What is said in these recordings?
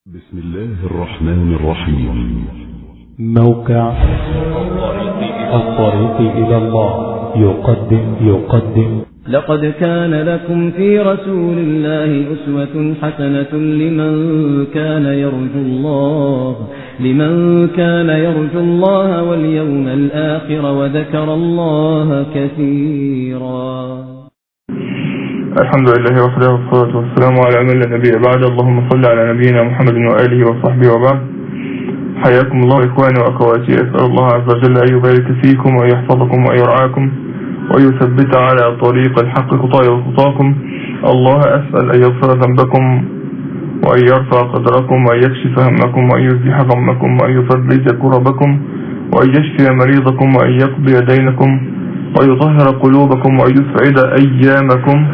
بسم الله الرحمن الرحيم موقع الطريق إلى الله يقدم يقدم لقد كان لكم في رسول الله أسوة حسنة لمن كان يرجو الله لمن كان يرجو الله واليوم الآخر وذكر الله كثيرا الحمد لله وحده والصلاة والسلام على من لا نبي بعد اللهم صل على نبينا محمد وآله وصحبه وبعد حياكم الله إخواني وأخواتي أسأل الله عز وجل أن يبارك فيكم وأن يحفظكم وأن يرعاكم ويثبت على طريق الحق خطايا وخطاكم الله أسأل أن يغفر ذنبكم وأن يرفع قدركم وأن يكشف همكم وأن يزيح غمكم وأن يفرج كربكم وأن يشفي مريضكم وأن يقضي دينكم ويطهر قلوبكم وأن يسعد أيامكم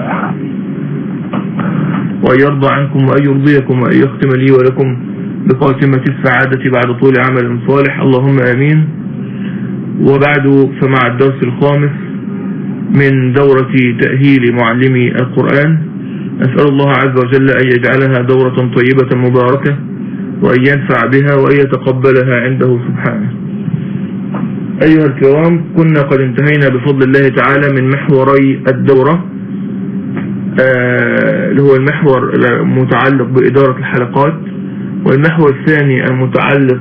وأن يرضى عنكم وأن يرضيكم وأن يختم لي ولكم بخاتمة السعادة بعد طول عمل صالح اللهم آمين وبعد فمع الدرس الخامس من دورة تأهيل معلمي القرآن أسأل الله عز وجل أن يجعلها دورة طيبة مباركة وأن ينفع بها وأن يتقبلها عنده سبحانه أيها الكرام كنا قد انتهينا بفضل الله تعالى من محوري الدورة اللي هو المحور المتعلق بإدارة الحلقات والمحور الثاني المتعلق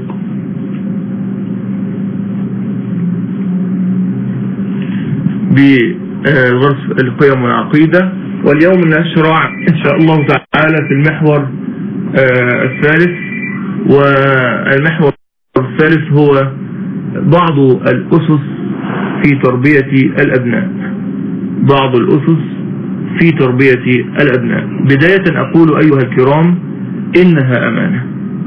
بغرس القيم والعقيدة واليوم نشرع إن شاء الله تعالى في المحور الثالث والمحور الثالث هو بعض الأسس في تربية الأبناء بعض الأسس في تربية الأبناء بداية أقول أيها الكرام إنها أمانة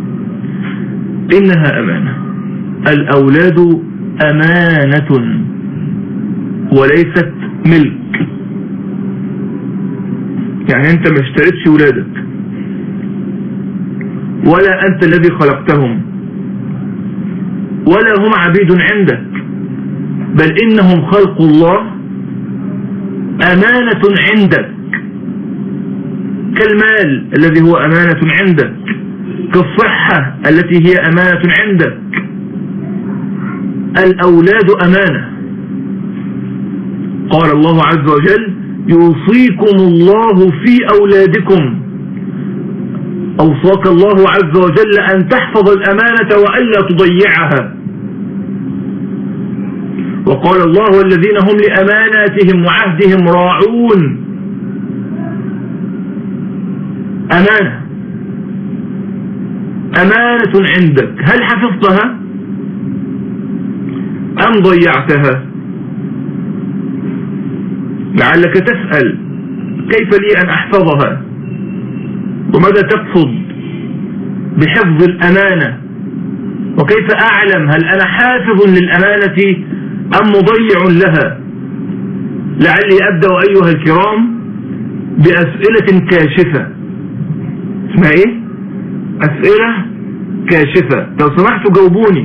إنها أمانة الأولاد أمانة وليست ملك يعني أنت ما اشتريتش ولادك ولا أنت الذي خلقتهم ولا هم عبيد عندك بل إنهم خلق الله أمانة عندك كالمال الذي هو أمانة عندك كالصحة التي هي أمانة عندك الأولاد أمانة قال الله عز وجل يوصيكم الله في أولادكم أوصاك الله عز وجل أن تحفظ الأمانة وألا تضيعها وقال الله والذين هم لأماناتهم وعهدهم راعون أمانة أمانة عندك هل حفظتها أم ضيعتها لعلك تسأل كيف لي أن أحفظها وماذا تقصد بحفظ الأمانة وكيف أعلم هل أنا حافظ للأمانة أم مضيع لها لعلي أبدأ أيها الكرام بأسئلة كاشفة اسمها إيه أسئلة كاشفة لو سمحتوا جاوبوني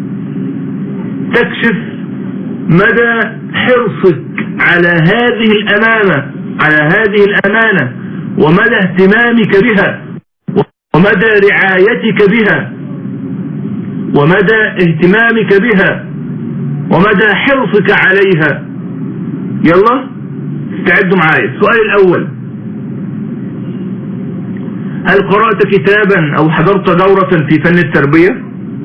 تكشف مدى حرصك على هذه الأمانة على هذه الأمانة ومدى اهتمامك بها ومدى رعايتك بها ومدى اهتمامك بها ومدى حرصك عليها يلا استعدوا معايا السؤال الأول هل قرأت كتابا أو حضرت دورة في فن التربية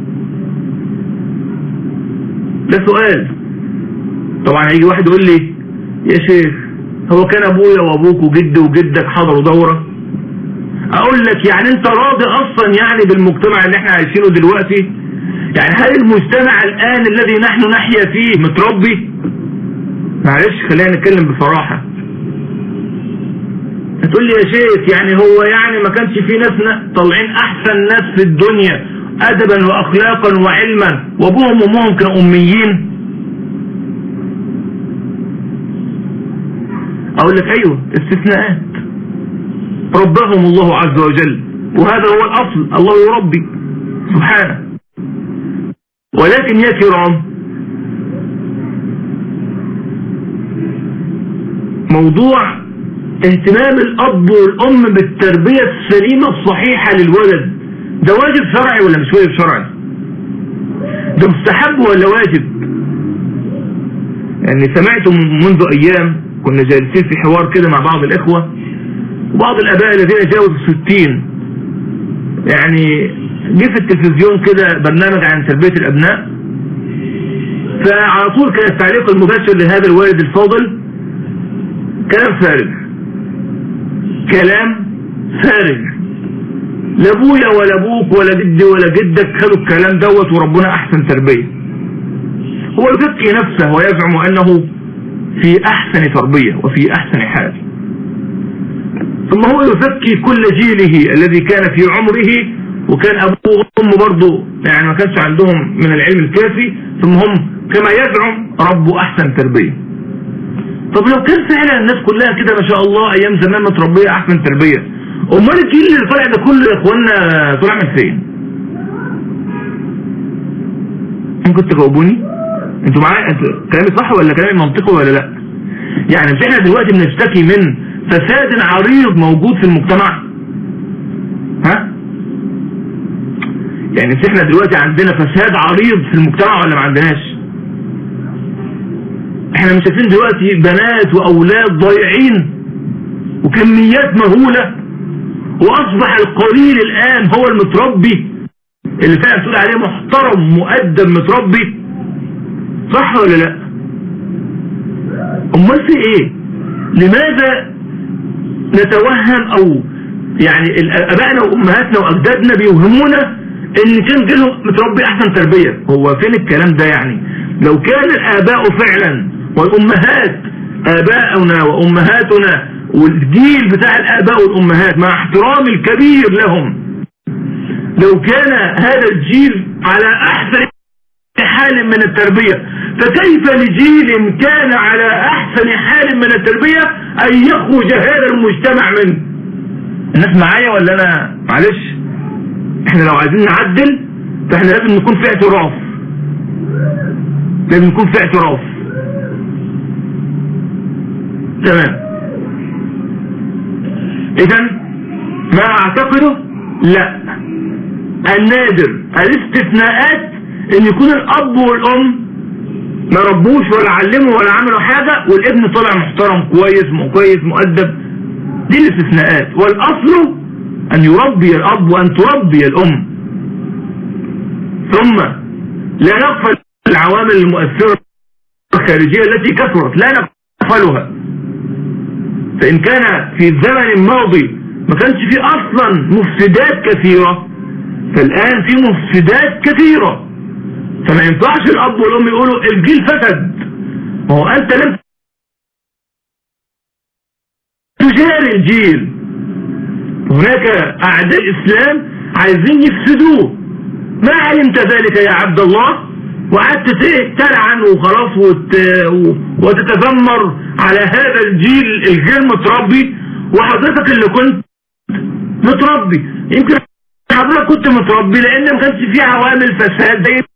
ده سؤال طبعا هيجي واحد يقول لي يا شيخ هو كان ابويا وابوك وجدي وجدك حضروا دورة اقول لك يعني انت راضي اصلا يعني بالمجتمع اللي احنا عايشينه دلوقتي يعني هل المجتمع الان الذي نحن نحيا فيه متربي معلش خلينا نتكلم بصراحة هتقول لي يا شيخ يعني هو يعني ما كانش في ناس طالعين احسن ناس في الدنيا ادبا واخلاقا وعلما وابوهم وامهم كانوا اميين اقول لك ايوه استثناءات ربهم الله عز وجل وهذا هو الاصل الله يربي سبحانه ولكن يا كرام موضوع اهتمام الاب والام بالتربية السليمة الصحيحة للولد ده واجب شرعي ولا مش واجب شرعي ده مستحب ولا واجب يعني سمعت منذ ايام كنا جالسين في حوار كده مع بعض الاخوة وبعض الاباء الذين جاوزوا الستين يعني جه في التلفزيون كده برنامج عن تربية الابناء فعلى طول كان التعليق المباشر لهذا الوالد الفاضل كلام فارغ كلام فارغ لا ابويا ولا ابوك ولا جدي ولا جدك خدوا الكلام دوت وربنا احسن تربية هو يزكي نفسه ويزعم انه في احسن تربية وفي احسن حال ثم هو يزكي كل جيله الذي كان في عمره وكان ابوه وامه برضه يعني ما كانش عندهم من العلم الكافي ثم هم كما يزعم ربوا احسن تربية طب لو كان فعلا الناس كلها كده ما شاء الله ايام زمان متربية احسن تربية امال الجيل اللي طالع ده كله يا اخوانا طلع من فين ممكن تجاوبوني انتوا معايا انتوا كلامي صح ولا كلامي منطقي ولا لا يعني مش احنا دلوقتي بنشتكي من فساد عريض موجود في المجتمع ها يعني مش احنا دلوقتي عندنا فساد عريض في المجتمع ولا ما عندناش احنا مش شايفين دلوقتي بنات واولاد ضايعين وكميات مهولة واصبح القليل الان هو المتربي اللي فعلا تقول عليه محترم مؤدب متربي صح ولا لا امال في ايه لماذا نتوهم او يعني ابائنا وامهاتنا واجدادنا بيوهمونا ان كان جيلهم متربي احسن تربية هو فين الكلام ده يعني لو كان الاباء فعلا والامهات اباؤنا وامهاتنا والجيل بتاع الاباء والامهات مع احترامي الكبير لهم لو كان هذا الجيل على احسن حال من التربية فكيف لجيل كان على احسن حال من التربية ان يخرج هذا المجتمع منه الناس معايا ولا انا معلش احنا لو عايزين نعدل فاحنا لازم نكون في اعتراف لازم نكون في اعتراف تمام اذا ما اعتقده لا النادر الاستثناءات ان يكون الاب والام ما ربوش ولا علموا ولا عملوا حاجة والابن طلع محترم كويس كويس مؤدب دي الاستثناءات والاصل ان يربي الاب وان تربي الام ثم لا نغفل العوامل المؤثرة الخارجية التي كثرت لا نغفلها فان كان في الزمن الماضي ما كانش فيه اصلا مفسدات كثيرة فالان في مفسدات كثيرة فما ينفعش الاب والام يقولوا الجيل فسد ما هو انت لم تجاري الجيل هناك اعداء الاسلام عايزين يفسدوه ما علمت ذلك يا عبد الله وقعدت تلعن وخلاص وت... وتتذمر على هذا الجيل الغير متربي وحضرتك اللي كنت متربي يمكن حضرتك كنت متربي لان ما كانش فيه عوامل فساد زي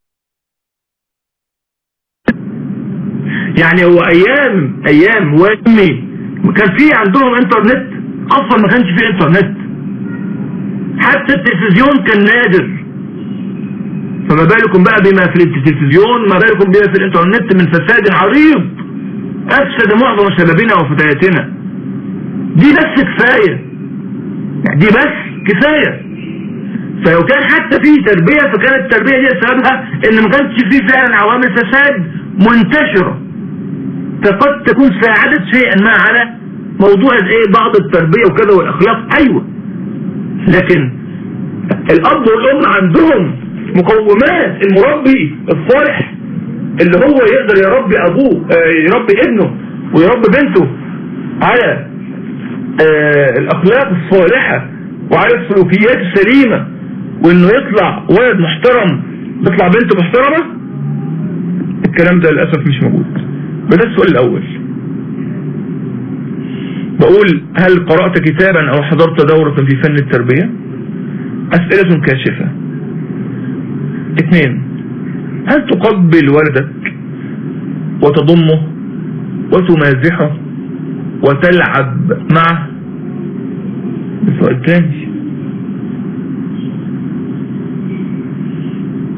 يعني هو ايام ايام وامي كان في عندهم انترنت اصلا ما كانش في انترنت حتى التلفزيون كان نادر فما بالكم بقى بما في التلفزيون ما بالكم بما في الانترنت من فساد عريض افسد معظم شبابنا وفتياتنا دي بس كفاية يعني دي بس كفاية فلو كان حتى في تربية فكانت التربية دي سببها ان ما كانش فيه فعلا عوامل فساد منتشرة فقد تكون ساعدت شيئا ما على موضوع ايه بعض التربية وكذا والاخلاق ايوه لكن الاب والام عندهم مقومات المربي الصالح اللي هو يقدر يربي ابوه يربي ابنه ويربي بنته على الاخلاق الصالحة وعلى السلوكيات السليمة وانه يطلع ولد محترم يطلع بنت محترمة الكلام ده للأسف مش موجود ده السؤال الاول بقول هل قرأت كتابا او حضرت دورة في فن التربية اسئلة كاشفة اثنين هل تقبل ولدك وتضمه وتمازحه وتلعب معه السؤال الثاني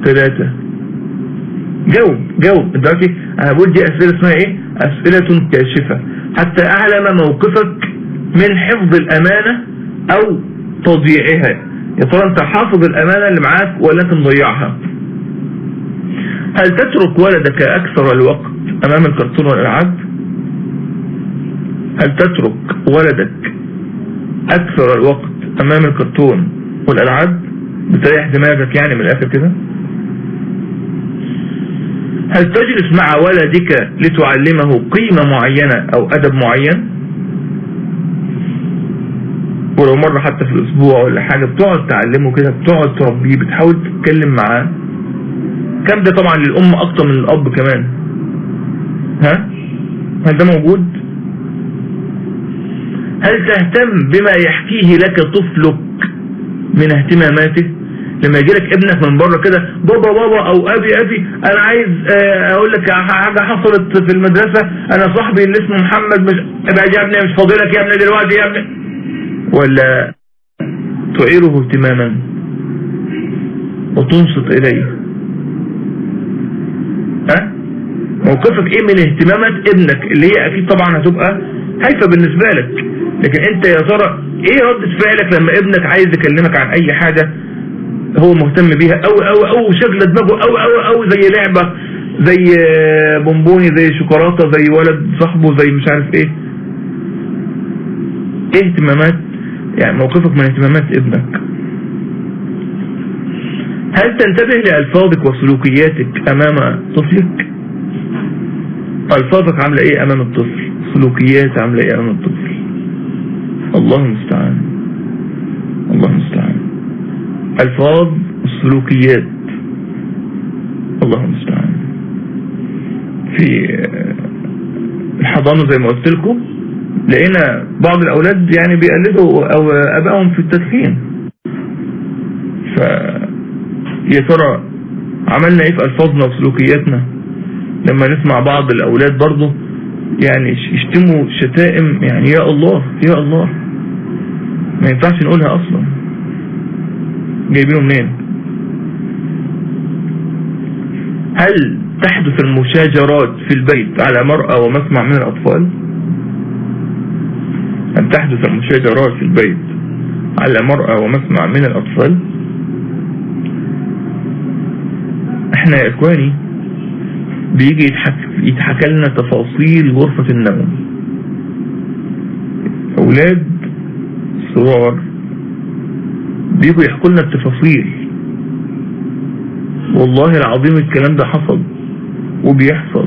ثلاثة جاوب جاوب دلوقتي انا بقول دي اسئلة اسمها ايه اسئلة كاشفة حتى اعلم موقفك من حفظ الامانة او تضييعها يا ترى انت حافظ الامانة اللي معاك ولا انت مضيعها هل تترك ولدك اكثر الوقت امام الكرتون والالعاب هل تترك ولدك اكثر الوقت امام الكرتون والالعاب بتريح دماغك يعني من الاخر كده هل تجلس مع ولدك لتعلمه قيمة معينة او ادب معين ولو مرة حتى في الاسبوع ولا حاجة بتقعد تعلمه كده بتقعد تربيه بتحاول تتكلم معاه كم ده طبعا للام اكتر من الاب كمان ها هل ده موجود هل تهتم بما يحكيه لك طفلك من اهتماماته لما يجي لك ابنك من بره كده بابا بابا او ابي ابي انا عايز اقول لك حاجه حصلت في المدرسه انا صاحبي اللي اسمه محمد مش ابعد يا ابني مش فاضلك يا ابني دلوقتي يا ابني ولا تعيره اهتماما وتنصت اليه ها موقفك ايه من اهتمامات ابنك اللي هي اكيد طبعا هتبقى هايفه بالنسبه لك لكن انت يا ترى ايه ردة فعلك لما ابنك عايز يكلمك عن اي حاجة هو مهتم بيها او او او شغلة دماغه او او او زي لعبة زي بونبوني زي شوكولاتة زي ولد صاحبه زي مش عارف ايه ايه اهتمامات يعني موقفك من اهتمامات ابنك هل تنتبه لألفاظك وسلوكياتك امام طفلك ألفاظك عاملة ايه امام الطفل سلوكيات عاملة ايه امام الطفل الله المستعان الله المستعان الفاظ السلوكيات الله المستعان في الحضانة زي ما قلت لكم لقينا بعض الاولاد يعني بيقلدوا او ابائهم في التدخين ف يا ترى عملنا ايه في الفاظنا وسلوكياتنا لما نسمع بعض الاولاد برضه يعني يشتموا شتائم يعني يا الله يا الله ما ينفعش نقولها اصلا جايبينه منين هل تحدث المشاجرات في البيت على مرأة ومسمع من الأطفال هل تحدث المشاجرات في البيت على مرأة ومسمع من الأطفال احنا يا اخواني بيجي يتحك... يتحكى لنا تفاصيل غرفة النوم اولاد صغار بيجوا يحكوا لنا التفاصيل والله العظيم الكلام ده حصل وبيحصل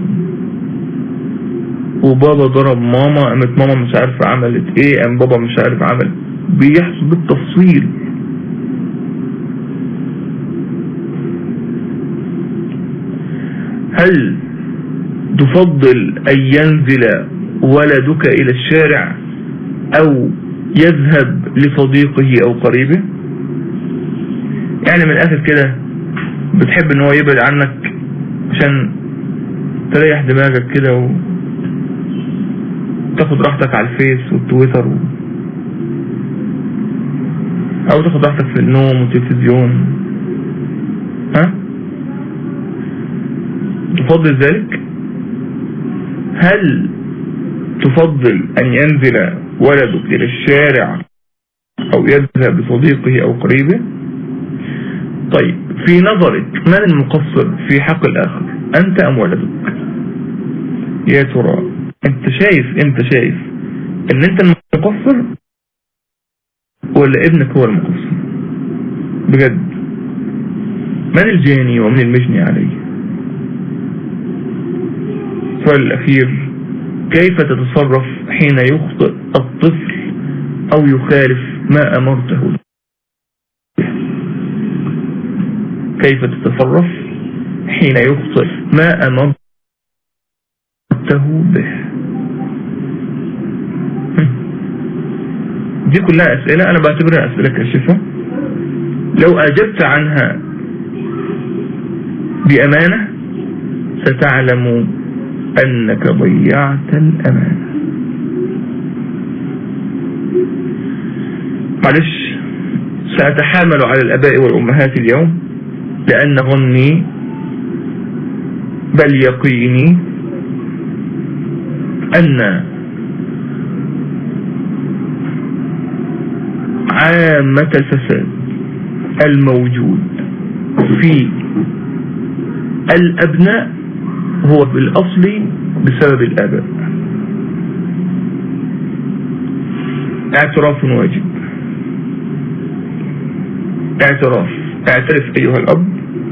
وبابا ضرب ماما قامت ماما مش عارفة عملت ايه قام بابا مش عارف عمل بيحصل بالتفصيل هل تفضل أن ينزل ولدك إلى الشارع أو يذهب لصديقه أو قريبه يعني من الآخر كده بتحب ان هو يبعد عنك عشان تريح دماغك كده و... تاخد راحتك على الفيس والتويتر و... او تاخد راحتك في النوم والتلفزيون ها تفضل ذلك هل تفضل ان ينزل ولدك الى الشارع او يذهب لصديقه او قريبه طيب في نظرك من المقصر في حق الاخر انت ام ولدك يا ترى انت شايف انت شايف ان انت المقصر ولا ابنك هو المقصر بجد من الجاني ومن المجني عليه السؤال الأخير كيف تتصرف حين يخطئ الطفل أو يخالف ما أمرته كيف تتصرف حين يخطئ ما أمرته به دي كلها أسئلة أنا بعتبرها أسئلة كاشفة لو أجبت عنها بأمانة ستعلم أنك ضيعت الأمانة معلش سأتحامل على الأباء والأمهات اليوم لأن ظني بل يقيني أن عامة الفساد الموجود في الأبناء هو بالأصل بسبب الآباء اعتراف واجب اعتراف اعترف أيها الأب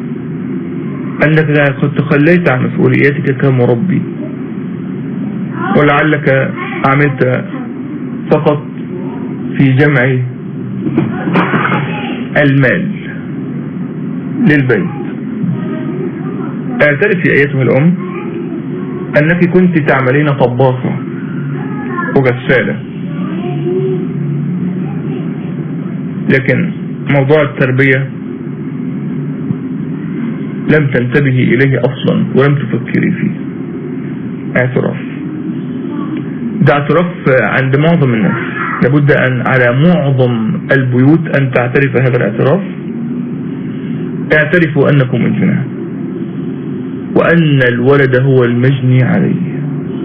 أنك قد تخليت عن مسؤولياتك كمربي ولعلك عملت فقط في جمع المال للبيت اعترفي ايتها الام انك كنت تعملين طباخة وغسالة لكن موضوع التربية لم تنتبهي اليه اصلا ولم تفكري فيه اعتراف ده اعتراف عند معظم الناس لابد ان على معظم البيوت ان تعترف هذا الاعتراف اعترفوا انكم الجنة وان الولد هو المجني عليه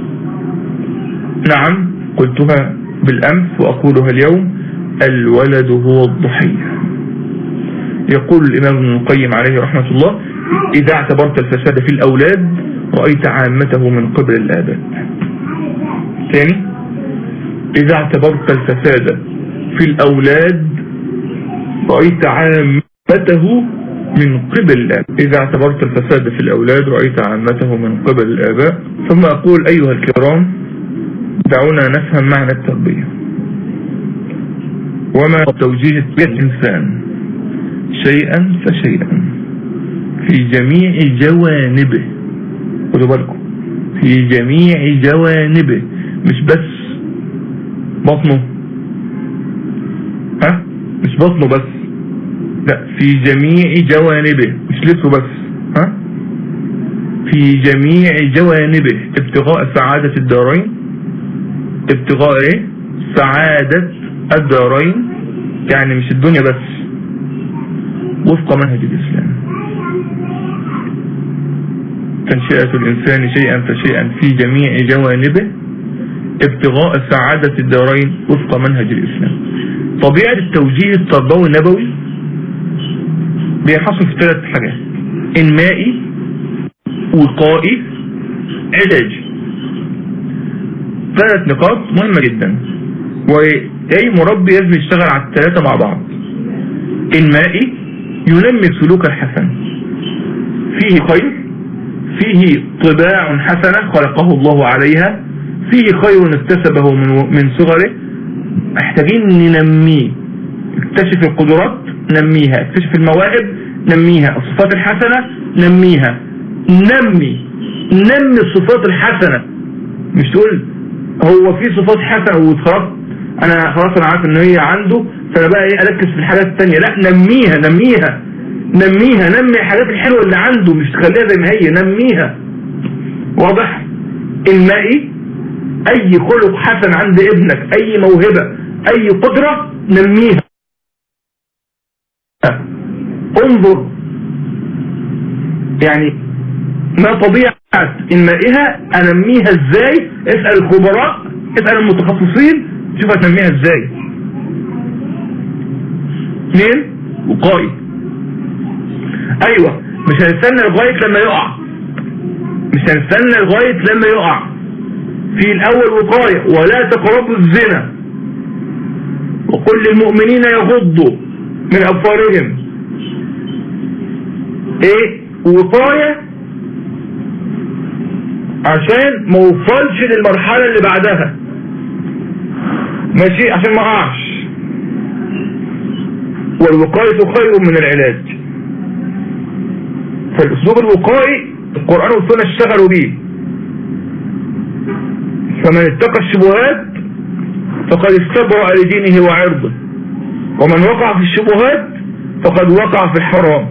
نعم قلتها بالامس واقولها اليوم الولد هو الضحية يقول الامام ابن القيم عليه رحمة الله اذا اعتبرت الفساد في الاولاد رأيت عامته من قبل الاباء ثاني إذا اعتبرت الفساد في الأولاد رأيت عامته من قبل الآباء إذا اعتبرت الفساد في الأولاد رأيت عامته من قبل الآباء ثم أقول أيها الكرام دعونا نفهم معنى التربية وما توجيه الإنسان شيئا فشيئا في جميع جوانبه خدوا بالكم في جميع جوانبه مش بس بطنه ها مش بطنه بس لا في جميع جوانبه مش لبسه بس ها في جميع جوانبه ابتغاء سعادة الدارين ابتغاء ايه سعادة الدارين يعني مش الدنيا بس وفق منهج الإسلام تنشئة الإنسان شيئا فشيئا في جميع جوانبه ابتغاء سعادة الدارين وفق منهج الإسلام طبيعة التوجيه التربوي النبوي بيحصل في ثلاث حاجات انمائي وقائي علاجي ثلاث نقاط مهمة جدا واي مربي لازم يشتغل على الثلاثة مع بعض انمائي ينمي السلوك الحسن فيه خير فيه طباع حسنة خلقه الله عليها فيه خير اكتسبه من من صغره محتاجين ننميه اكتشف القدرات نميها اكتشف المواهب نميها الصفات الحسنة نميها نمي نمي الصفات الحسنة مش تقول هو في صفات حسنة وخلاص انا خلاص انا عارف ان هي عنده فانا بقى ايه اركز في الحاجات التانية لا نميها نميها نميها نمي الحاجات الحلوة اللي عنده مش تخليها زي ما هي نميها واضح المائي اي خلق حسن عند ابنك اي موهبة اي قدرة نميها انظر يعني ما طبيعة انمائها انميها ازاي اسأل الخبراء اسأل المتخصصين شوف هتنميها ازاي اثنين وقائي ايوه مش هنستنى لغاية لما يقع مش هنستنى لغاية لما يقع في الاول وقاية ولا تقربوا الزنا وقل للمؤمنين يغضوا من ابصارهم ايه وقاية عشان ما وصلش للمرحلة اللي بعدها ماشي عشان ما اقعش والوقاية خير من العلاج فالاسلوب الوقائي القرآن والسنة اشتغلوا بيه فمن اتقى الشبهات فقد استبرأ لدينه وعرضه ومن وقع في الشبهات فقد وقع في الحرام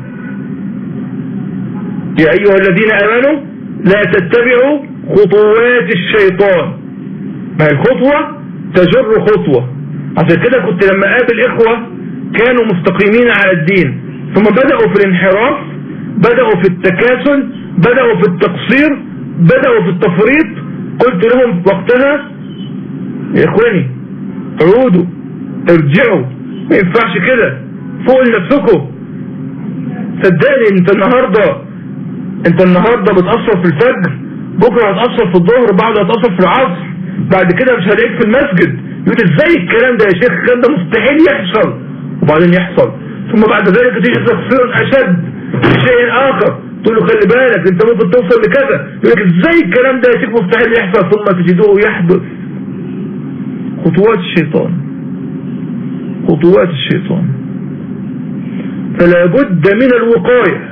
يا أيها الذين آمنوا لا تتبعوا خطوات الشيطان ما هي الخطوة تجر خطوة عشان كده كنت لما قابل إخوة كانوا مستقيمين على الدين ثم بدأوا في الانحراف بدأوا في التكاسل بدأوا في التقصير بدأوا في التفريط قلت لهم وقتها يا اخواني عودوا ارجعوا ما ينفعش كده فوق لنفسكم صدقني انت النهاردة انت النهاردة بتأثر في الفجر بكرة هتأثر في الظهر بعد هتأثر في العصر بعد كده مش هلاقيك في المسجد يقول ازاي الكلام ده يا شيخ الكلام ده مستحيل يحصل وبعدين يحصل ثم بعد ذلك تيجي تغفر اشد شيء اخر تقول له خلي بالك انت ممكن توصل لكذا يقول لك ازاي الكلام ده يا شيخ مستحيل يحصل ثم تجدوه يحدث خطوات الشيطان خطوات الشيطان فلا بد من الوقاية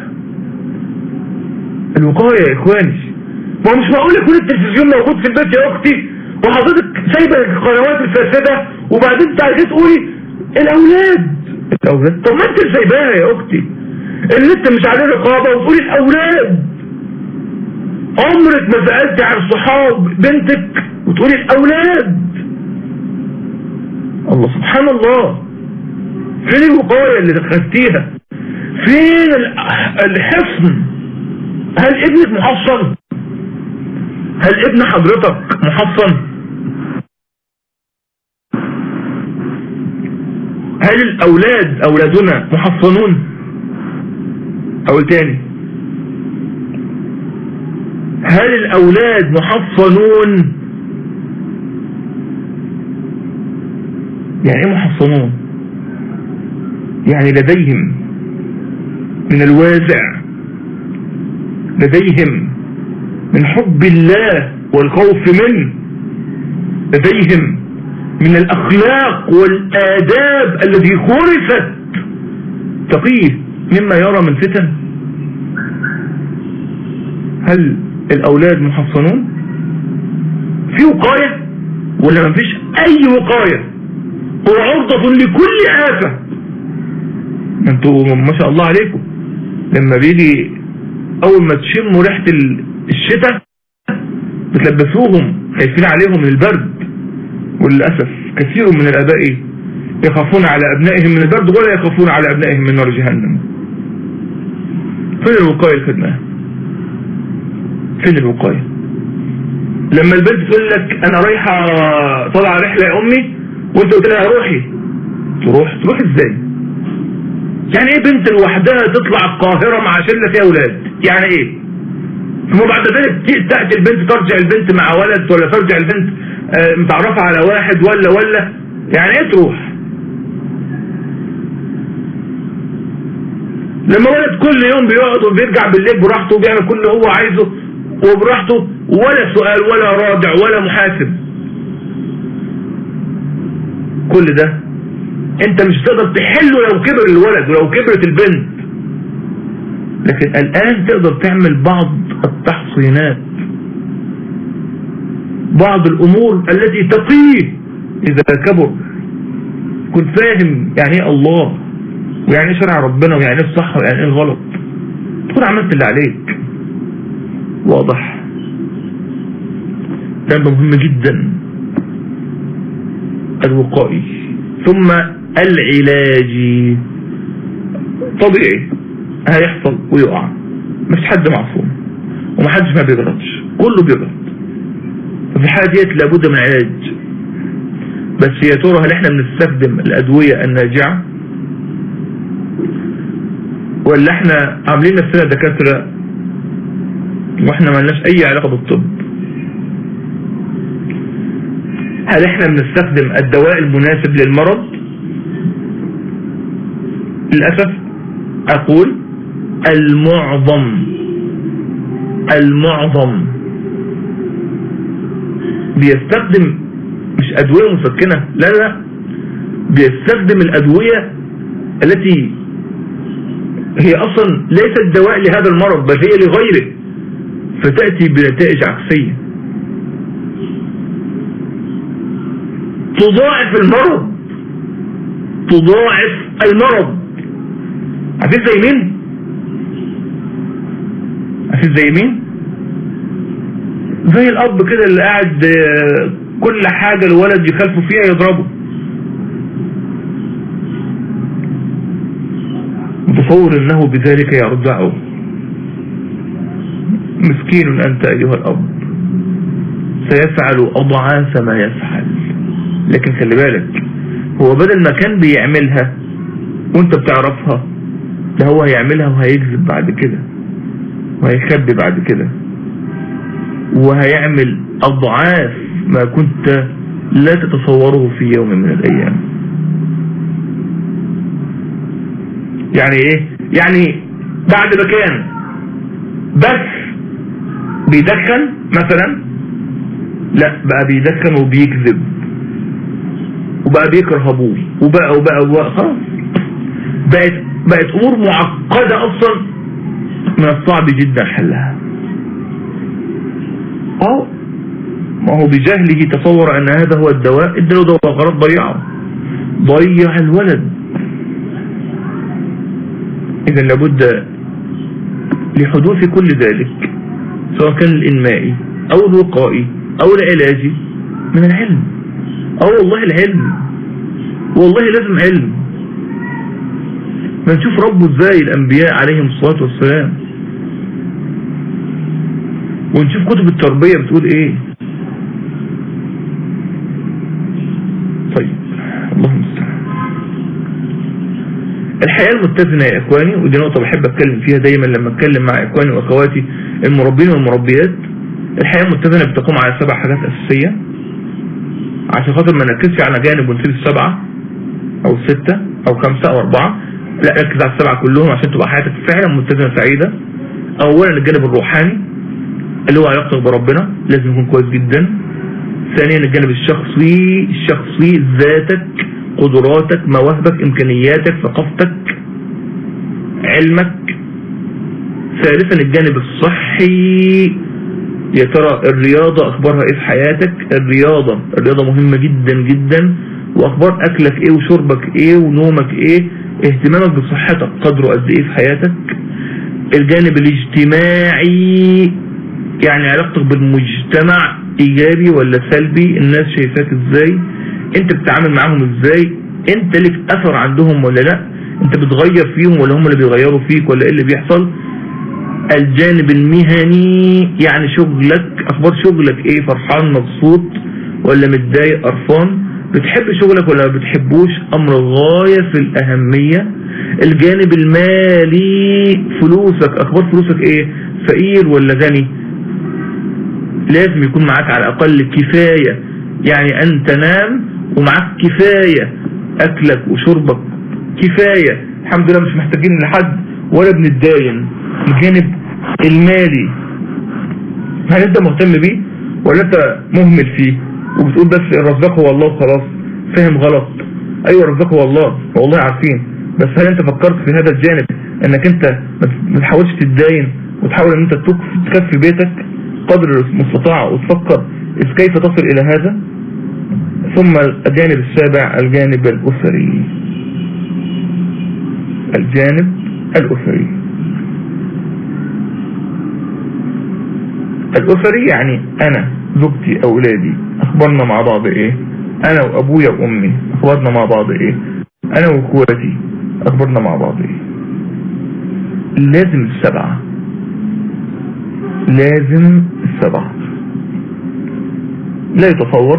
الوقاية يا اخواني ما هو مش معقول يكون التلفزيون موجود في البيت يا اختي وحضرتك سايبه القنوات الفاسدة وبعدين انت عايزة تقولي الاولاد الاولاد طب ما انت سايباها يا اختي النت مش عليه رقابة وتقولي الاولاد عمرك ما سألت عن صحاب بنتك وتقولي الاولاد الله سبحان الله فين الوقاية اللي دخلتيها فين الحصن هل ابنك محصن هل ابن حضرتك محصن هل الاولاد اولادنا محصنون او تاني هل الاولاد محصنون يعني ايه محصنون يعني لديهم من الوازع لديهم من حب الله والخوف منه لديهم من الأخلاق والآداب التي خرفت تقيه مما يرى من فتن هل الأولاد محصنون في وقاية ولا ما فيش أي وقاية هو عرضة لكل آفة انتوا ما شاء الله عليكم لما بيجي اول ما تشموا ريحة الشتاء بتلبسوهم خايفين عليهم من البرد وللأسف كثير من الاباء يخافون على ابنائهم من البرد ولا يخافون على ابنائهم من نار جهنم فين الوقاية الخدمة فين الوقاية لما البنت تقول لك انا رايحة طالعة رحلة يا امي وانت قلت لها روحي تروح تروح ازاي يعني ايه بنت لوحدها تطلع القاهرة مع شلة فيها اولاد يعني ايه ثم بعد ذلك تأتي البنت ترجع البنت مع ولد ولا ترجع البنت متعرفة على واحد ولا ولا يعني ايه تروح لما ولد كل يوم بيقعد وبيرجع بالليل براحته وبيعمل كل اللي هو عايزه وبراحته ولا سؤال ولا رادع ولا محاسب كل ده انت مش تقدر تحله لو كبر الولد ولو كبرت البنت لكن الآن تقدر تعمل بعض التحصينات بعض الأمور التي تقيه إذا كبر كن فاهم يعني ايه الله ويعني ايه شرع ربنا ويعني ايه الصح ويعني ايه الغلط تكون عملت اللي عليك واضح ده مهم جدا الوقائي ثم العلاجي طبيعي هيحصل ويقع مش حد معصوم ومحدش ما بيغلطش كله بيغلط ففي الحالة ديت لابد من علاج بس يا ترى هل احنا بنستخدم الادوية الناجعة ولا احنا عاملين نفسنا دكاترة واحنا ما لناش اي علاقة بالطب هل احنا بنستخدم الدواء المناسب للمرض للأسف أقول المعظم المعظم بيستخدم مش أدوية مسكنة لا لا بيستخدم الأدوية التي هي أصلا ليست دواء لهذا المرض بل هي لغيره فتأتي بنتائج عكسية تضاعف المرض تضاعف المرض عارفين زي مين عارفين زي مين زي الاب كده اللي قاعد كل حاجة الولد يخالفه فيها يضربه متصور انه بذلك يرضعه مسكين أنت أيها الأب سيفعل أضعاف ما يفعل لكن خلي بالك هو بدل ما كان بيعملها وانت بتعرفها ده هو هيعملها وهيكذب بعد كده وهيخبي بعد كده وهيعمل أضعاف ما كنت لا تتصوره في يوم من الأيام يعني ايه يعني بعد ما كان بس بيدخن مثلا لا بقى بيدخن وبيكذب وبقى بيكره ابوه وبقى وبقى وبقى خلاص بقت بقت امور معقدة اصلا من الصعب جدا حلها اه ما هو بجهله تصور ان هذا هو الدواء اداله دواء غلط ضيعه ضيع الولد اذا لابد لحدوث كل ذلك سواء كان الانمائي او الوقائي او العلاجي من العلم اه والله العلم والله لازم علم ما نشوف ربه ازاي الانبياء عليهم الصلاة والسلام ونشوف كتب التربية بتقول ايه طيب اللهم المستعان الحياة المتزنة يا اخواني ودي نقطة بحب اتكلم فيها دايما لما اتكلم مع اخواني واخواتي المربين والمربيات الحياة المتزنة بتقوم على سبع حاجات اساسية عشان خاطر ما نركزش على جانب ونسيب السبعة او ستة او خمسة او اربعة لا ركز على السبعة كلهم عشان تبقى حياتك فعلا متزنة سعيدة اولا الجانب الروحاني اللي هو علاقتك بربنا لازم يكون كويس جدا ثانيا الجانب الشخصي الشخصي ذاتك قدراتك مواهبك امكانياتك ثقافتك علمك ثالثا الجانب الصحي يا ترى الرياضة اخبارها ايه في حياتك الرياضة الرياضة مهمة جدا جدا واخبار اكلك ايه وشربك ايه ونومك ايه اهتمامك بصحتك قدره قد ايه في حياتك الجانب الاجتماعي يعني علاقتك بالمجتمع ايجابي ولا سلبي الناس شايفاك ازاي انت بتتعامل معاهم ازاي انت لك اثر عندهم ولا لا انت بتغير فيهم ولا هم اللي بيغيروا فيك ولا ايه اللي بيحصل الجانب المهني يعني شغلك اخبار شغلك ايه فرحان مبسوط ولا متضايق قرفان بتحب شغلك ولا ما بتحبوش امر غاية في الاهمية الجانب المالي فلوسك اخبار فلوسك ايه فقير ولا غني لازم يكون معاك على الاقل كفاية يعني ان تنام ومعاك كفاية اكلك وشربك كفاية الحمد لله مش محتاجين لحد ولا بنتداين الجانب المالي هل انت مهتم بيه ولا انت مهمل فيه وبتقول بس الرزاق هو الله خلاص فاهم غلط ايوه الرزاق هو الله والله عارفين بس هل انت فكرت في هذا الجانب انك انت ما تحاولش تتداين وتحاول ان انت تكفي بيتك قدر المستطاع وتفكر كيف تصل الى هذا ثم الجانب السابع الجانب الاسري الجانب الاسري الاسري يعني انا زوجتي اولادي اخبرنا مع بعض ايه انا وابويا وامي اخبرنا مع بعض ايه انا واخواتي اخبرنا مع بعض ايه لازم السبعة لازم السبعة لا يتصور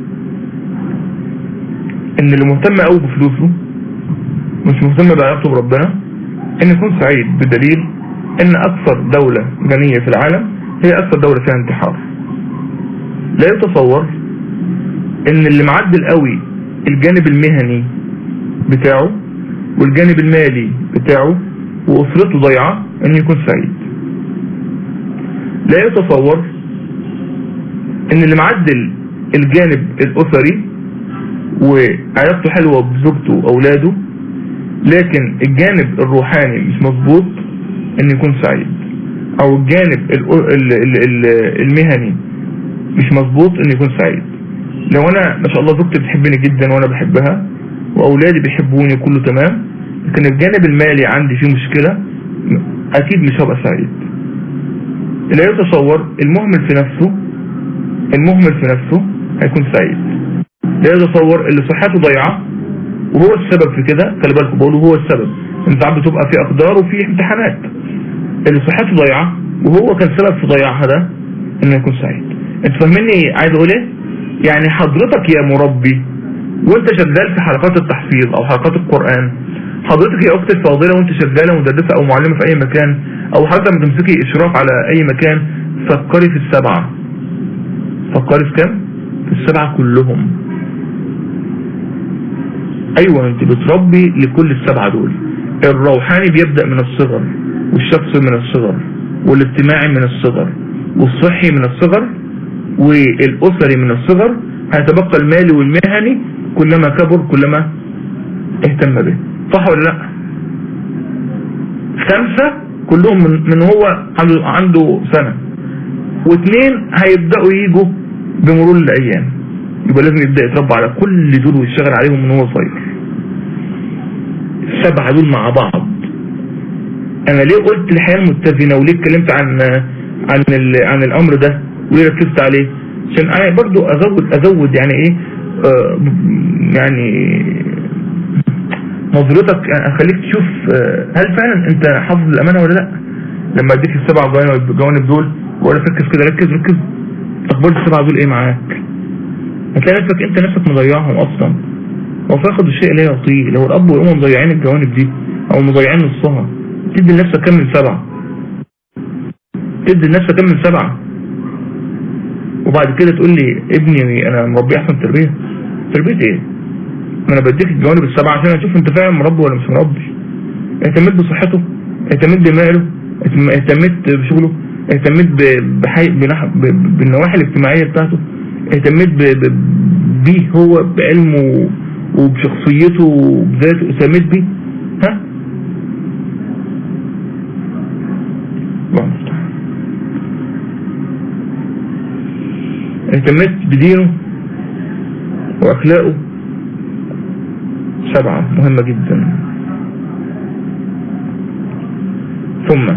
ان اللي مهتم قوي بفلوسه مش مهتم بعلاقته بربنا ان يكون سعيد بدليل ان اكثر دولة غنية في العالم هي اكثر دولة فيها انتحار لا يتصور ان اللي معدل قوي الجانب المهني بتاعه والجانب المالي بتاعه واسرته ضيعة ان يكون سعيد لا يتصور ان اللي معدل الجانب الاسري وعلاقته حلوة بزوجته واولاده لكن الجانب الروحاني مش مظبوط ان يكون سعيد او الجانب المهني مش مظبوط ان يكون سعيد لو انا ما شاء الله زوجتي بتحبني جدا وانا بحبها واولادي بيحبوني كله تمام لكن الجانب المالي عندي فيه مشكلة اكيد مش هبقى سعيد لا يتصور المهمل في نفسه المهمل في نفسه هيكون سعيد لا يتصور اللي صحته ضيعة وهو السبب في كده خلي بالكم بقوله هو السبب انت عم بتبقى في اقدار وفي امتحانات اللي صحته ضيعة وهو كان سبب في ضياعها ده انه يكون سعيد انت فاهميني عايز اقول ايه يعني حضرتك يا مربي وانت شغال في حلقات التحفيظ او حلقات القرآن حضرتك يا اختي الفاضلة وانت شغالة مدرسة او معلمة في اي مكان او حتى لما تمسكي اشراف على اي مكان فكري في السبعة فكري في كام في السبعة كلهم ايوه انت بتربي لكل السبعة دول الروحاني بيبدأ من الصغر والشخص من الصغر والاجتماعي من الصغر والصحي من الصغر والأسري من الصغر هيتبقى المالي والمهني كلما كبر كلما اهتم به صح ولا لا خمسة كلهم من, من هو عنده سنة واثنين هيبدأوا يجوا بمرور الأيام يبقى لازم يبدأ يتربى على كل دول ويشتغل عليهم من هو صغير السبعة دول مع بعض انا ليه قلت الحياة المتزنة وليه اتكلمت عن عن عن الامر ده وليه ركزت عليه عشان انا برضو ازود ازود يعني ايه آه يعني نظرتك اخليك تشوف آه هل فعلا انت حافظ الامانة ولا لا لما اديك السبع جوانب دول واقول لك ركز كده ركز ركز اخبار السبعة دول ايه معاك هتلاقي نفسك انت نفسك مضيعهم اصلا هو فاقد الشيء لا يعطيه لو الاب والام مضيعين الجوانب دي او مضيعين نصها تدي لنفسك كم من سبعة تدي لنفسك كم من سبعة وبعد كده تقول لي ابني انا مربي احسن تربية تربية ايه ما انا بديك الجوانب السبعة عشان اشوف انت فعلا مربي ولا مش مربي اهتميت بصحته اهتميت بماله اهتميت بشغله اهتميت بحي... بنح... بالنواحي الاجتماعية بتاعته اهتميت ب... بيه هو بعلمه وبشخصيته وبذاته اهتميت بيه ها اهتميت بدينه واخلاقه سبعة مهمة جدا ثم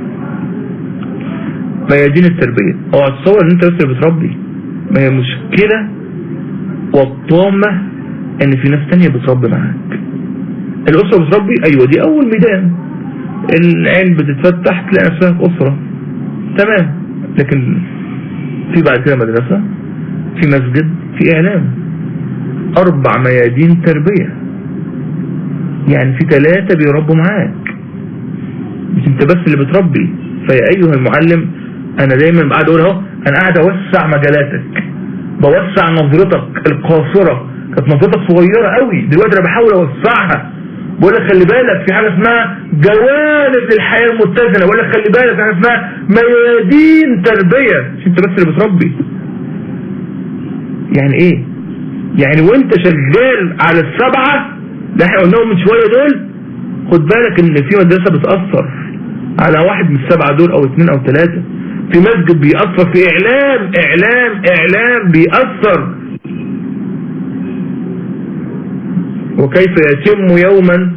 ميادين التربية او اتصور ان انت بس اللي بتربي ما هي مشكلة والطامة ان في ناس تانية بتربي معاك الاسرة بتربي ايوه دي اول ميدان العين بتتفتح تلاقي نفسها في اسرة تمام لكن في بعد كده مدرسة في مسجد في اعلام اربع ميادين تربية يعني في ثلاثة بيربوا معاك مش انت بس اللي بتربي فيا ايها المعلم انا دايما قاعد اقول اهو انا قاعد اوسع مجالاتك بوسع نظرتك القاصرة كانت نظرتك صغيرة قوي دلوقتي انا بحاول اوسعها بقول لك خلي بالك في حاجة اسمها جوانب للحياة المتزنة بقول لك خلي بالك في حاجة اسمها ميادين تربية مش انت بس اللي بتربي يعني ايه يعني وانت شغال على السبعة اللي احنا قلناهم من شوية دول خد بالك ان في مدرسة بتأثر على واحد من السبعة دول او اثنين او ثلاثة في مسجد بيأثر في اعلام اعلام اعلام بيأثر وكيف يتم يوما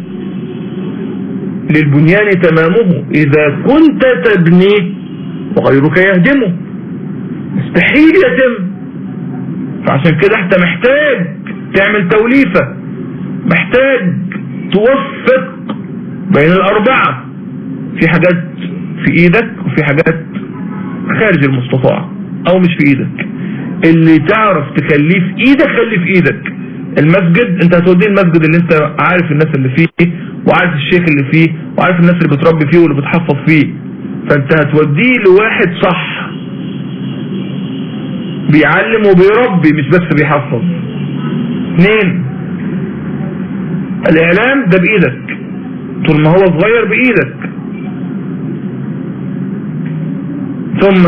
للبنيان تمامه اذا كنت تبني وغيرك يهدمه مستحيل يتم فعشان كده انت محتاج تعمل توليفة محتاج توفق بين الاربعة في حاجات في ايدك وفي حاجات خارج المستطاع او مش في ايدك اللي تعرف تخليه في ايدك خليه في ايدك المسجد انت هتوديه المسجد اللي انت عارف الناس اللي فيه وعارف الشيخ اللي فيه وعارف الناس اللي بتربي فيه واللي بتحفظ فيه فانت هتوديه لواحد صح بيعلم وبيربي مش بس بيحفظ اثنين الاعلام ده بايدك طول ما هو صغير بايدك ثم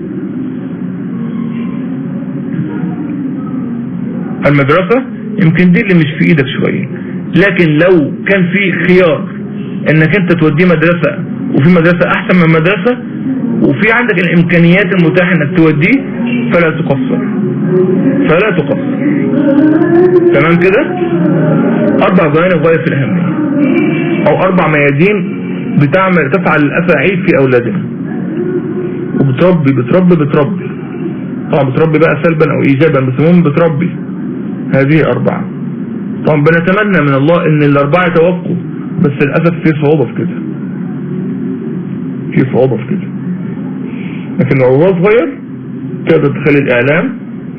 المدرسة يمكن دي اللي مش في ايدك شوية لكن لو كان في خيار انك انت توديه مدرسة وفي مدرسة احسن من مدرسة وفي عندك الامكانيات المتاحة انك توديه فلا تقصر فلا تقصر تمام كده اربع جوانب غاية في الاهمية او اربع ميادين بتعمل تفعل الافاعيل في اولادنا وبتربي بتربي بتربي طبعا بتربي بقى سلبا او ايجابا بس المهم بتربي هذه اربعة طبعا بنتمنى من الله ان الاربعة يتوقوا بس للأسف في صعوبة في كده في صعوبة في كده لكن لو هو صغير تقدر تخلي الإعلام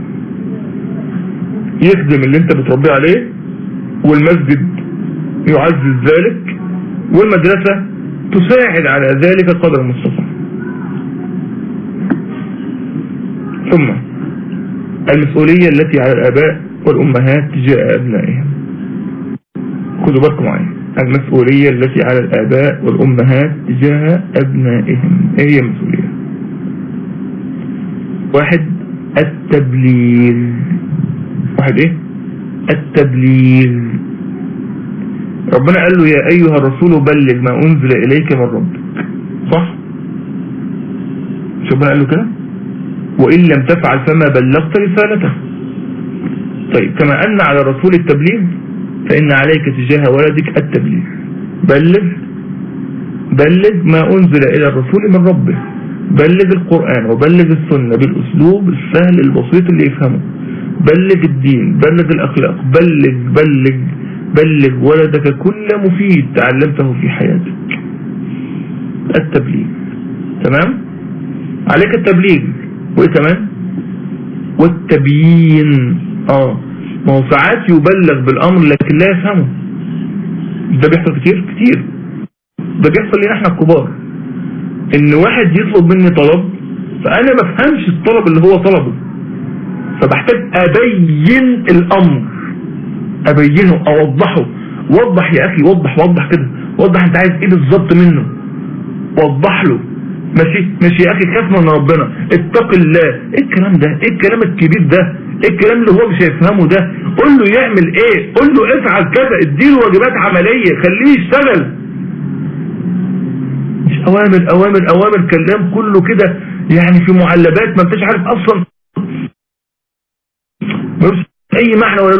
يخدم اللي انت بتربيه عليه والمسجد يعزز ذلك والمدرسة تساعد على ذلك قدر المستطاع ثم المسؤولية التي على الآباء والأمهات تجاه أبنائهم خذوا بالكم معي المسؤولية التي على الآباء والأمهات تجاه أبنائهم إيه هي المسؤولية واحد التبليغ واحد ايه التبليغ ربنا قال له يا أيها الرسول بلغ ما أنزل إليك من ربك صح شو ربنا قال له كده وإن لم تفعل فما بلغت رسالته طيب كما أن على الرسول التبليغ فإن عليك تجاه ولدك التبليغ بلغ بلغ ما أنزل إلى الرسول من ربه بلغ القرآن وبلغ السنة بالأسلوب السهل البسيط اللي يفهمه بلغ الدين بلغ الأخلاق بلغ بلغ بلغ ولدك كل مفيد تعلمته في حياتك التبليغ تمام عليك التبليغ وايه كمان والتبيين اه ما هو ساعات يبلغ بالامر لكن لا يفهمه ده بيحصل كتير كتير ده بيحصل لنا احنا الكبار ان واحد يطلب مني طلب فانا ما افهمش الطلب اللي هو طلبه فبحتاج ابين الامر ابينه اوضحه وضح يا اخي وضح وضح كده وضح انت عايز ايه بالظبط منه وضح له ماشي ماشي يا اخي خاف من ربنا اتق الله ايه الكلام ده ايه الكلام الكبير ده ايه الكلام اللي هو مش هيفهمه ده قول له يعمل ايه قول له افعل كذا اديله واجبات عملية خليه يشتغل مش اوامر اوامر اوامر كلام كله كده يعني في معلبات ما انتش عارف اصلا ملوش اي معنى ولا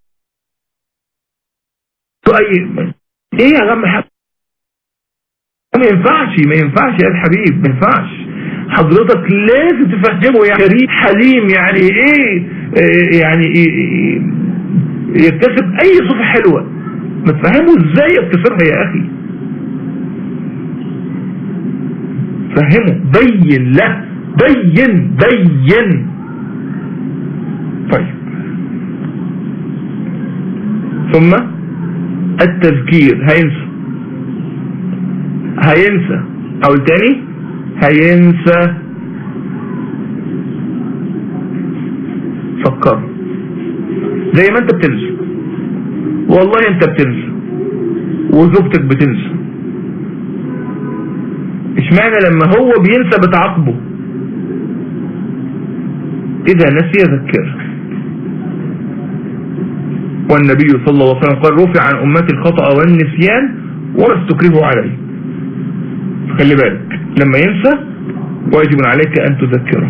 اي ايه يا عم حاج ما ينفعش ما ينفعش يا الحبيب ما ينفعش حضرتك لازم تفهمه يعني كريم حليم يعني ايه, إيه يعني إيه, إيه يكتسب اي صفة حلوة ما تفهمه ازاي يكتسبها يا اخي فهمه بين له بين بين طيب ثم التذكير هينسى هينسى او التاني هينسى فكر زي ما انت بتنسى والله انت بتنسى وزوجتك بتنسى اشمعنى لما هو بينسى بتعاقبه اذا نسي ذكره والنبي صلى الله عليه وسلم قال رفع عن أمتي الخطأ والنسيان وما استكرهوا عليه خلي بالك لما ينسى واجب عليك أن تذكره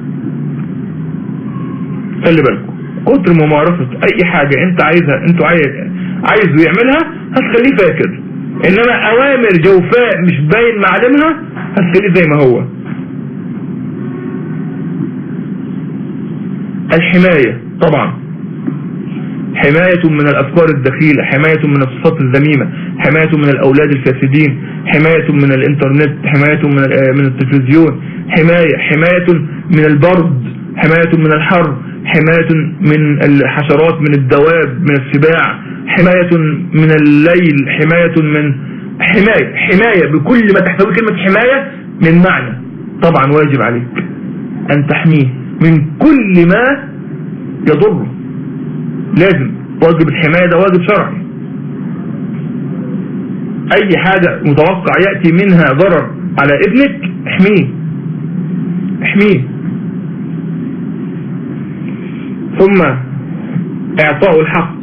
خلي بالك كتر ممارسة أي حاجة أنت عايزها أنت عايز عايزه يعملها هتخليه فاكر إنما أوامر جوفاء مش باين معلمها هتخليه زي ما هو الحماية طبعا حماية من الأفكار الدخيلة حماية من الصفات الذميمة حماية من الأولاد الفاسدين حماية من الإنترنت حماية من من التلفزيون حماية حماية من البرد حماية من الحر حماية من الحشرات من الدواب من السباع حماية من الليل حماية من حماية حماية بكل ما تحتوي كلمة حماية من معنى طبعا واجب عليك أن تحميه من كل ما يضره لازم واجب الحماية ده واجب شرعي اي حاجة متوقع يأتي منها ضرر على ابنك احميه احميه ثم اعطاء الحق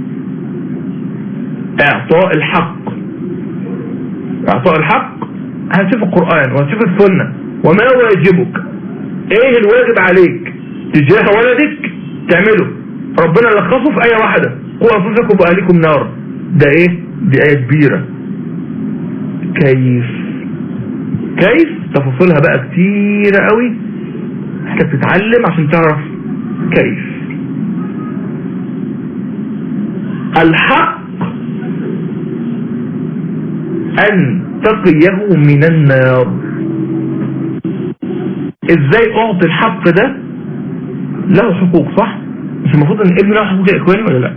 اعطاء الحق اعطاء الحق هنشوف القرآن وهنشوف السنة وما واجبك ايه الواجب عليك تجاه ولدك تعمله ربنا لخصه في آية واحدة قوا أنفسكم وأهلكم نار ده إيه دي آية كبيرة كيف كيف تفاصيلها بقى كتيرة قوي محتاج تتعلم عشان تعرف كيف الحق أن تقيه من النار ازاي اعطي الحق ده له حقوق صح مش المفروض ان ابني له حقوق يا اخواني ولا لا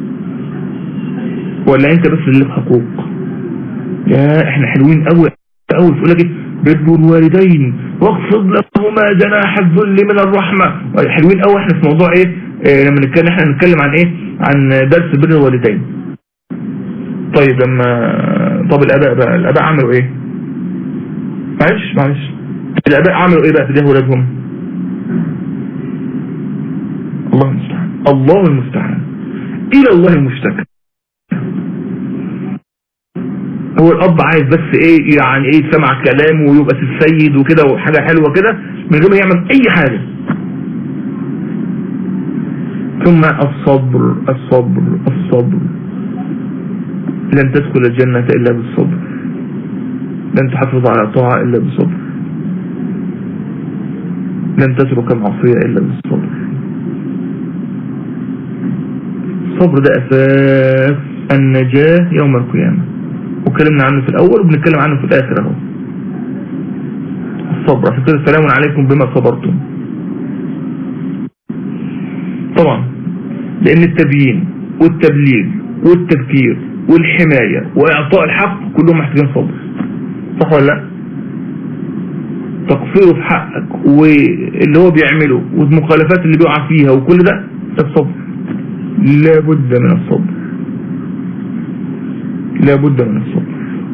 ولا انت بس اللي لك حقوق يا احنا حلوين قوي قوي تقول لك بر الوالدين واخفض لهما جناح الذل من الرحمه حلوين قوي احنا في موضوع ايه اه لما نتكلم احنا نتكلم عن ايه عن درس بر الوالدين طيب لما طب الاباء بقى الاباء عملوا ايه معلش معلش الاباء عملوا ايه بقى تجاه ولادهم الله المستعان الله المستعان الى الله المشتكى هو الاب عايز بس ايه يعني ايه سمع كلام ويبقى السيد وكده وحاجة حلوة كده من غير ما يعمل اي حاجة ثم الصبر الصبر الصبر لن تدخل الجنة الا بالصبر لن تحافظ على طاعة الا بالصبر لن تترك معصية الا بالصبر الصبر ده اساس النجاة يوم القيامة وكلمنا عنه في الاول وبنتكلم عنه في الاخر اهو الصبر عشان كده سلام عليكم بما صبرتم طبعا لان التبيين والتبليغ والتذكير والحماية واعطاء الحق كلهم محتاجين صبر صح ولا لا تقصيره في حقك واللي هو بيعمله والمخالفات اللي بيقع فيها وكل ده الصبر لابد من الصبر لابد من الصبر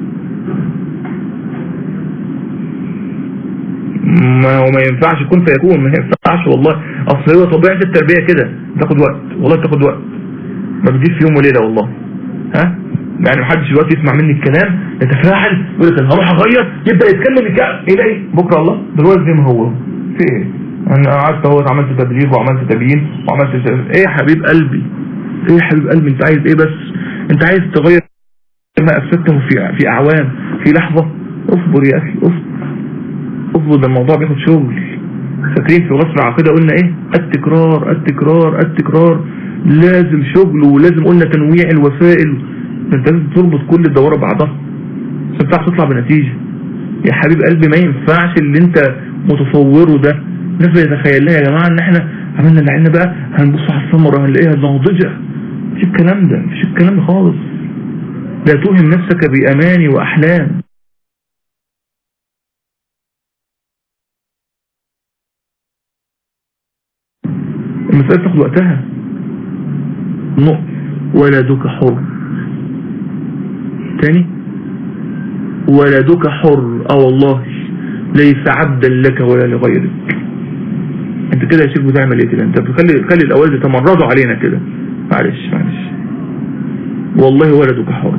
ما هو ما ينفعش يكون فيكون ما ينفعش والله اصل هو طبيعة التربية كده تاخد وقت والله تاخد وقت ما بتجيش في يوم وليلة والله ها يعني محدش دلوقتي يسمع مني الكلام يتفاعل يقول لك انا هروح اغير يبدا يتكلم يتكلم يلاقي بكره الله دلوقتي زي ما هو في ايه انا قعدت اهوت عملت تبليغ وعملت تبيين وعملت ايه يا حبيب قلبي ايه يا حبيب قلبي انت عايز ايه بس انت عايز تغير ما افسدته في في اعوام في لحظة اصبر يا اخي اصبر اصبر ده الموضوع بياخد شغل فاكرين في غصب العقيدة قلنا ايه التكرار التكرار التكرار لازم شغل ولازم قلنا تنويع الوسائل انت لازم تربط كل الدوارة بعضها عشان تعرف تطلع بنتيجة يا حبيب قلبي ما ينفعش اللي انت متصوره ده الناس بيتخيل لها يا جماعة ان احنا عملنا اللي عنا بقى هنبص على الثمرة هنلاقيها ناضجة مفيش الكلام ده مفيش الكلام ده خالص لا توهم نفسك بأماني وأحلام المسألة تاخد وقتها نقط ولدك حر تاني ولدك حر اه والله ليس عبدا لك ولا لغيرك انت كده يا شيخ بتعمل ايه كده انت بتخلي خلي الاولاد يتمردوا علينا كده معلش معلش والله ولدك حر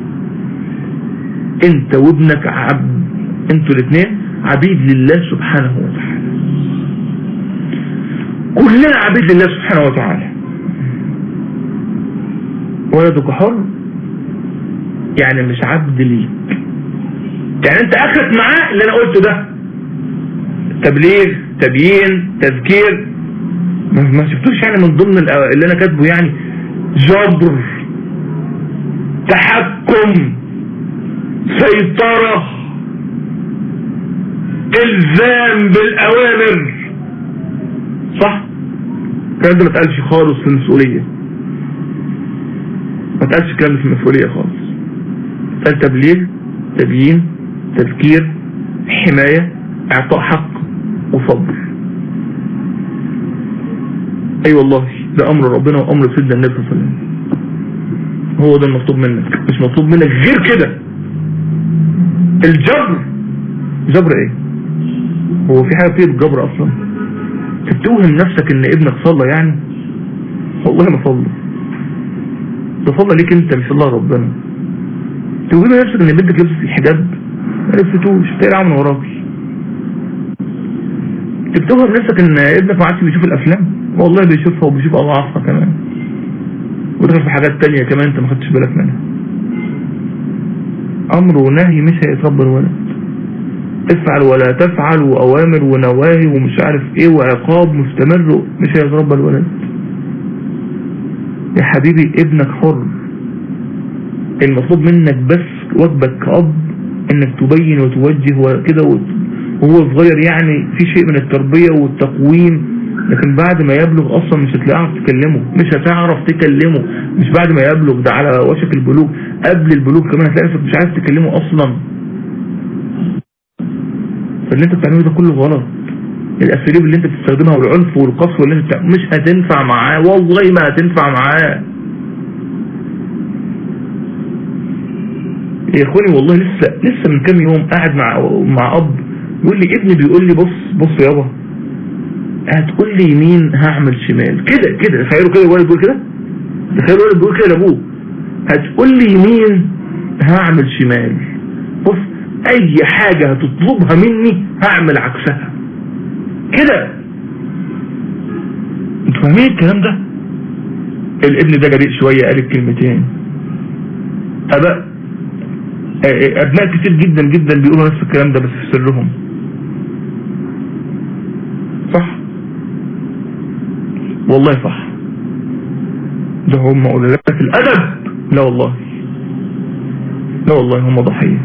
انت وابنك عبد انتوا الاثنين عبيد لله سبحانه وتعالى كلنا عبيد لله سبحانه وتعالى ولدك حر يعني مش عبد ليك يعني انت اخرك معاه اللي انا قلته ده تبليغ تبيين تذكير ما شفتوش يعني من ضمن اللي انا كاتبه يعني جبر تحكم سيطرة الزام بالاوامر صح الكلام ده ما اتقالش خالص في المسؤولية ما اتقالش الكلام ده في المسؤولية خالص اتقال تبليغ تبيين تذكير حماية اعطاء حق وصبر اي أيوة والله ده امر ربنا وامر سيدنا النبي صلى الله عليه وسلم هو ده المطلوب منك مش مطلوب منك غير كده الجبر جبر ايه هو في حاجة فيه الجبر اصلا تتوهم نفسك ان ابنك صلى يعني والله ما صلى ده صلى ليك انت مش الله ربنا توهم نفسك ان بنتك لبست الحجاب ما لبستوش تقلع من وراكي تتوهم نفسك ان ابنك ما عادش بيشوف الافلام والله بيشوفها وبيشوف اضعافها كمان ودخل في حاجات تانية كمان انت ما خدتش بالك منها امر ونهي مش هيتربى الولد افعل ولا تفعل واوامر ونواهي ومش عارف ايه وعقاب مستمر مش هيتربى الولد يا حبيبي ابنك حر المطلوب منك بس واجبك كأب انك تبين وتوجه وكده وهو صغير يعني في شيء من التربية والتقويم لكن بعد ما يبلغ اصلا مش هتعرف تكلمه مش هتعرف تكلمه مش بعد ما يبلغ ده على وشك البلوغ قبل البلوغ كمان هتلاقي نفسك مش عارف تكلمه اصلا فاللي انت بتعمله ده كله غلط الاساليب اللي انت بتستخدمها والعنف والقسوه اللي انت بتعمله مش هتنفع معاه والله ما هتنفع معاه يا اخواني والله لسه لسه من كام يوم قاعد مع مع اب يقول لي ابني بيقول لي بص بص يابا هتقول لي يمين هعمل شمال كده كده تخيلوا كده الولد بيقول كده تخيلوا الولد بيقول كده لابوه هتقول لي يمين هعمل شمال بص اي حاجة هتطلبها مني هعمل عكسها كده انتوا فاهمين الكلام ده الابن ده جريء شوية قال الكلمتين اباء ابناء كتير جدا جدا بيقولوا نفس الكلام ده بس في سرهم صح والله صح ده هم قلالات الادب لا والله لا والله هم ضحية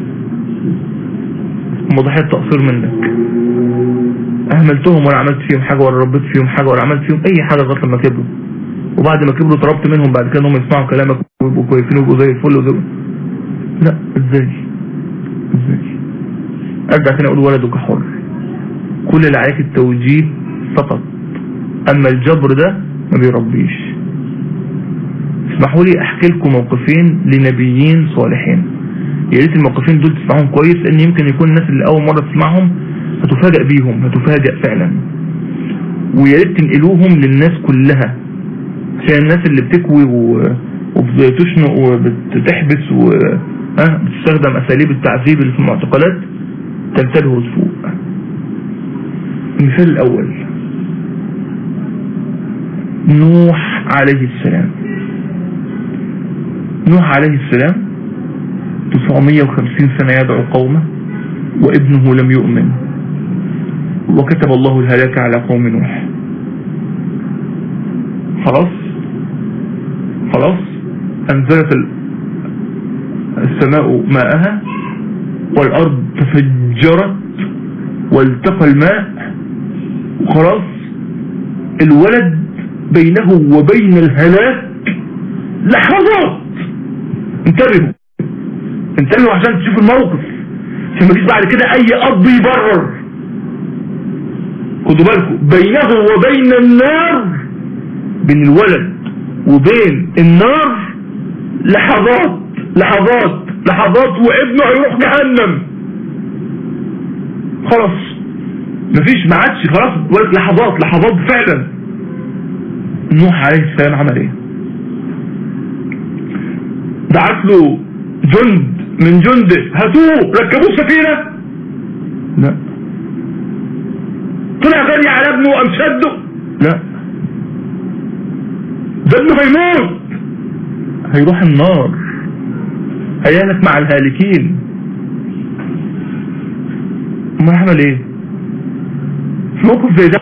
هم ضحية تقصير منك اهملتهم ولا عملت فيهم حاجة ولا ربيت فيهم حاجة ولا عملت فيهم اي حاجة لغايه لما كبروا وبعد ما كبروا طلبت منهم بعد كده انهم يسمعوا كلامك ويبقوا كويسين ويبقوا زي الفل وزي لا ازاي ازاي ارجع تاني اقول ولدك حر كل اللي عليك التوجيه فقط اما الجبر ده ما بيربيش اسمحوا لي احكي لكم موقفين لنبيين صالحين يا ريت الموقفين دول تسمعهم كويس لان يمكن يكون الناس اللي اول مرة تسمعهم هتفاجئ بيهم هتفاجئ فعلا ويا ريت تنقلوهم للناس كلها عشان الناس اللي بتكوي و... وبتشنق وبتحبس و ها بتستخدم اساليب التعذيب اللي في المعتقلات تنتبه وتفوق المثال الاول نوح عليه السلام نوح عليه السلام 950 سنة يدعو قومه وابنه لم يؤمن وكتب الله الهلاك على قوم نوح خلاص خلاص انزلت السماء ماءها والارض تفجرت والتقى الماء وخلاص الولد بينه وبين الهلاك لحظات انتبهوا انتبهوا عشان تشوفوا الموقف عشان ما تجيش بعد كده اي اب يبرر خدوا بالكم بينه وبين النار بين الولد وبين النار لحظات لحظات لحظات وابنه هيروح جهنم خلاص مفيش ما عادش خلاص لحظات لحظات فعلا نوح عليه السلام عمل ايه دعت له جند من جنده هاتوه ركبوه سفينة لا طلع غني على ابنه وقام شده لا ده ابنه هيموت هيروح النار هيهلك مع الهالكين ما عمل ايه في موقف زي ده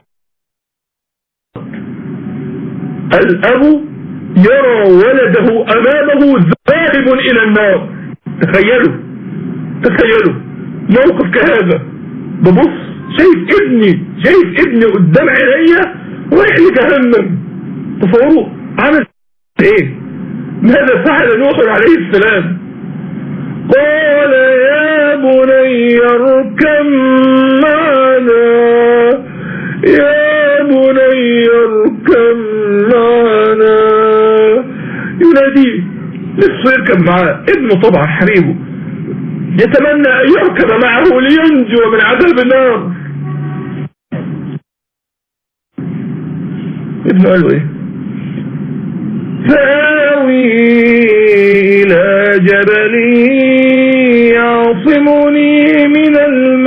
الاب يرى ولده امامه ذاهب الى النار تخيلوا تخيلوا موقف كهذا ببص شايف ابني شايف ابني قدام عينيا رايح لجهنم تصوروا عمل ايه ماذا فعل نوح عليه السلام قال يا بني اركب معنا يا بني اركب معنا يناديه لسه يركب معاه ابنه طبعا حبيبه يتمنى ان يركب معه لينجو من عذاب النار ابنه قال له ايه ساوي الى جبل يعصمني من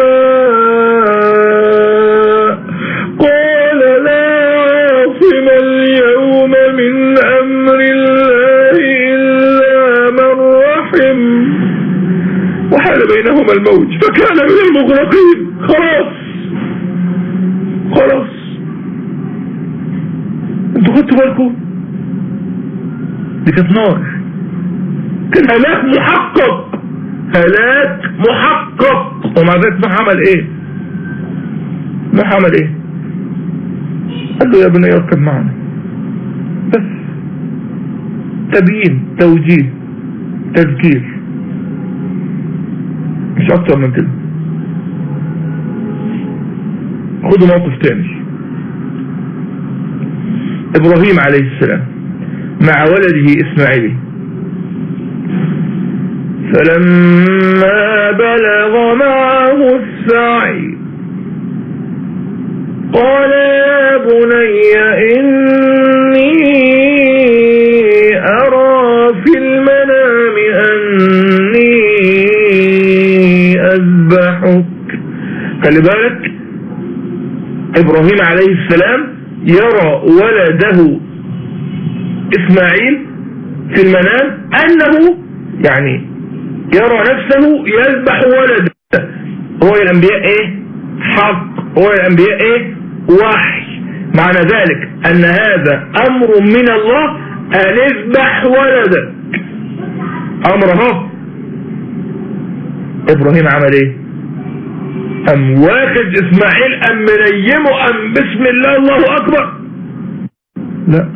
الماء قال لا عاصم اليوم من امر الله الا من رحم وحال بينهما الموج فكان من المغرقين خلاص خلاص انتوا خدتوا بالكم دي كانت نار كان هلاك محقق هلاك محقق ومع ذلك نوح عمل ايه نوح عمل ايه قال له يا بني اركب معنا بس تبيين توجيه تذكير مش اكتر من كده خدوا موقف تاني ابراهيم عليه السلام مع ولده اسماعيل فلما بلغ معه السعي قال يا بني إني أرى في المنام أني أذبحك خلي بالك إبراهيم عليه السلام يرى ولده إسماعيل في المنام أنه يعني يرى نفسه يذبح ولده هو الأنبياء إيه حق هو الأنبياء إيه وحي معنى ذلك أن هذا أمر من الله أن اذبح ولدك أمر هو إبراهيم عمل إيه أم واخد إسماعيل أم منيمه أم بسم الله الله أكبر لا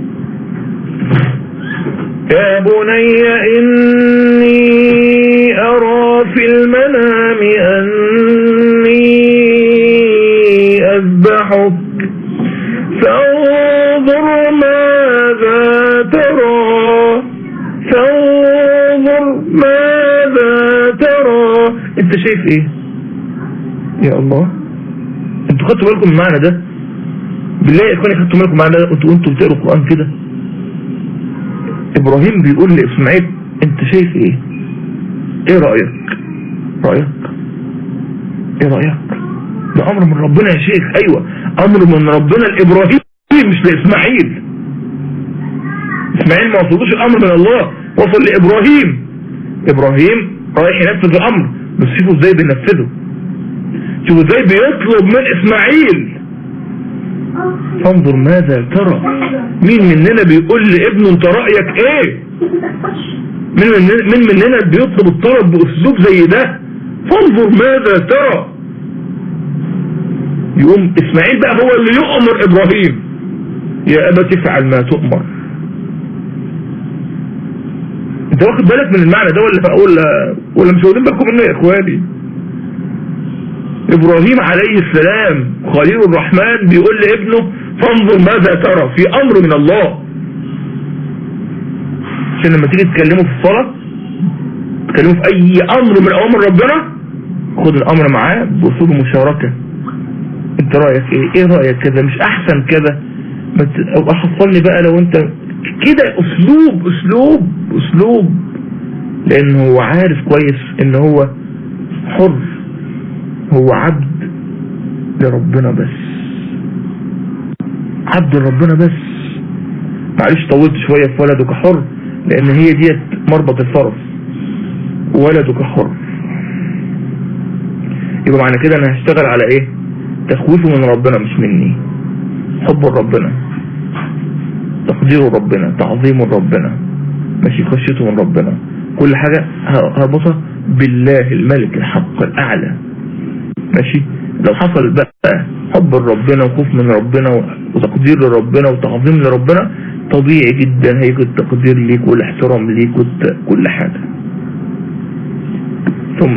يا بني إني أرى في المنام أني أذبحك فانظر ماذا ترى فانظر ماذا ترى انت شايف ايه يا الله انتوا خدتوا بالكم من المعنى ده بالله يا اخواني خدتوا بالكم من المعنى ده انتوا انتوا بتقروا القرآن كده ابراهيم بيقول لاسماعيل انت شايف ايه ايه رأيك رأيك ايه رأيك ده امر من ربنا يا شيخ ايوه امر من ربنا لابراهيم مش لاسماعيل اسماعيل ما وصلوش الامر من الله وصل لابراهيم ابراهيم رايح ينفذ الامر بس شوفوا ازاي بينفذه شوفوا ازاي بيطلب من اسماعيل فانظر ماذا ترى مين مننا بيقول لابنه انت رأيك ايه مين مننا, مين مننا بيطلب الطلب باسلوب زي ده فانظر ماذا ترى يقوم اسماعيل بقى هو اللي يؤمر ابراهيم يا ابا تفعل ما تؤمر انت واخد بالك من المعنى ده ولا ولا ولا مش واخدين بالكم منه يا اخواني ابراهيم عليه السلام خليل الرحمن بيقول لابنه فانظر ماذا ترى في امر من الله عشان لما تيجي تكلمه في الصلاة تكلمه في اي امر من اوامر ربنا خد الامر معاه باسلوب مشاركة انت رايك ايه ايه رايك كذا مش احسن كذا او احصلني بقى لو انت كده اسلوب اسلوب اسلوب لانه هو عارف كويس ان هو حر هو عبد لربنا بس عبد لربنا بس معلش طولت شوية في ولدك حر لان هي ديت مربط الفرس ولدك حر يبقى معنى كده انا هشتغل على ايه تخويفه من ربنا مش مني حب ربنا تقدير ربنا تعظيم ربنا ماشي خشيته من ربنا كل حاجة هربطها بالله الملك الحق الأعلى ماشي لو حصل بقى حب ربنا وخوف من ربنا وتقدير لربنا وتعظيم لربنا طبيعي جدا هيجي التقدير ليك والاحترام ليك كل حاجة ثم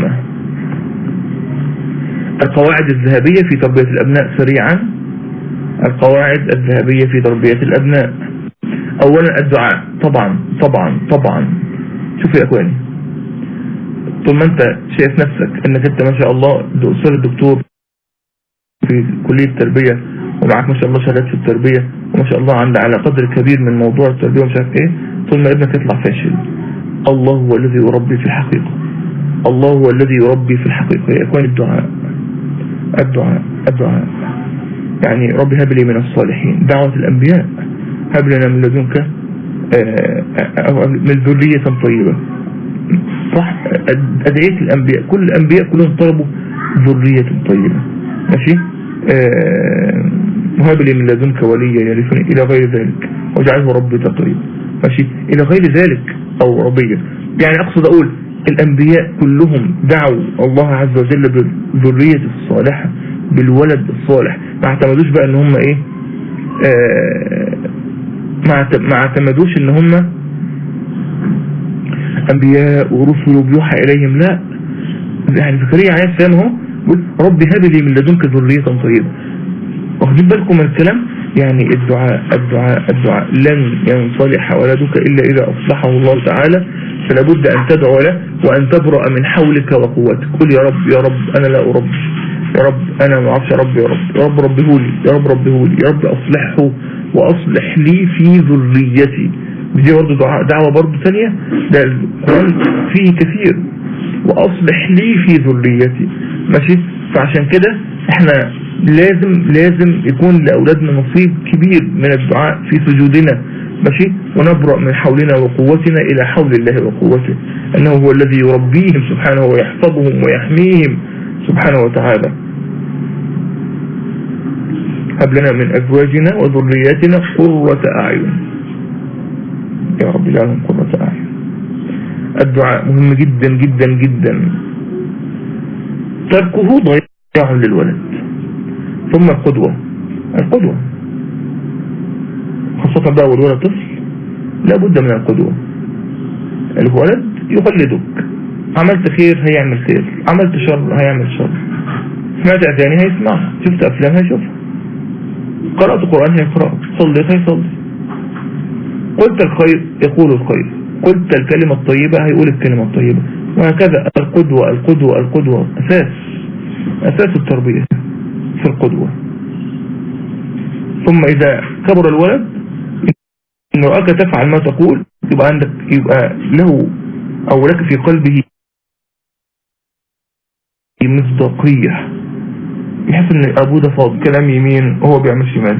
القواعد الذهبية في تربية الأبناء سريعا القواعد الذهبية في تربية الأبناء أولا الدعاء طبعا طبعا طبعا شوف يا أخواني طول ما أنت شايف نفسك أنك أنت ما شاء الله أستاذ الدكتور في كلية التربية ومعاك ما شاء الله شهادات في التربية وما شاء الله عند على قدر كبير من موضوع التربية ومش عارف ايه طول ما ابنك يطلع فاشل الله هو الذي يربي في الحقيقة الله هو الذي يربي في الحقيقة يا اخوان الدعاء الدعاء الدعاء يعني ربي هب لي من الصالحين دعوة الأنبياء هب لنا من لدنك من ذرية طيبة صح أدعية الأنبياء كل الأنبياء كلهم طلبوا ذرية طيبة ماشي وهب لي من لدنك وليا يرثني إلى غير ذلك واجعله ربي تقريبا ماشي إلى غير ذلك أو ربيا يعني أقصد أقول الأنبياء كلهم دعوا الله عز وجل بالذرية الصالحة بالولد الصالح ما اعتمدوش بقى ان هم ايه آه ما اعتمدوش ان هم انبياء ورسل وبيوحى اليهم لا يعني زكريا عليه السلام اهو ربي هب لي من لدنك ذرية طيبة واخدين بالكم من الكلام يعني الدعاء الدعاء الدعاء لن ينصلح ولدك إلا إذا أصلحه الله تعالى فلا بد أن تدعو له وأن تبرأ من حولك وقوتك قل يا رب يا رب أنا لا أرب يا رب أنا ما أعرفش يا رب يا رب يا رب ربه لي يا رب ربه لي يا رب أصلحه وأصلح لي في ذريتي دي برضه دعاء دعوة برضه ثانية ده القرآن فيه كثير وأصلح لي في ذريتي ماشي فعشان كده احنا لازم لازم يكون لأولادنا نصيب كبير من الدعاء في سجودنا ماشي ونبرأ من حولنا وقوتنا إلى حول الله وقوته أنه هو الذي يربيهم سبحانه ويحفظهم ويحميهم سبحانه وتعالى هب لنا من أزواجنا وذرياتنا قرة أعين يا رب لهم قرة أعين الدعاء مهم جدا جدا جدا تركه ضياع للولد ثم القدوة القدوة خاصة بقى والولد طفل لابد من القدوة الولد يقلدك عملت خير هيعمل خير عملت شر هيعمل شر سمعت أغاني هيسمعها شفت أفلام هيشوفها قرأت قرآن هيقرأه صليت هيصلي قلت الخير يقول الخير قلت الكلمة الطيبة هيقول الكلمة الطيبة وهكذا القدوة القدوة القدوة أساس أساس التربية في القدوة ثم إذا كبر الولد إن رأك تفعل ما تقول يبقى عندك يبقى له أو لك في قلبه مصداقية يحس ان ابوه ده فاضي كلام يمين وهو بيعمل شمال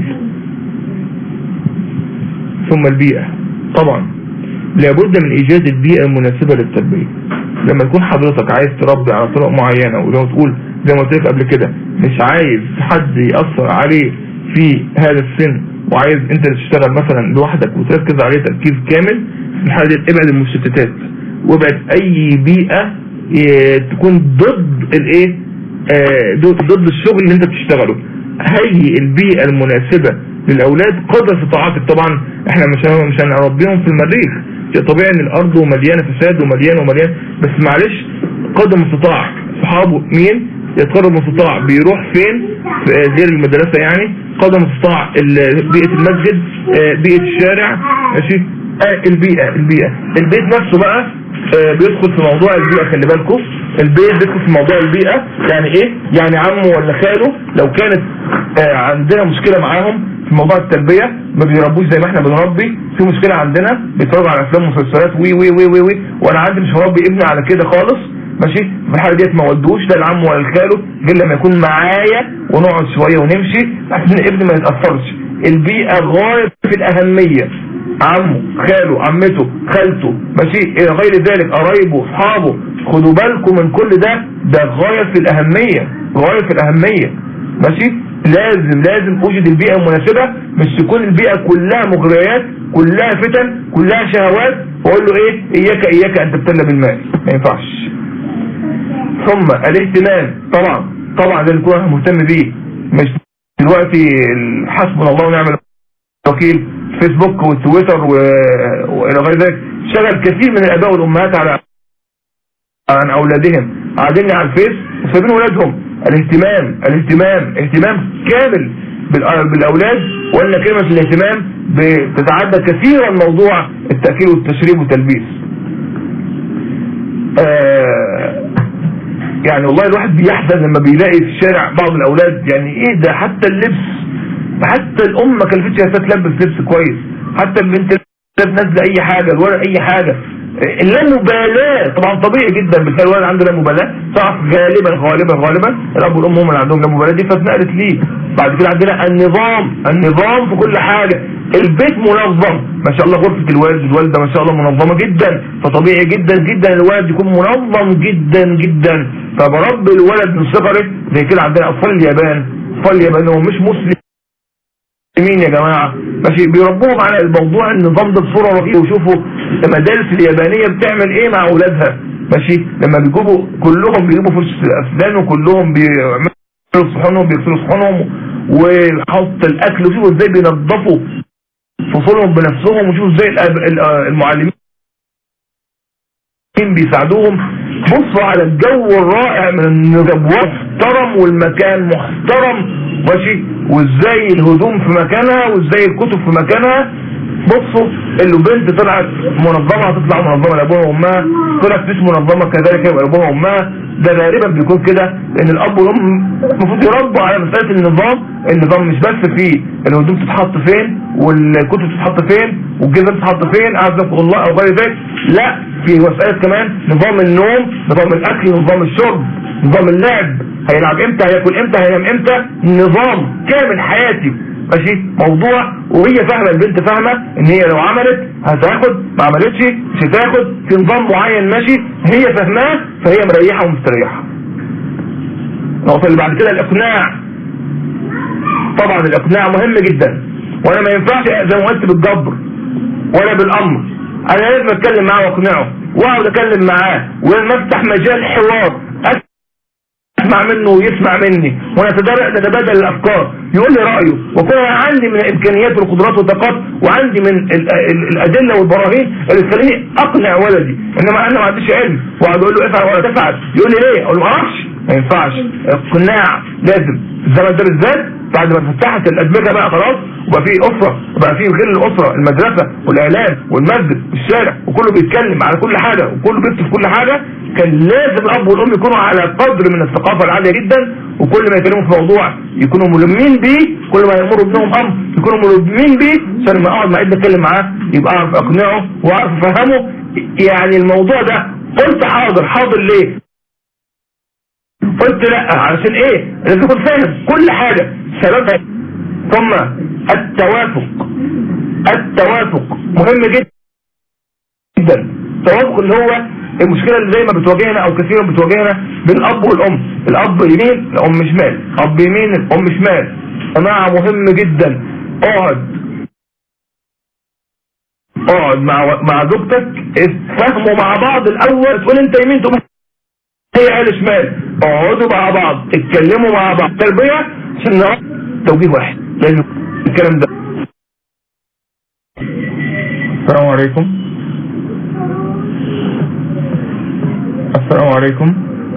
ثم البيئة طبعا لابد من ايجاد البيئة المناسبة للتربية لما تكون حضرتك عايز تربي على طرق معينة ولو تقول زي ما قلت لك قبل كده مش عايز حد يأثر عليه في هذا السن وعايز انت تشتغل مثلا لوحدك وتركز عليه تركيز كامل في الحالة دي ابعد المشتتات وابعد اي بيئة تكون ضد الايه آه، ضد الشغل اللي انت بتشتغله هيئ البيئة المناسبة للأولاد قدر استطاعتك طبعا احنا مش مش هنربيهم في المريخ شيء طبيعي ان الارض مليانة فساد ومليان ومليان بس معلش قدر استطاع صحابه مين يتقرب استطاع بيروح فين غير المدرسة يعني قدم استطاع بيئة المسجد آه، بيئة الشارع ماشي آه، البيئة البيئة البيت نفسه بقى آه، بيدخل في موضوع البيئة خلي بالكم البيت بيدخل في موضوع البيئة يعني ايه يعني عمه ولا خاله لو كانت آه، عندنا مشكلة معاهم في موضوع التربية ما بيربوش زي ما احنا بنربي في مشكلة عندنا بيتفرجوا على افلام ومسلسلات وي وي وي وي وي وانا عندي مش هربي ابني على كده خالص ماشي في الحالة ديت ما ودوش لا العم ولا الخاله غير لما يكون معايا ونقعد شوية ونمشي عشان ابني ما يتأثرش البيئة غاية في الأهمية عمه خاله عمته خالته ماشي الى غير ذلك قرايبه اصحابه خدوا بالكم من كل ده ده غاية في الاهمية غاية في الاهمية ماشي لازم لازم اوجد البيئة المناسبة مش تكون البيئة كلها مغريات كلها فتن كلها شهوات واقول له ايه اياك اياك ان تبتلى بالماء ما ينفعش ثم الاهتمام طبعا طبعا لازم تكون مهتم بيه مش دلوقتي حسبنا الله ونعم الوكيل فيسبوك وتويتر والى غير ذلك شغل كثير من الاباء والامهات على عن اولادهم قاعدين على الفيس وسايبين ولادهم الاهتمام الاهتمام اهتمام كامل بالاولاد ولا كلمة الاهتمام بتتعدى كثيرا موضوع التأكيل والتشريب والتلبيس آه يعني والله الواحد بيحزن لما بيلاقي في الشارع بعض الاولاد يعني ايه ده حتى اللبس حتى الام ما كلفتش تلبس لبس كويس حتى البنت نازله اي حاجه الولد اي حاجه اللامبالاة طبعا طبيعي جدا بالفعل الولد عنده لامبالاة صح غالبا غالبا غالبا الاب والام هم اللي عندهم لامبالاة دي فاتنقلت ليه بعد كده عندنا النظام النظام في كل حاجة البيت منظم ما شاء الله غرفة الوالد الوالدة ما شاء الله منظمة جدا فطبيعي جدا جدا الولد يكون منظم جدا جدا فبرب الولد من صغره زي كده عندنا اطفال اليابان اطفال اليابان هو مش مسلم مين يا جماعة ماشي بيربوهم على الموضوع النظام ده بصورة رهيبة وشوفوا المدارس اليابانية بتعمل ايه مع اولادها ماشي لما بيجيبوا كلهم بيجيبوا فرش الاسنان وكلهم بيعملوا صحونهم بيغسلوا صحونهم وحط الاكل وشوفوا ازاي بينظفوا فصولهم بنفسهم وشوفوا ازاي المعلمين بيساعدوهم بصوا على الجو الرائع من النظام محترم والمكان محترم ماشي وازاي الهدوم في مكانها وازاي الكتب في مكانها بصوا اللي بنت طلعت منظمة هتطلع منظمة لأبوها وأمها طلعت مش منظمة كذلك يبقى أبوها وأمها ده غالبا بيكون كده لأن الأب والأم المفروض يربوا على مسألة النظام النظام مش بس فيه الهدوم تتحط فين والكتب تتحط فين والجزم تتحط فين أعزكم الله أو غير ذلك لا في مسألة كمان نظام النوم نظام الأكل نظام الشرب نظام اللعب هيلعب امتى هياكل امتى هينام امتى نظام كامل حياتي ماشي موضوع وهي فاهمه البنت فاهمه ان هي لو عملت هتاخد ما عملتش مش هتاخد في نظام معين ماشي هي فاهماه فهي مريحه ومستريحه النقطه اللي بعد كده الاقناع طبعا الاقناع مهم جدا وانا ما ينفعش زي ما قلت بالجبر ولا بالامر انا لازم اتكلم معاه واقنعه واقعد اتكلم معاه ونفتح مجال حوار اسمع منه ويسمع مني ونتبادل الافكار يقول لي رايه وكون عندي من الامكانيات والقدرات والطاقات وعندي من الادله والبراهين اللي تخليني اقنع ولدي انما انا ما عنديش علم واقعد اقول له افعل ولا تفعل يقول لي ليه اقول له ما اعرفش ما ينفعش اقناع لازم الزمن ده بالذات بعد ما فتحت الادمغه بقى خلاص وبقى فيه اسره وبقى فيه غير الاسره المدرسه والاعلام والمسجد والشارع وكله بيتكلم على كل حاجه وكله بيكتب كل حاجه كان لازم الاب والام يكونوا على قدر من الثقافه العاليه جدا وكل ما يكلموا في موضوع يكونوا ملمين بيه كل ما يامروا ابنهم امر يكونوا ملمين بيه عشان لما اقعد مع ابني اتكلم معاه يبقى اعرف اقنعه واعرف افهمه يعني الموضوع ده قلت حاضر حاضر ليه قلت لا علشان ايه لازم تكون فاهم كل حاجة سببها ثم التوافق التوافق مهم جدا جدا التوافق اللي هو المشكلة اللي زي ما بتواجهنا او كثيرا بتواجهنا بين الاب والام الاب يمين الام شمال اب يمين الام شمال جماعة مهم جدا اقعد اقعد مع مع زوجتك افهموا مع بعض الاول تقول انت يمين تقول هي اهل شمال اقعدوا مع بعض اتكلموا مع بعض تربية عشان نعرف توجيه واحد لازم الكلام ده السلام عليكم السلام عليكم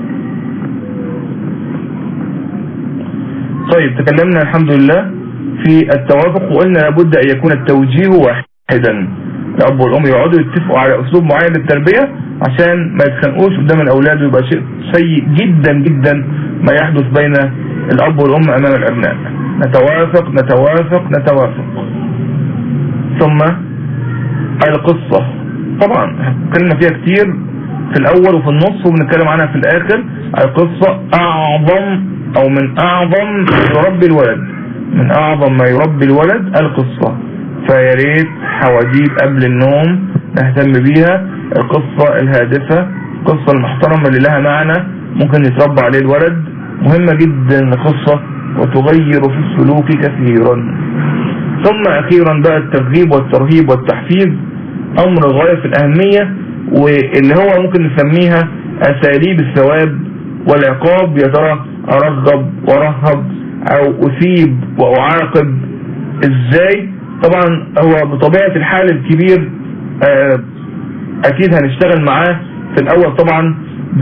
طيب تكلمنا الحمد لله في التوافق وقلنا لابد ان يكون التوجيه واحدا الاب والام يقعدوا يتفقوا على اسلوب معين للتربيه عشان ما يتخانقوش قدام الاولاد ويبقى شيء سيء جدا جدا ما يحدث بين الاب والام امام الابناء نتوافق نتوافق نتوافق ثم القصة طبعا اتكلمنا فيها كتير في الاول وفي النص وبنتكلم عنها في الاخر القصة اعظم او من اعظم ما يربي الولد من اعظم ما يربي الولد القصة فيا ريت حواديت قبل النوم نهتم بيها القصة الهادفة القصة المحترمة اللي لها معنى ممكن يتربى عليه الولد مهمة جدا القصة وتغير في السلوك كثيرا ثم اخيرا بقى الترغيب والترهيب والتحفيز امر غاية في الاهمية واللي هو ممكن نسميها اساليب الثواب والعقاب يا ترى ارغب وارهب او اثيب واعاقب ازاي طبعا هو بطبيعة الحال الكبير آه اكيد هنشتغل معاه في الاول طبعا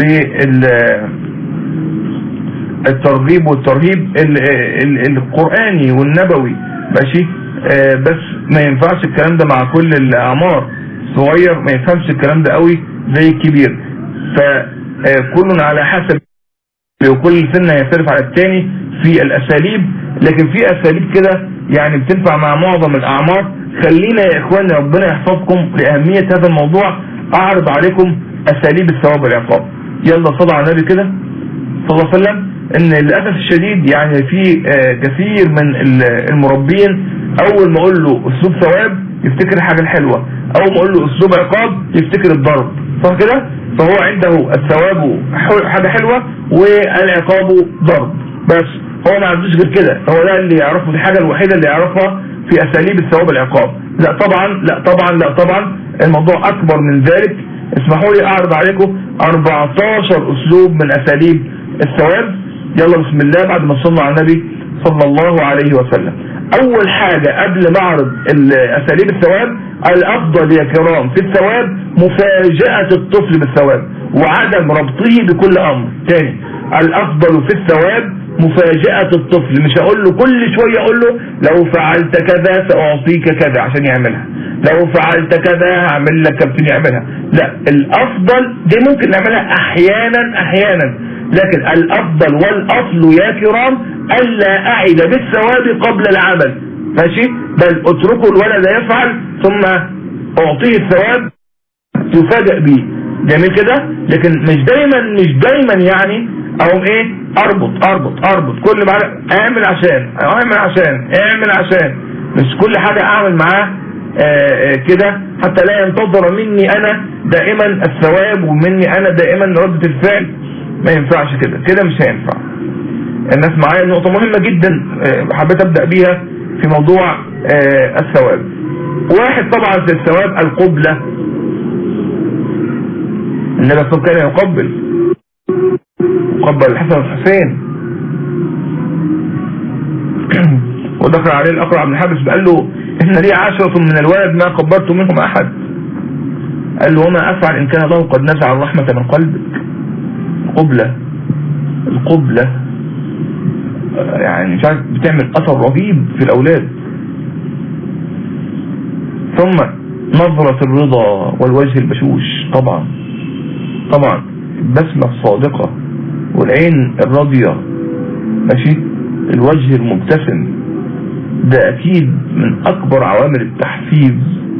بالترغيب والترهيب القرآني والنبوي ماشي آه بس ما ينفعش الكلام ده مع كل الاعمار صغير ما يفهمش الكلام ده قوي زي الكبير فكل على حسب وكل سنة يختلف على الثاني في الاساليب لكن في اساليب كده يعني بتنفع مع معظم الاعمار خلينا يا اخواني ربنا يحفظكم لأهمية هذا الموضوع اعرض عليكم اساليب الثواب والعقاب يلا صلى على النبي كده صلى الله عليه وسلم ان للأسف الشديد يعني في كثير من المربين اول ما اقول له اسلوب ثواب يفتكر الحاجة الحلوة اول ما اقول له اسلوب عقاب يفتكر الضرب صح كده فهو عنده الثواب حاجة حلوة والعقاب ضرب بس هو ما عندوش غير كده هو ده اللي يعرفه دي الحاجة الوحيدة اللي يعرفها في اساليب الثواب والعقاب لا طبعا لا طبعا لا طبعا الموضوع اكبر من ذلك اسمحوا لي اعرض عليكم 14 اسلوب من اساليب الثواب يلا بسم الله بعد ما صلى على النبي صلى الله عليه وسلم اول حاجة قبل معرض اساليب الثواب الافضل يا كرام في الثواب مفاجأة الطفل بالثواب وعدم ربطه بكل امر تاني الافضل في الثواب مفاجأة الطفل مش هقول له كل شوية اقول له لو فعلت كذا سأعطيك كذا عشان يعملها لو فعلت كذا هعمل لك كابتن يعملها لا الافضل دي ممكن نعملها احيانا احيانا لكن الافضل والاصل يا كرام الا اعد بالثواب قبل العمل ماشي بل اتركوا الولد يفعل ثم اعطيه الثواب تفاجئ به جميل كده لكن مش دايما مش دايما يعني اقوم ايه اربط اربط اربط كل بعد اعمل عشان اعمل عشان اعمل عشان مش كل حاجة اعمل معاه آه، آه، كده حتى لا ينتظر مني انا دائما الثواب ومني انا دائما ردة الفعل ما ينفعش كده كده مش هينفع الناس معايا نقطة مهمة جدا آه، حبيت ابدأ بيها في موضوع الثواب واحد طبعا في الثواب القبلة النبي صلى الله عليه وسلم كان يقبل قبل الحسن والحسين ودخل عليه الأقرع بن حابس قال له إن لي عشرة من الولد ما قبرت منهم أحد قال له وما أفعل إن كان الله قد نزع الرحمة من قلبك قبلة القبلة يعني مش عارف بتعمل أثر رهيب في الأولاد ثم نظرة الرضا والوجه البشوش طبعا طبعا البسمة الصادقة والعين الراضية ماشي الوجه المبتسم ده اكيد من اكبر عوامل التحفيز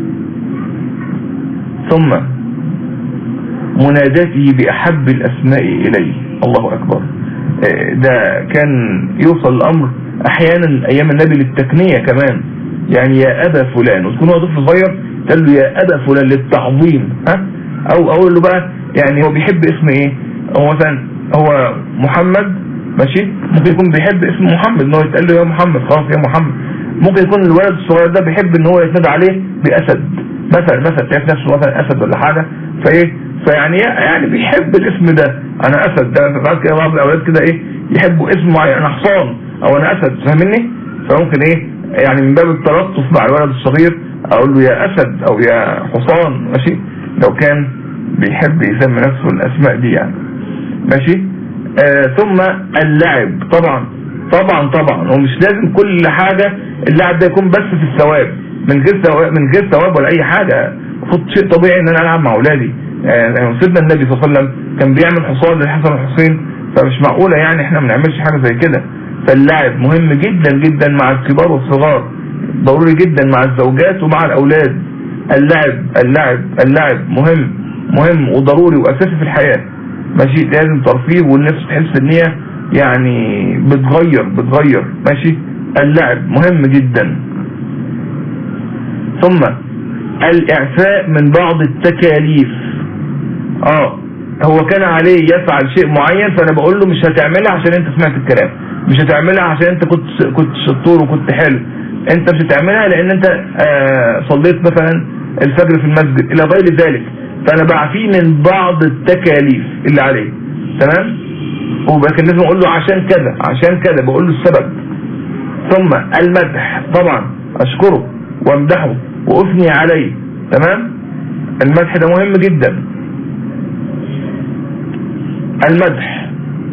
ثم مناداته باحب الاسماء اليه الله اكبر آه، ده كان يوصل الامر احيانا ايام النبي للتكنية كمان يعني يا ابا فلان وتكون هو طفل صغير قال له يا ابا فلان للتعظيم ها او اقول له بقى يعني هو بيحب اسم ايه هو مثلا هو محمد ماشي ممكن يكون بيحب اسم محمد ان هو يتقال له يا محمد خلاص يا محمد ممكن يكون الولد الصغير ده بيحب ان هو يتنادى عليه باسد مثلا مثلا شايف نفسه مثلا اسد ولا حاجه فايه فيعني يعني بيحب الاسم ده انا اسد ده بعد كده بعض الاولاد كده ايه يحبوا اسم معين انا حصان او انا اسد فاهمني فممكن ايه يعني من باب التلطف مع الولد الصغير اقول له يا اسد او يا حصان ماشي لو كان بيحب يسمي نفسه الاسماء دي يعني ماشي آه ثم اللعب طبعا طبعا طبعا ومش لازم كل حاجة اللعب ده يكون بس في الثواب من غير ثواب من غير ثواب ولا اي حاجة خد شيء طبيعي ان انا العب مع اولادي آه سيدنا النبي صلى الله عليه وسلم كان بيعمل حصان للحسن والحسين فمش معقولة يعني احنا ما بنعملش حاجة زي كده فاللعب مهم جدا جدا مع الكبار والصغار ضروري جدا مع الزوجات ومع الاولاد اللعب اللعب اللعب مهم مهم وضروري واساسي في الحياة ماشي لازم ترفيه والنفس تحس ان هي يعني بتغير بتغير ماشي اللعب مهم جدا ثم الاعفاء من بعض التكاليف اه هو كان عليه يفعل شيء معين فانا بقول له مش هتعملها عشان انت سمعت الكلام مش هتعملها عشان انت كنت كنت شطور وكنت حلو انت مش هتعملها لان انت آه صليت مثلا الفجر في المسجد الى غير ذلك فانا بعفيه من بعض التكاليف اللي عليه تمام ولكن لازم اقول له عشان كذا عشان كذا بقول له السبب ثم المدح طبعا اشكره وامدحه واثني عليه تمام المدح ده مهم جدا المدح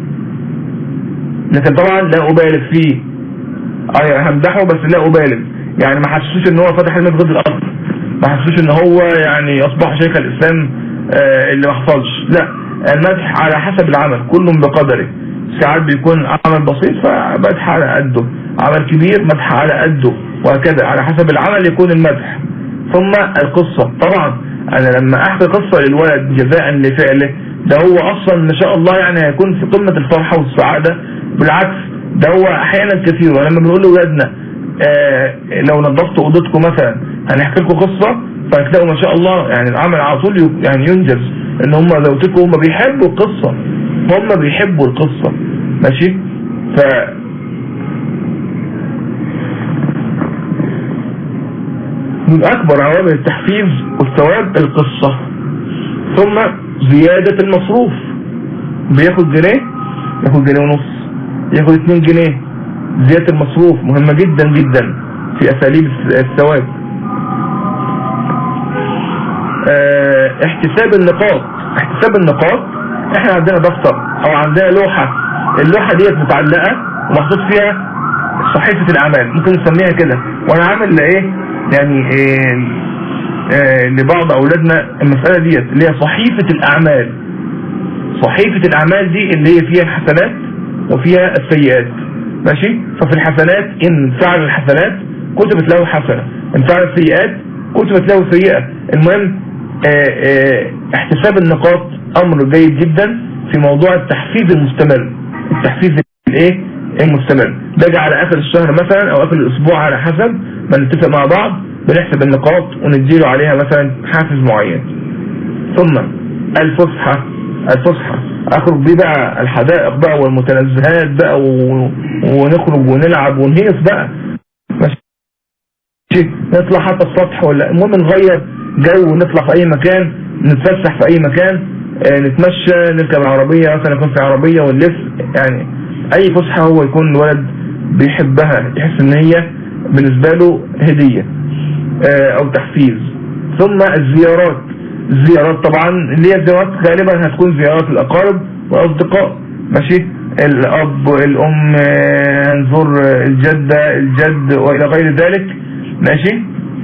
لكن طبعا لا ابالغ فيه اي همدحه بس لا ابالغ يعني ما حسسوش ان هو فتح المسجد الارض ما حسوش ان هو يعني اصبح شيخ الاسلام آه، اللي ما حصلش لا المدح على حسب العمل كل بقدره ساعات بيكون عمل بسيط فمدح على قده عمل كبير مدح على قده وهكذا على حسب العمل يكون المدح ثم القصة طبعا انا لما احكي قصة للولد جزاء لفعله ده هو اصلا ما شاء الله يعني هيكون في قمة الفرحة والسعادة بالعكس ده هو احيانا كثير ولما بنقول لاولادنا آه لو نظفت اوضتكم مثلا هنحكي لكم قصة فهتلاقوا ما شاء الله يعني العمل على طول يعني ينجز ان هم زوجتكم هم بيحبوا القصة هم بيحبوا القصة ماشي ف من اكبر عوامل التحفيز والثواب القصة ثم زيادة المصروف بياخد جنيه ياخد جنيه ونص ياخد 2 جنيه زيادة المصروف مهمة جدا جدا في اساليب الثواب اه احتساب النقاط احتساب النقاط احنا عندنا دفتر او عندنا لوحة اللوحة ديت متعلقة ومحطوط فيها صحيفة الاعمال ممكن نسميها كده وانا عامل ايه يعني إيه آه لبعض اولادنا المسألة ديت اللي هي صحيفة الاعمال صحيفة الاعمال دي اللي هي فيها الحسنات وفيها السيئات ماشي ففي الحسنات ان فعل الحسنات كتبت له حسنة ان فعل السيئات كتبت له سيئة المهم آه آه احتساب النقاط امر جيد جدا في موضوع التحفيز المستمر التحفيز الايه المستمر باجي على اخر الشهر مثلا او اخر الاسبوع على حسب ما نتفق مع بعض بنحسب النقاط ونديله عليها مثلا حافز معين ثم الفسحة الفسحة اخرج بيه بقى الحدائق بقى والمتنزهات بقى و... ونخرج ونلعب ونهيص بقى ماشي نطلع حتى السطح ولا المهم نغير جو ونطلع في اي مكان نتفسح في اي مكان اه نتمشى نركب العربية مثلا يكون في عربية ونلف يعني اي فسحة هو يكون الولد بيحبها يحس ان هي بالنسبة له هدية اه او تحفيز ثم الزيارات الزيارات طبعا اللي هي الزيارات غالبا هتكون زيارات الاقارب والاصدقاء ماشي الاب الام هنزور الجدة الجد والى غير ذلك ماشي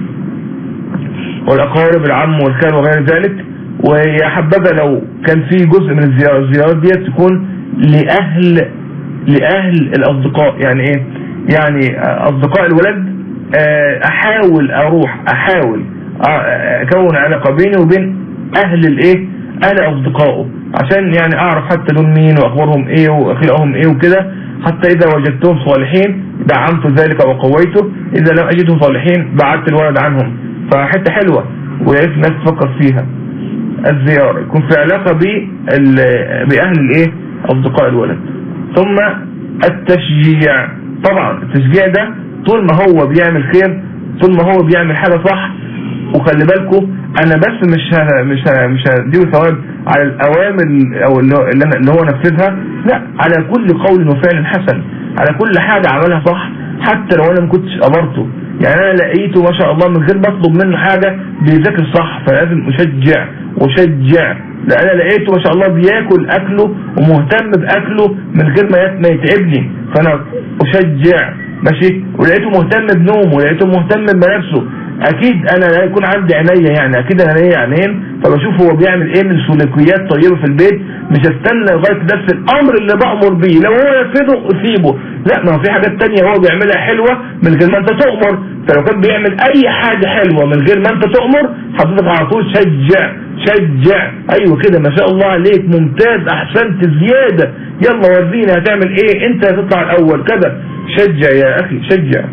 والاقارب العم والخال وغير ذلك ويا حبذا لو كان في جزء من الزيارات الزيارات دي تكون لاهل لاهل الاصدقاء يعني ايه يعني اصدقاء الولد احاول اروح احاول اكون علاقة بيني وبين اهل الايه اهل اصدقائه عشان يعني اعرف حتى دول مين واخبارهم ايه واخلاقهم ايه وكده حتى اذا وجدتهم صالحين دعمت ذلك وقويته اذا لم اجدهم صالحين بعدت الولد عنهم فحتة حلوة وياريت الناس تفكر فيها الزيارة يكون في علاقة باهل الايه اصدقاء الولد ثم التشجيع طبعا التشجيع ده طول ما هو بيعمل خير طول ما هو بيعمل حاجة صح وخلي بالكم انا بس مش ه... مش ه... مش هديله ثواب على الاوامر او اللي هو, اللي هو نفذها لا على كل قول وفعل حسن على كل حاجة عملها صح حتى لو انا ما كنتش امرته يعني انا لقيته ما شاء الله من غير ما اطلب منه حاجة بيذاكر صح فلازم اشجع وشجع لان انا لقيته ما شاء الله بياكل اكله ومهتم باكله من غير ما يتعبني فانا اشجع ماشي ولقيته مهتم بنومه ولقيته مهتم بنفسه اكيد انا لا يكون عندي عينيا يعني اكيد انا ليا عينين فبشوف هو بيعمل ايه من سلوكيات طيبه في البيت مش استنى لغايه نفس الامر اللي بامر بيه لو هو ينفذه اسيبه لا ما هو في حاجات تانية هو بيعملها حلوه من غير ما انت تؤمر فلو كان بيعمل اي حاجه حلوه من غير ما انت تؤمر حضرتك على طول شجع شجع ايوه كده ما شاء الله عليك ممتاز احسنت زياده يلا ورينا هتعمل ايه انت هتطلع الاول كذا شجع يا اخي شجع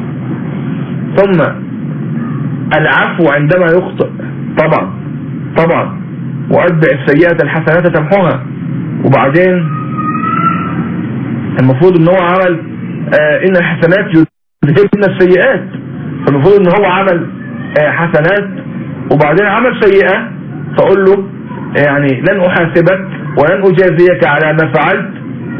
ثم العفو عندما يخطئ طبعا طبعا وأتبع السيئة الحسنات تمحوها وبعدين المفروض ان هو عمل آه ان الحسنات يذهبن السيئات فالمفروض ان هو عمل آه حسنات وبعدين عمل سيئة فاقول له يعني لن احاسبك ولن اجازيك على ما فعلت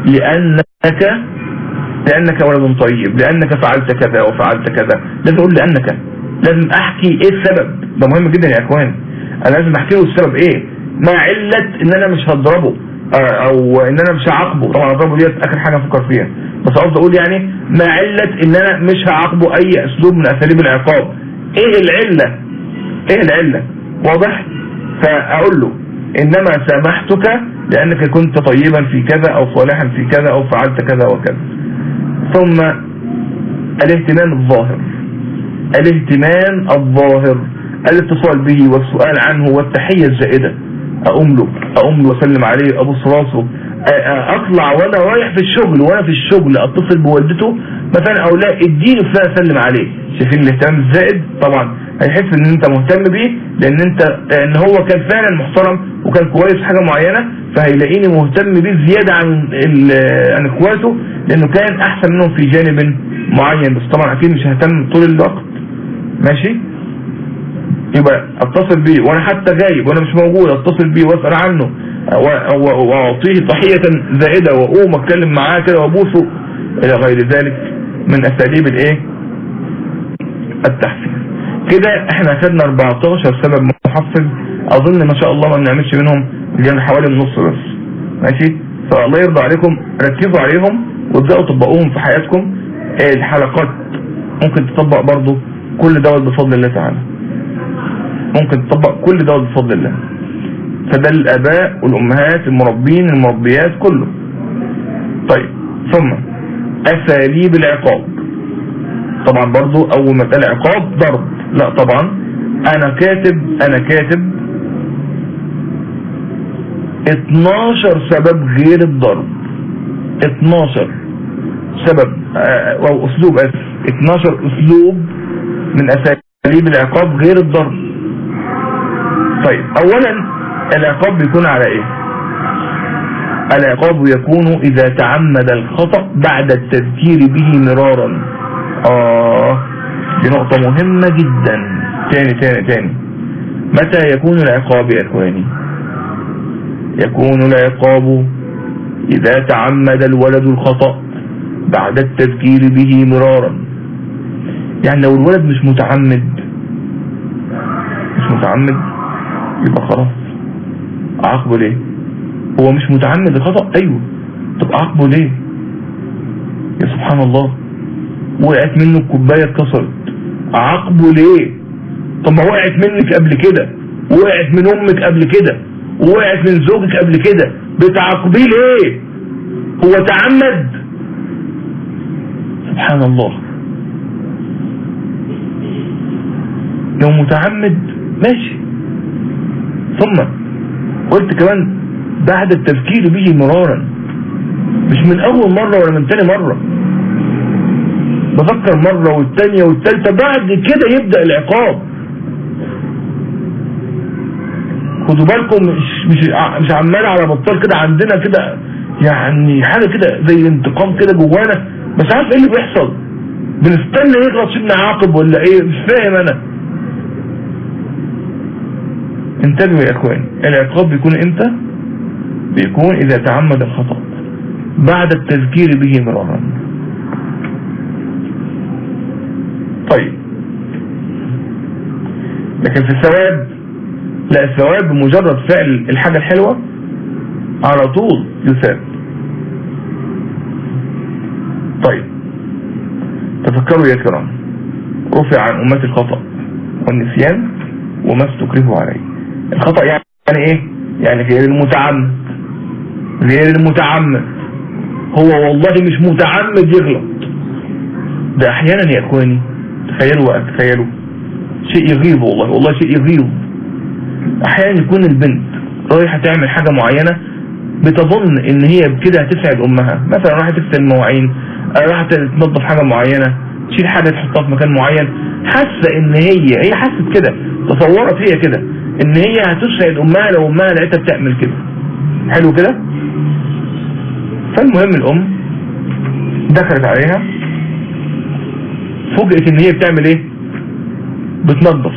لانك لانك ولد طيب لانك فعلت كذا وفعلت كذا لازم اقول لانك لازم احكي ايه السبب ده مهم جدا يا اخوان انا لازم احكي له السبب ايه ما علة ان انا مش هضربه او ان انا مش هعاقبه طبعا اضربه ديت اخر حاجه افكر فيها بس قصدي اقول يعني ما علة ان انا مش هعاقبه اي اسلوب من اساليب العقاب ايه العلة ايه العلة واضح فاقول له انما سامحتك لانك كنت طيبا في كذا او صالحا في كذا او فعلت كذا وكذا ثم الاهتمام الظاهر الاهتمام الظاهر الاتصال به والسؤال عنه والتحية الزائدة اقوم له اقوم له واسلم عليه ابص راسه اطلع وانا رايح في الشغل وانا في الشغل اتصل بوالدته مثلا او لا اديني فلان اسلم عليه شايفين الاهتمام الزائد طبعا هيحس ان انت مهتم بيه لان انت ان هو كان فعلا محترم وكان كويس في حاجه معينه فهيلاقيني مهتم بيه زياده عن عن اخواته لانه كان احسن منهم في جانب معين بس طبعا اكيد مش ههتم طول الوقت ماشي يبقى اتصل بيه وانا حتى غايب وانا مش موجود اتصل بيه واسال عنه و- و- واعطيه تحية زائدة واقوم اتكلم معاه كده وابوسه الى غير ذلك من اساليب الايه التحفيز كده احنا خدنا 14 سبب محفز اظن ما شاء الله ما بنعملش منهم غير حوالي النص بس ماشي فالله يرضى عليكم ركزوا عليهم وابداوا طبقوهم في حياتكم آه، الحلقات ممكن تطبق برضو كل دوت بفضل الله تعالى ممكن تطبق كل دوت بفضل الله فده الاباء والامهات المربين المربيات كله طيب ثم اساليب العقاب طبعا برضو اول ما اتقال عقاب ضرب لا طبعا انا كاتب انا كاتب 12 سبب غير الضرب 12 سبب آه، او اسلوب اسف 12 اسلوب من اساليب العقاب غير الضرب طيب اولا العقاب بيكون على ايه العقاب يكون اذا تعمد الخطأ بعد التذكير به مرارا اه دي نقطة مهمة جدا تاني تاني تاني متى يكون العقاب يا اخواني يكون العقاب اذا تعمد الولد الخطأ بعد التذكير به مرارا يعني لو الولد مش متعمد مش متعمد يبقى خلاص عاقبه ليه هو مش متعمد الخطأ ايوه طب عاقبه ليه يا سبحان الله وقعت منه الكوبايه اتكسرت عاقبه ليه طب ما وقعت منك قبل كده وقعت من امك قبل كده وقعت من زوجك قبل كده بتعاقبيه ليه هو تعمد سبحان الله لو متعمد ماشي ثم قلت كمان بعد التفكير به مرارا مش من اول مرة ولا من تاني مرة بفكر مرة والتانية والتالتة بعد كده يبدأ العقاب خدوا بالكم مش مش ع- مش عمال على بطال كده عندنا كده يعني حاجة كده زي انتقام كده جوانا بس عارف ايه اللي بيحصل بنستنى يغلط سيدنا عاقب ولا ايه مش فاهم انا انتبهوا يا اخوان العقاب بيكون امتى بيكون اذا تعمد الخطأ بعد التذكير به مرارا طيب لكن في الثواب لا الثواب بمجرد فعل الحاجة الحلوة على طول يثاب طيب تفكروا يا كرام رفع عن أمتي الخطأ والنسيان وما استكرهوا عليه الخطأ يعني ايه يعني غير المتعمد غير المتعمد هو والله مش متعمد يغلط ده احيانا يا اخواني تخيلوا بقى تخيلوا شيء يغيظ والله والله شيء يغيظ احيانا يكون البنت رايحة تعمل حاجة معينة بتظن ان هي بكده هتسعد امها مثلا رايحة تغسل المواعين آه، رايحة تنظف حاجة معينة تشيل حاجة تحطها في مكان معين حاسة ان هي هي حست كده تصورت هي كده ان هي هتسعد امها لو امها لقيتها بتعمل كده حلو كده فالمهم الام دخلت عليها فوجئت ان هي بتعمل ايه بتنظف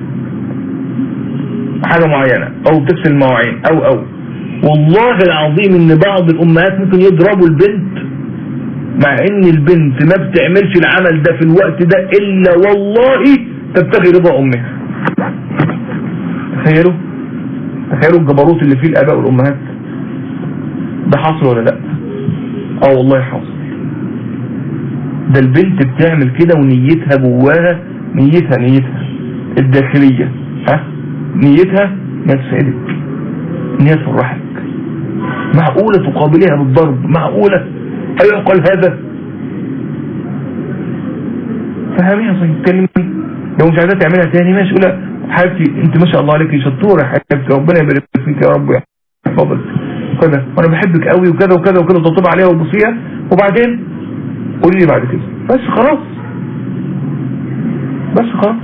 حاجة معينة او بتغسل المواعين او او والله العظيم ان بعض الامهات ممكن يضربوا البنت مع ان البنت ما بتعملش العمل ده في الوقت ده الا والله تبتغي رضا امها تخيلوا تخيلوا الجبروت اللي فيه الاباء والامهات ده حصل ولا لا اه والله حصل ده البنت بتعمل كده ونيتها جواها نيتها نيتها الداخلية ها نيتها انها تسعدك ان هي تفرحك معقولة تقابلها بالضرب معقولة ايعقل هذا فهميها صحيح كلمة لو مش عايزة تعملها تاني ماشي قولها حبيبتي انت ما شاء الله عليكي شطورة يا حبيبتي ربنا يبارك فيك يا رب ويحفظك كذا وانا بحبك قوي وكذا وكذا وكذا وتطبع عليها وتبصيها وبعدين قولي لي بعد كده بس خلاص بس خلاص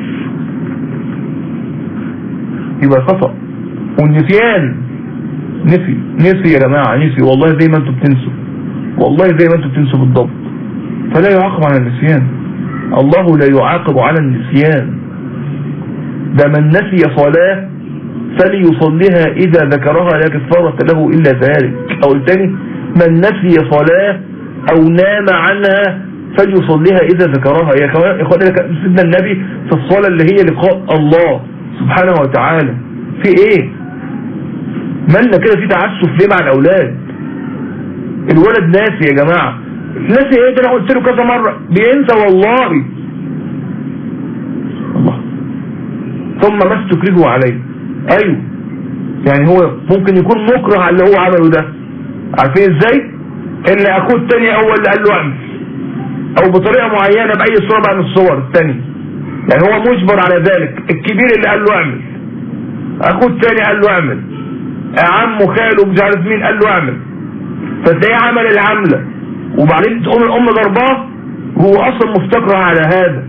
يبقى خطأ والنسيان نسي نسي يا جماعة نسي والله زي ما انتوا بتنسوا والله زي ما انتوا بتنسوا بالضبط فلا يعاقب على النسيان الله لا يعاقب على النسيان ده من نسي صلاة فليصليها إذا ذكرها لا كفارة له إلا ذلك أو الثاني من نسي صلاة أو نام عنها فليصليها إذا ذكرها يا إخواني سيدنا النبي في الصلاة اللي هي لقاء الله سبحانه وتعالى في إيه مالنا كده في تعسف ليه مع الأولاد الولد ناسي يا جماعة ناسي ايه ده انا قلت له كذا مرة بينسى والله الله ثم ما استكرهوا عليه ايوه يعني هو ممكن يكون مكره على اللي هو عمله ده عارفين ازاي ان اخوه التاني هو اللي قال له اعمل او بطريقة معينة باي صورة بقى من الصور التاني يعني هو مجبر على ذلك الكبير اللي قال له اعمل اخوه التاني قال له اعمل عمه خاله مش عارف مين قال له اعمل فتلاقيه عمل العملة وبعدين تقوم الام ضرباه هو اصلا مفتكر على هذا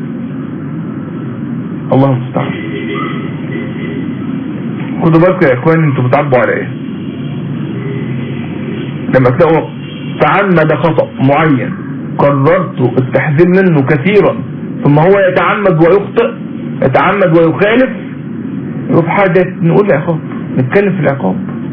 الله المستعان خدوا بالكم يا اخواني انتوا بتعبوا على ايه لما تلاقوا تعمد خطأ معين قررت التحذير منه كثيرا ثم هو يتعمد ويخطئ يتعمد ويخالف يبقى في حاجة نقول يا اخوان نتكلم في العقاب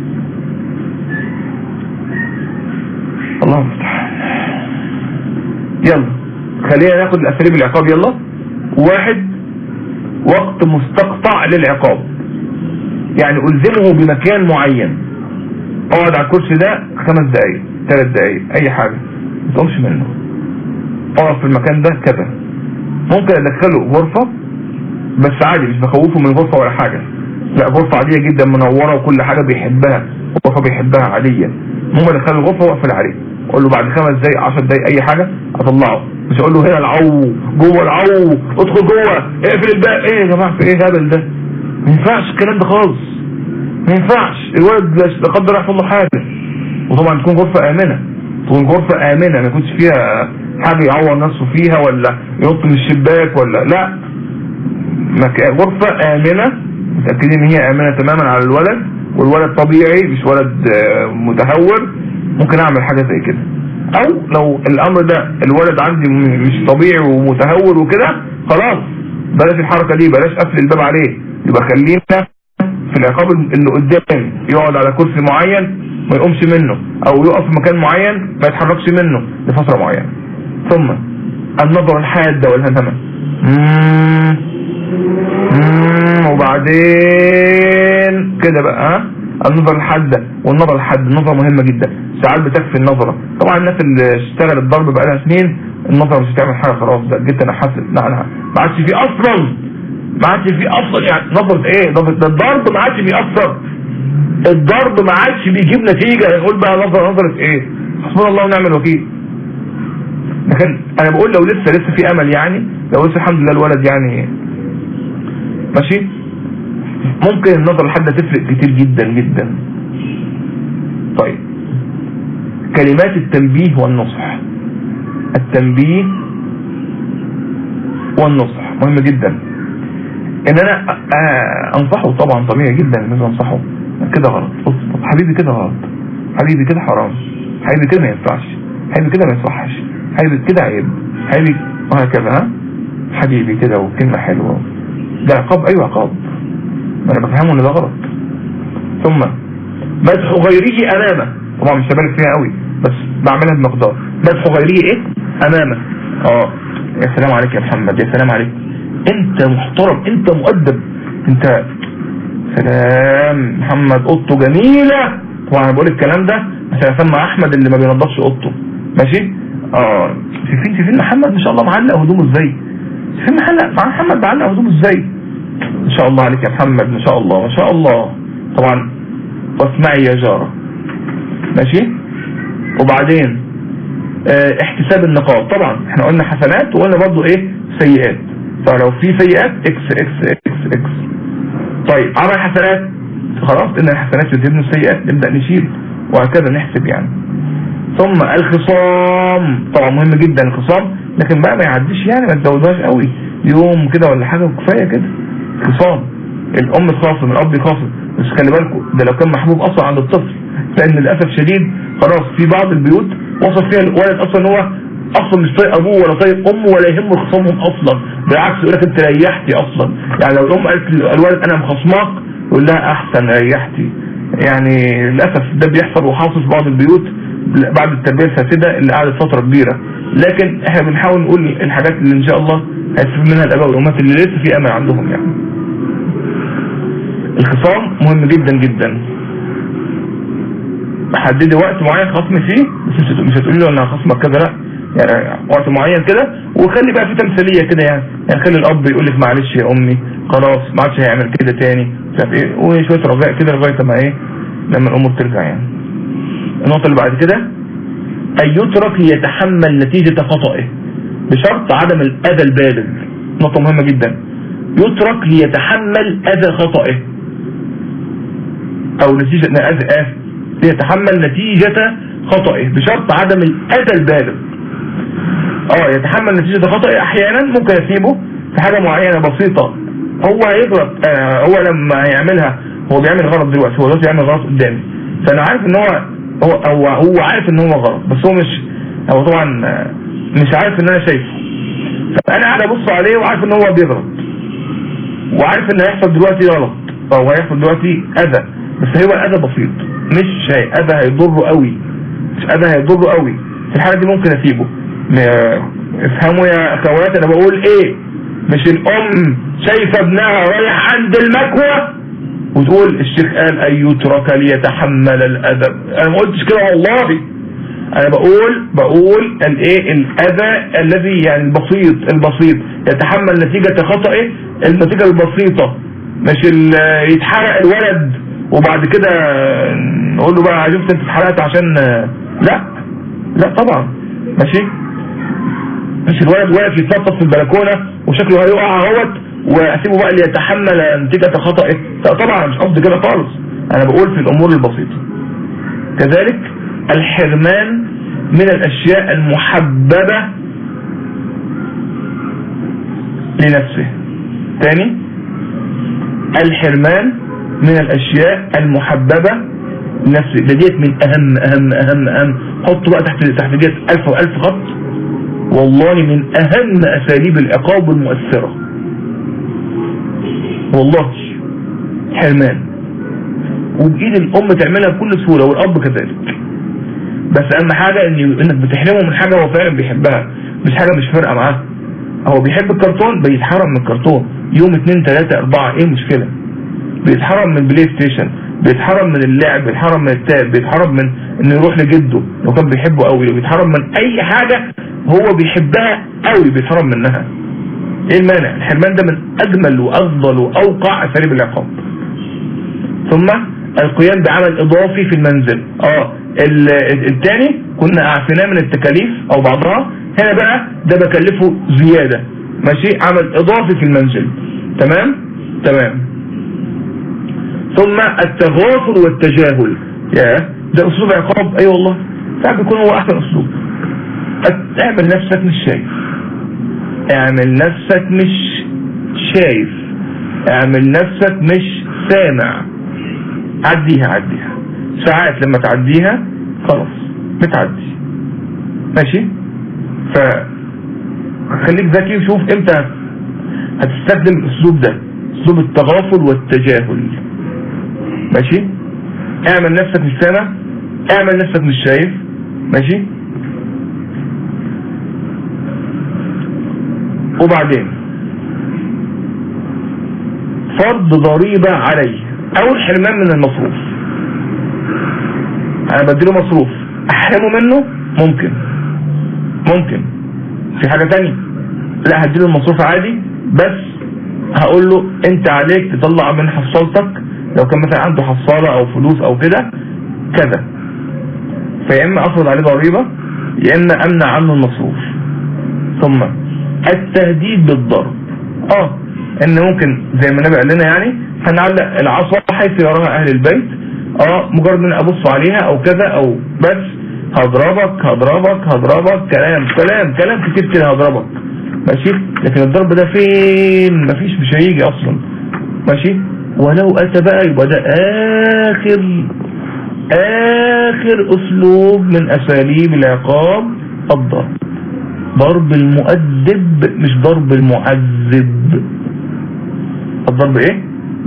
الله المستعان يلا خلينا ناخد الاساليب العقاب يلا واحد وقت مستقطع للعقاب يعني الزمه بمكان معين اقعد على الكرسي ده خمس دقايق ثلاث دقايق اي حاجة ما تقومش منه اقعد في المكان ده كذا ممكن ادخله غرفة بس عادي مش بخوفه من غرفة ولا حاجة لا غرفة عادية جدا منورة وكل حاجة بيحبها غرفة بيحبها عادية ممكن ادخله الغرفة واقفل عليه اقول له بعد خمس دقايق 10 دقايق اي حاجة اطلعه مش اقول له هنا العو جوه العو ادخل جوه اقفل الباب ايه يا جماعة في ايه هبل ده ما ينفعش الكلام ده خالص ما ينفعش الولد لا قدر الله يحصل له حاجة وطبعا تكون غرفة امنة تكون غرفة امنة ما يكونش فيها حاجة يعور نفسه فيها ولا ينط من الشباك ولا لا مكان غرفة امنة متأكدين ان هي امنة تماما على الولد والولد طبيعي مش ولد متهور ممكن اعمل حاجة زي كده او لو الامر ده الولد عندي مش طبيعي ومتهور وكده خلاص بلاش الحركة دي بلاش قفل الباب عليه يبقى خلينا في العقاب اللي قدامي يقعد على كرسي معين ما يقومش منه او يقف في مكان معين ما يتحركش منه لفترة معينة ثم النظر الحادة والهمهمة وبعدين كده بقى ها النظر الحادة والنظر الحاد النظرة مهمة جدا ساعات بتكفي النظرة طبعا الناس اللي اشتغلت ضرب بقى لها سنين النظرة مش هتعمل حاجة خلاص ده جيت انا حاسس لا لا ما عادش في اصلا ما عادش في اصلا يعني نظرة ايه نظرة ده الضرب ما عادش بيأثر الضرب ما عادش بيجيب نتيجة نقول بقى نظرة نظرة ايه حسبنا الله ونعم الوكيل لكن انا بقول لو لسه لسه في امل يعني لو لسه الحمد لله الولد يعني ماشي ممكن النظر الحادة تفرق كتير جدا جدا طيب كلمات التنبيه والنصح التنبيه والنصح مهم جدا ان انا انصحه طبعا طبيعي جدا ان انا انصحه كده غلط بص حبيبي كده غلط حبيبي كده حرام حبيبي كده ما ينفعش حبيبي كده ما يصحش حبيبي كده عيب حبيبي وهكذا ها حبيبي كده وكلمة حلوة ده عقاب ايوه عقاب ما انا بفهمه ان ده غلط ثم مدح غيره امامه طبعا مش هبالغ فيها قوي بس بعملها بمقدار مدح غيره ايه امامه اه يا سلام عليك يا محمد يا سلام عليك انت محترم انت مؤدب انت سلام محمد اوضته جميلة طبعا انا بقول الكلام ده عشان اسمع احمد اللي ما بينضفش اوضته ماشي اه شايفين شايفين محمد ما شاء الله معلق هدومه ازاي شايفين محلق مع محمد معلق هدومه ازاي ما شاء الله عليك يا محمد ما شاء الله ما شاء الله طبعا واسمعي يا جارة ماشي وبعدين اه احتساب النقاط طبعا احنا قلنا حسنات وقلنا برضو ايه سيئات فلو في سيئات اكس اكس اكس اكس طيب عمل حسنات خلاص ان الحسنات يذهبن السيئات نبدأ نشيل وهكذا نحسب يعني ثم الخصام طبعا مهم جدا الخصام لكن بقى ما يعديش يعني ما تزودهاش قوي يوم كده ولا حاجة وكفاية كده خصام الام تخاصم الاب يخاصم بس خلي بالكم ده لو كان محبوب اصلا عند الطفل لان للاسف شديد خلاص في بعض البيوت وصل فيها الولد اصلا هو اصلا مش طايق ابوه ولا طايق امه ولا يهمه خصامهم اصلا بالعكس يقول لك انت ريحتي اصلا يعني لو الام قالت الولد انا مخصماك يقول لها احسن ريحتي يعني للاسف ده بيحصل وحاصل في بعض البيوت بعد التربيه الفاسده اللي قعدت فتره كبيره لكن احنا بنحاول نقول الحاجات اللي ان شاء الله هيستفيد منها الاباء والامهات اللي لسه في امل عندهم يعني الخصام مهم جدا جدا حددي وقت معين خصم فيه بس مش مش هتقولي له انا خصمك كذا لا يعني وقت معين كده وخلي بقى في تمثيليه كده يعني يعني خلي الاب يقول لك معلش يا امي خلاص ما عادش هيعمل كده تاني مش عارف ايه وشويه رجاء كده لغايه ما ايه لما الامور ترجع يعني النقطه اللي بعد كده ان يترك ليتحمل نتيجه خطئه بشرط عدم الاذى البالغ نقطه مهمه جدا يترك ليتحمل اذى خطئه او نتيجه اذى آه ليتحمل نتيجه خطئه بشرط عدم الاذى البالغ اه يتحمل نتيجة خطأ احيانا ممكن يسيبه في حاجة معينة بسيطة هو هيغلط آه هو لما هيعملها هو بيعمل غلط دلوقتي هو دلوقتي بيعمل غلط قدامي فانا عارف ان هو هو هو, هو عارف ان هو غلط بس هو مش هو طبعا آه، مش عارف ان انا شايفه فانا قاعد ابص عليه وعارف ان هو بيغلط وعارف ان هيحصل دلوقتي غلط او هيحصل دلوقتي اذى بس هو اذى بسيط مش هي- اذى هيضره قوي مش اذى هيضره قوي في الحالة دي ممكن اسيبه م- افهموا يا اخوات انا بقول ايه مش الام شايفه ابنها رايح عند المكوى وتقول الشيخ قال ان يترك ليتحمل الادب انا ما قلتش كده والله انا بقول بقول الايه الاذى الذي يعني البسيط البسيط يتحمل نتيجة خطئه النتيجة البسيطة مش ال- يتحرق الولد وبعد كده نقول له بقى عرفت انت اتحرقت عشان لا لا طبعا ماشي مش الولد واقف يتنطط في البلكونه وشكله هيقع اهوت واسيبه بقى ليتحمل نتيجه خطئه لا طبعا مش قصدي كده خالص انا بقول في الامور البسيطه كذلك الحرمان من الاشياء المحببه لنفسه تاني الحرمان من الاشياء المحببه لنفسه ده ديت من اهم اهم اهم اهم حط بقى تحت تحت ديت الف والف خط والله من اهم اساليب العقاب المؤثرة والله حرمان وبايد الام تعملها بكل سهولة والاب كذلك بس اهم حاجة ان انك بتحرمه من حاجة هو فعلا بيحبها مش حاجة مش فارقة معاه هو بيحب الكرتون بيتحرم من الكرتون يوم اتنين تلاتة اربعة ايه المشكلة بيتحرم من البلاي ستيشن بيتحرم من اللعب بيتحرم من التاب بيتحرم من انه يروح لجده لو كان بيحبه قوي بيتحرم من اي حاجة هو بيحبها قوي بيتحرم منها ايه المانع الحرمان ده من اجمل وافضل واوقع اساليب العقاب ثم القيام بعمل اضافي في المنزل اه ال- التاني كنا اعفيناه من التكاليف او بعضها هنا بقى ده بكلفه زيادة ماشي عمل اضافي في المنزل تمام تمام ثم التغافل والتجاهل يا ده اسلوب عقاب اي والله ساعات بيكون هو احسن اسلوب أت- اعمل نفسك مش شايف اعمل نفسك مش شايف اعمل نفسك مش سامع عديها عديها ساعات لما تعديها خلاص بتعدي ماشي ف خليك ذكي وشوف امتى هتستخدم الاسلوب ده اسلوب التغافل والتجاهل ماشي اعمل نفسك مش سامع اعمل نفسك مش شايف ماشي وبعدين فرض ضريبة عليه او الحرمان من المصروف انا بديله مصروف احرمه منه ممكن ممكن في حاجة تانية لا هديله المصروف عادي بس هقول له انت عليك تطلع من حصالتك لو كان مثلا عنده حصالة او فلوس او كده كذا فيا اما افرض عليه ضريبة يا اما امنع عنه المصروف ثم التهديد بالضرب اه ان ممكن زي ما النبي قال لنا يعني هنعلق العصا حيث يراها اهل البيت اه مجرد ان ابص عليها او كذا او بس هضربك هضربك هضربك كلام كلام كلام كتير كده هضربك ماشي لكن الضرب ده فين مفيش مش هيجي اصلا ماشي ولو اتى بقى يبقى ده اخر اخر اسلوب من اساليب العقاب الضرب ضرب المؤدب مش ضرب المعذب الضرب ايه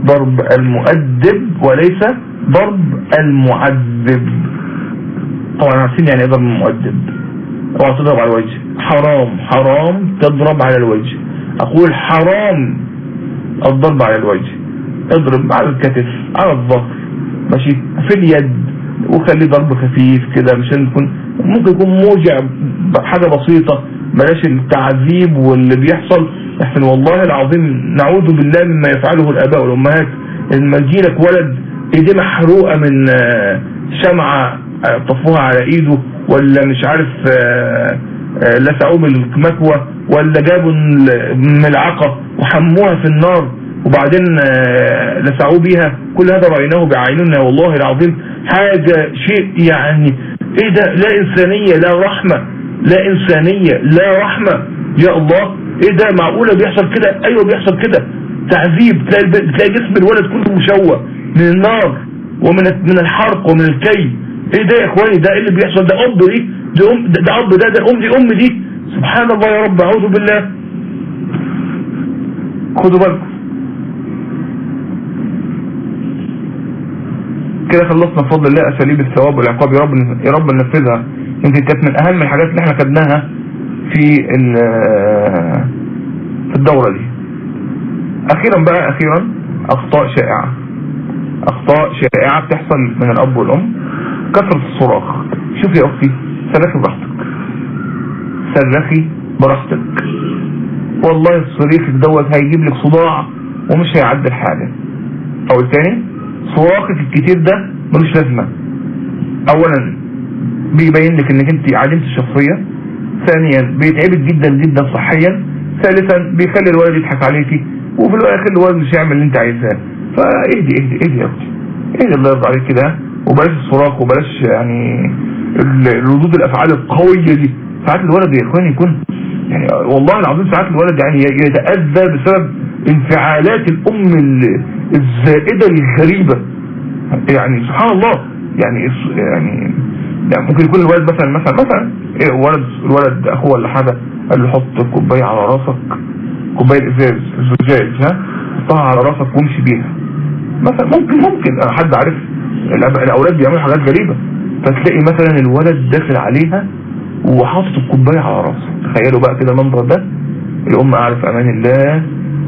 ضرب المؤدب وليس ضرب المعذب طبعا عارفين يعني ايه ضرب المؤدب اوعى تضرب على الوجه حرام حرام تضرب على الوجه اقول حرام الضرب على الوجه اضرب على الكتف على الظهر ماشي في اليد وخليه ضرب خفيف كده مش يكون ممكن يكون موجع حاجة بسيطة بلاش التعذيب واللي بيحصل احسن والله العظيم نعوذ بالله مما يفعله الاباء والامهات لما يجيلك ولد ايديه محروقة من آه، شمعة آه، طفوها على ايده ولا مش عارف آه، لسعوه من المكوى ولا جابوا الملعقة وحموها في النار وبعدين لسعوه بيها كل هذا رأيناه بعيننا والله العظيم حاجة شيء يعني ايه ده لا انسانية لا رحمة لا انسانية لا رحمة يا الله ايه ده معقولة بيحصل كده ايوه بيحصل كده تعذيب تلاقي, تلاقي جسم الولد كله مشوه من النار ومن من الحرق ومن الكي ايه ده يا اخواني ده ايه اللي بيحصل ده اب دي دي ام ده, ده اب ده ده ام دي ام دي سبحان الله يا رب اعوذ بالله خدوا بالكم كده خلصنا بفضل الله اساليب الثواب والعقاب يا رب يا رب ننفذها يمكن كانت من اهم الحاجات اللي احنا خدناها في في الدورة دي اخيرا بقى اخيرا اخطاء شائعة اخطاء شائعة بتحصل من الاب والام كثرة الصراخ شوف يا اختي صرخي براحتك صرخي براحتك والله الصريخ دوت هيجيب لك صداع ومش هيعدل حاجة او الثاني صراخك الكتير ده ملوش لازمة اولا بيبين لك انك انت عديمة الشخصية ثانيا بيتعبك جدا جدا صحيا ثالثا بيخلي الولد يضحك عليكي وفي الاخر الولد مش هيعمل اللي انت عايزاه فاهدي اهدي اهدي يا اختي اهدي الله يرضى عليك كده وبلاش الصراخ وبلاش يعني ردود الافعال القوية دي ساعات الولد يا اخواني يكون يعني والله العظيم ساعات الولد يعني يتأذى بسبب انفعالات الام الزائدة الغريبة يعني سبحان الله يعني يعني يعني ممكن يكون الولد مثلا مثلا مثلا إيه ولد الولد اخوه ولا حاجه قال له حط كوبايه على راسك كوبايه ازاز زجاج ها حطها على راسك وامشي بيها مثلا ممكن ممكن حد عارف الاولاد بيعملوا حاجات غريبه فتلاقي مثلا الولد داخل عليها وحاطط الكوبايه على راسه تخيلوا بقى كده المنظر ده الام قاعده في امان الله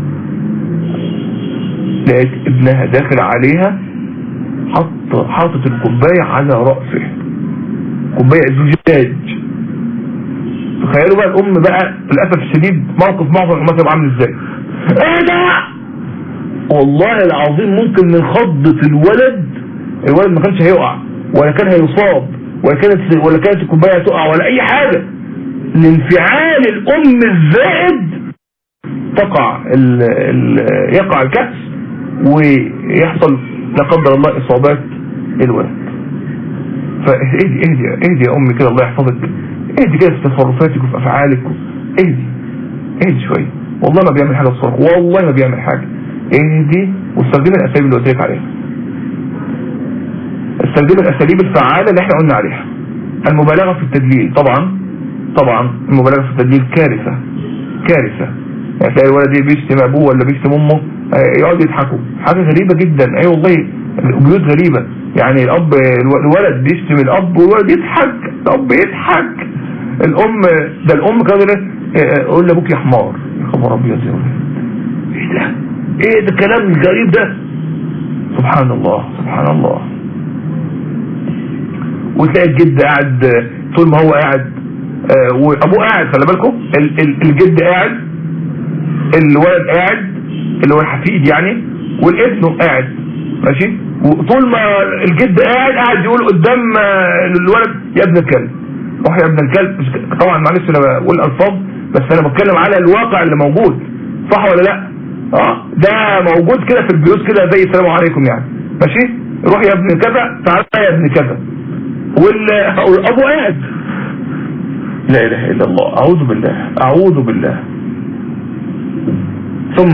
لقيت ابنها داخل عليها حط حاطط الكوبايه على راسه كوبايه زجاج تخيلوا بقى الام بقى للاسف الشديد موقف معظم الامهات عامل ازاي ايه ده والله العظيم ممكن من خضة الولد الولد ما كانش هيقع ولا كان هيصاب ولا كانت ولا كانت الكوبايه تقع ولا اي حاجه لانفعال الام الزائد تقع ال ال يقع الكأس ويحصل لا قدر الله اصابات الولد فاهدي اهدي اهدي يا امي كده الله يحفظك اهدي كده في تصرفاتك وفي افعالك اهدي اهدي شويه والله ما بيعمل حاجه الصراحه والله ما بيعمل حاجه اهدي واستخدمي الاساليب اللي قلت لك عليها استخدمي الاساليب الفعاله اللي احنا قلنا عليها المبالغه في التدليل طبعا طبعا المبالغه في التدليل كارثه كارثه يعني تلاقي الولد بيشتم ابوه ولا بيشتم امه يقعدوا يضحكوا حاجه غريبه جدا اي أيوة والله بيوت غريبه يعني الاب الولد بيشتم الاب والولد يضحك الاب يضحك الام ده الام كانت قول لابوك يا حمار يا خبر ابيض يا ولد ايه ده ايه ده الكلام الغريب ده سبحان الله سبحان الله وتلاقي الجد قاعد طول ما هو قاعد وابوه قاعد خلي بالكم الجد قاعد الولد قاعد اللي هو الحفيد يعني والابن قاعد ماشي وطول ما الجد قاعد قاعد يقول قدام الولد يا ابن الكلب روح يا ابن الكلب طبعا معلش انا بقول الفاظ بس انا بتكلم على الواقع اللي موجود صح ولا لا اه ده موجود كده في البيوت كده زي السلام عليكم يعني ماشي روح يا ابن كذا تعالى يا ابن كذا والابو قاعد لا اله الا الله اعوذ بالله اعوذ بالله ثم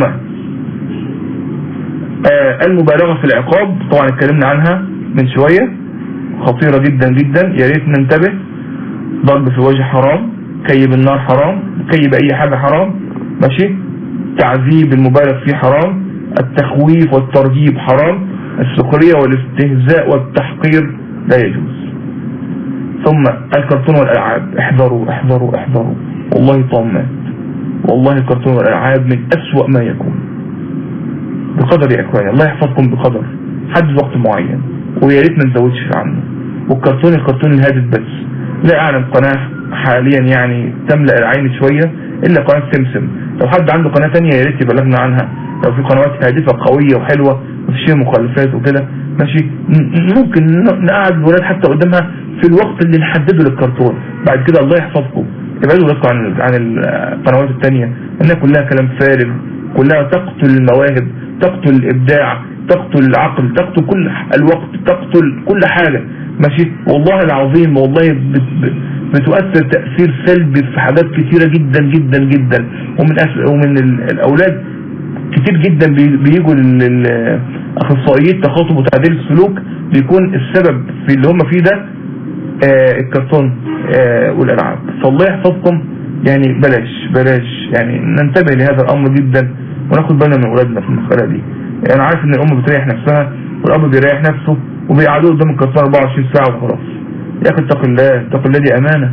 آه المبالغة في العقاب طبعا اتكلمنا عنها من شوية خطيرة جدا جدا يا ريت ننتبه ضرب في الوجه حرام كي بالنار حرام كي بأي حاجة حرام ماشي تعذيب المبالغ فيه حرام التخويف والترهيب حرام السخرية والاستهزاء والتحقير لا يجوز ثم الكرتون والألعاب احذروا احذروا احذروا والله طامات والله الكرتون والألعاب من أسوأ ما يكون بقدر يا إخواني الله يحفظكم بقدر حد وقت معين ويا ريت ما نزودش عنه والكرتون الكرتون الهادف بس لا أعلم قناة حاليا يعني تملأ العين شوية إلا قناة سمسم لو حد عنده قناة تانية يا ريت يبلغنا عنها لو في قنوات هادفة قوية وحلوة مفيش فيها مخالفات وكده ماشي ممكن نقعد الولاد حتى قدامها في الوقت اللي نحدده للكرتون بعد كده الله يحفظكم ابعدوا بس عن عن القنوات التانية انها كلها كلام فارغ كلها تقتل المواهب تقتل الابداع تقتل العقل تقتل كل الوقت تقتل كل حاجة ماشي والله العظيم والله بتؤثر تأثير سلبي في حاجات كثيرة جدا جدا جدا ومن ومن الاولاد كتير جدا بيجوا للاخصائيين التخاطب وتعديل السلوك بيكون السبب في اللي هم فيه ده آه الكرتون آه والالعاب فالله يحفظكم يعني بلاش بلاش يعني ننتبه لهذا الامر جدا وناخد بالنا من اولادنا في المساله دي انا يعني عارف ان الام بتريح نفسها والاب بيريح نفسه وبيقعدوا قدام الكرتون 24 ساعه وخلاص يا اخي اتق الله اتق الله دي امانه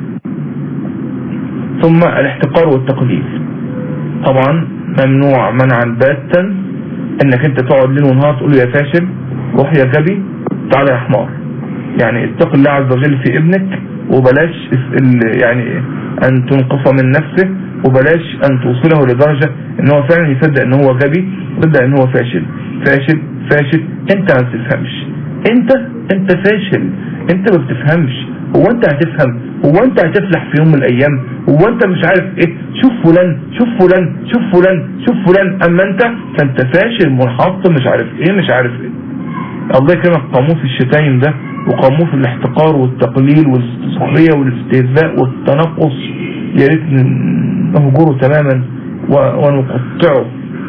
ثم الاحتقار والتقليل طبعا ممنوع منعا باتا انك انت تقعد ليل ونهار تقول له يا فاشل روح يا غبي تعالى يا حمار يعني اتق الله عز وجل في ابنك وبلاش يعني ان تنقص من نفسه وبلاش ان توصله لدرجة ان هو فعلا يصدق ان هو غبي ويصدق ان هو فاشل فاشل فاشل انت ما بتفهمش انت انت فاشل انت ما بتفهمش هو انت هتفهم هو انت هتفلح في يوم من الايام هو انت مش عارف ايه شوف فلان شوف فلان شوف فلان شوف فلان اما انت فانت فاشل منحط مش عارف ايه مش عارف ايه الله يكرمك قاموس الشتايم ده وقاموس الاحتقار والتقليل والسخرية والاستهزاء والتنقص يا ريت نهجره تماما ونقطعه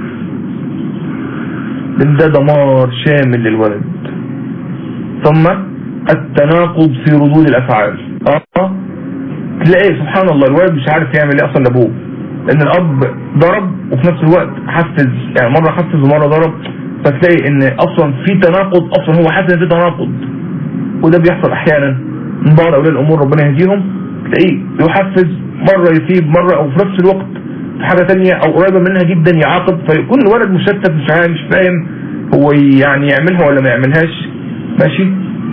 لان ده دمار شامل للولد ثم التناقض في ردود الافعال اه تلاقي سبحان الله الولد مش عارف يعمل ايه اصلا لابوه لان الاب ضرب وفي نفس الوقت حفز يعني مرة حفز ومرة ضرب فتلاقي ان اصلا في تناقض اصلا هو حاسس ان في تناقض وده بيحصل احيانا من بعض اولياء الامور ربنا يهديهم تلاقيه يحفز مرة يثيب مرة او في نفس الوقت في حاجة تانية او قريبة منها جدا يعاقب فيكون الولد مشتت مش عارف مش فاهم هو يعني يعملها ولا ما يعملهاش ماشي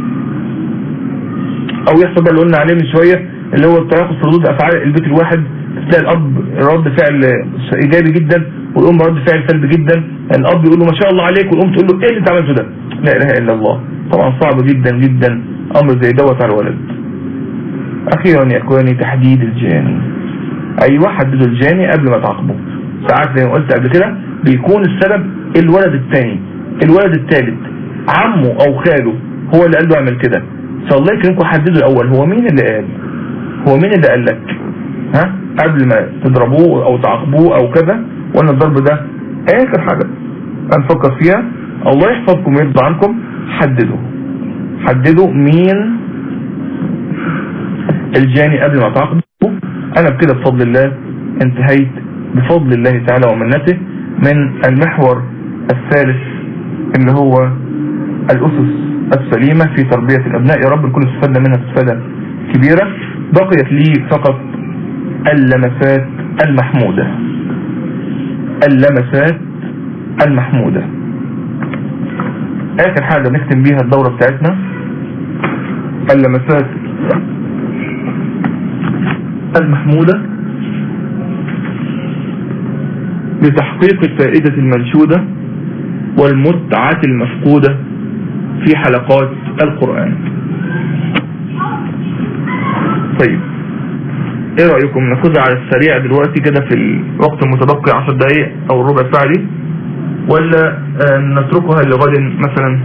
او يحصل بقى اللي قلنا عليه من شوية اللي هو التناقض في ردود افعال البيت الواحد تلاقي الاب رد فعل ايجابي جدا والام رد فعل سلبي جدا الاب يقول له ما شاء الله عليك والام تقول له ايه اللي انت عملته ده لا اله الا الله طبعا صعب جدا جدا امر زي دوت على الولد اخيرا يا اخواني تحديد الجاني ايوه حددوا الجاني قبل ما تعاقبه ساعات زي ما قلت قبل كده بيكون السبب الولد الثاني الولد الثالث عمه او خاله هو اللي قال له اعمل كده فالله يكرمكم حددوا الاول هو مين اللي قال هو مين اللي قال لك ها قبل ما تضربوه او تعاقبوه او كذا وان الضرب ده اخر حاجة هنفكر فيها الله يحفظكم ويرضى عنكم حددوا حددوا مين الجاني قبل ما تعاقبوا انا بكده بفضل الله انتهيت بفضل الله تعالى ومنته من المحور الثالث اللي هو الاسس السليمة في تربية الابناء يا رب نكون استفدنا منها استفادة كبيرة بقيت لي فقط اللمسات المحمودة اللمسات المحمودة اخر حاجة نختم بيها الدورة بتاعتنا اللمسات المحمودة لتحقيق الفائدة المنشودة والمتعة المفقودة في حلقات القرآن طيب ايه رأيكم ناخدها على السريع دلوقتي كده في الوقت المتبقي 10 دقايق او الربع ساعة دي ولا نتركها لغد مثلا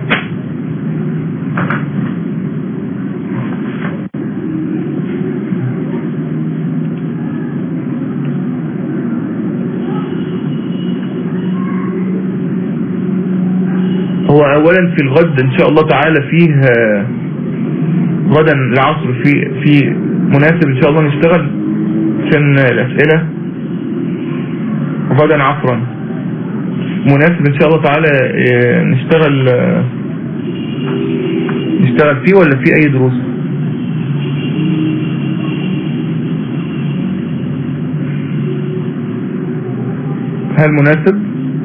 هو اولا في الغد ان شاء الله تعالى فيه غدا العصر في في مناسب ان شاء الله نشتغل عشان الاسئلة غدا عصرا مناسب ان شاء الله تعالى آه، نشتغل آه، نشتغل فيه ولا في اي دروس هل مناسب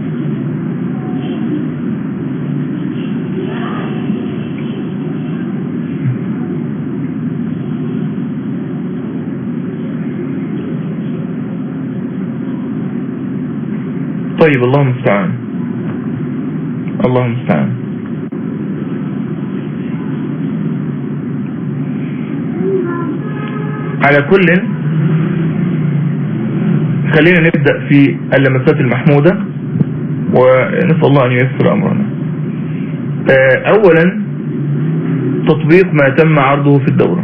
طيب الله المستعان الله المستعان على كل خلينا نبدأ في اللمسات المحمودة ونسأل الله أن ييسر أمرنا آه، أولا تطبيق ما تم عرضه في الدورة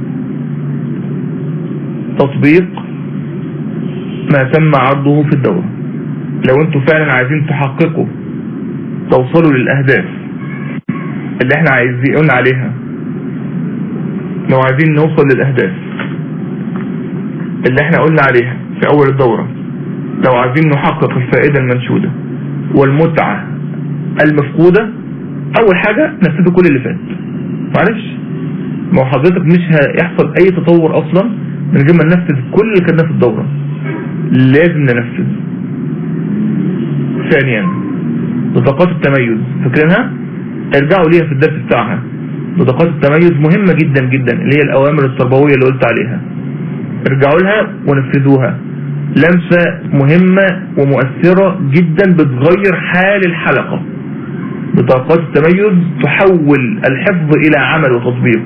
تطبيق ما تم عرضه في الدورة لو انتوا فعلا عايزين تحققوا توصلوا للأهداف اللي احنا عايزين عليها لو عايزين نوصل للأهداف اللي احنا قلنا عليها في أول الدورة لو عايزين نحقق الفائدة المنشودة والمتعة المفقودة أول حاجة نفذوا كل اللي فات معلش ما هو حضرتك مش هيحصل أي تطور أصلا من غير ما ننفذ كل اللي خدناه في الدورة لازم ننفذ ثانيا بطاقات التميز فاكرينها ارجعوا ليها في الدرس بتاعها بطاقات التميز مهمة جدا جدا اللي هي الأوامر التربوية اللي قلت عليها ارجعوا لها ونفذوها لمسة مهمة ومؤثرة جدا بتغير حال الحلقة بطاقات التميز تحول الحفظ إلى عمل وتطبيق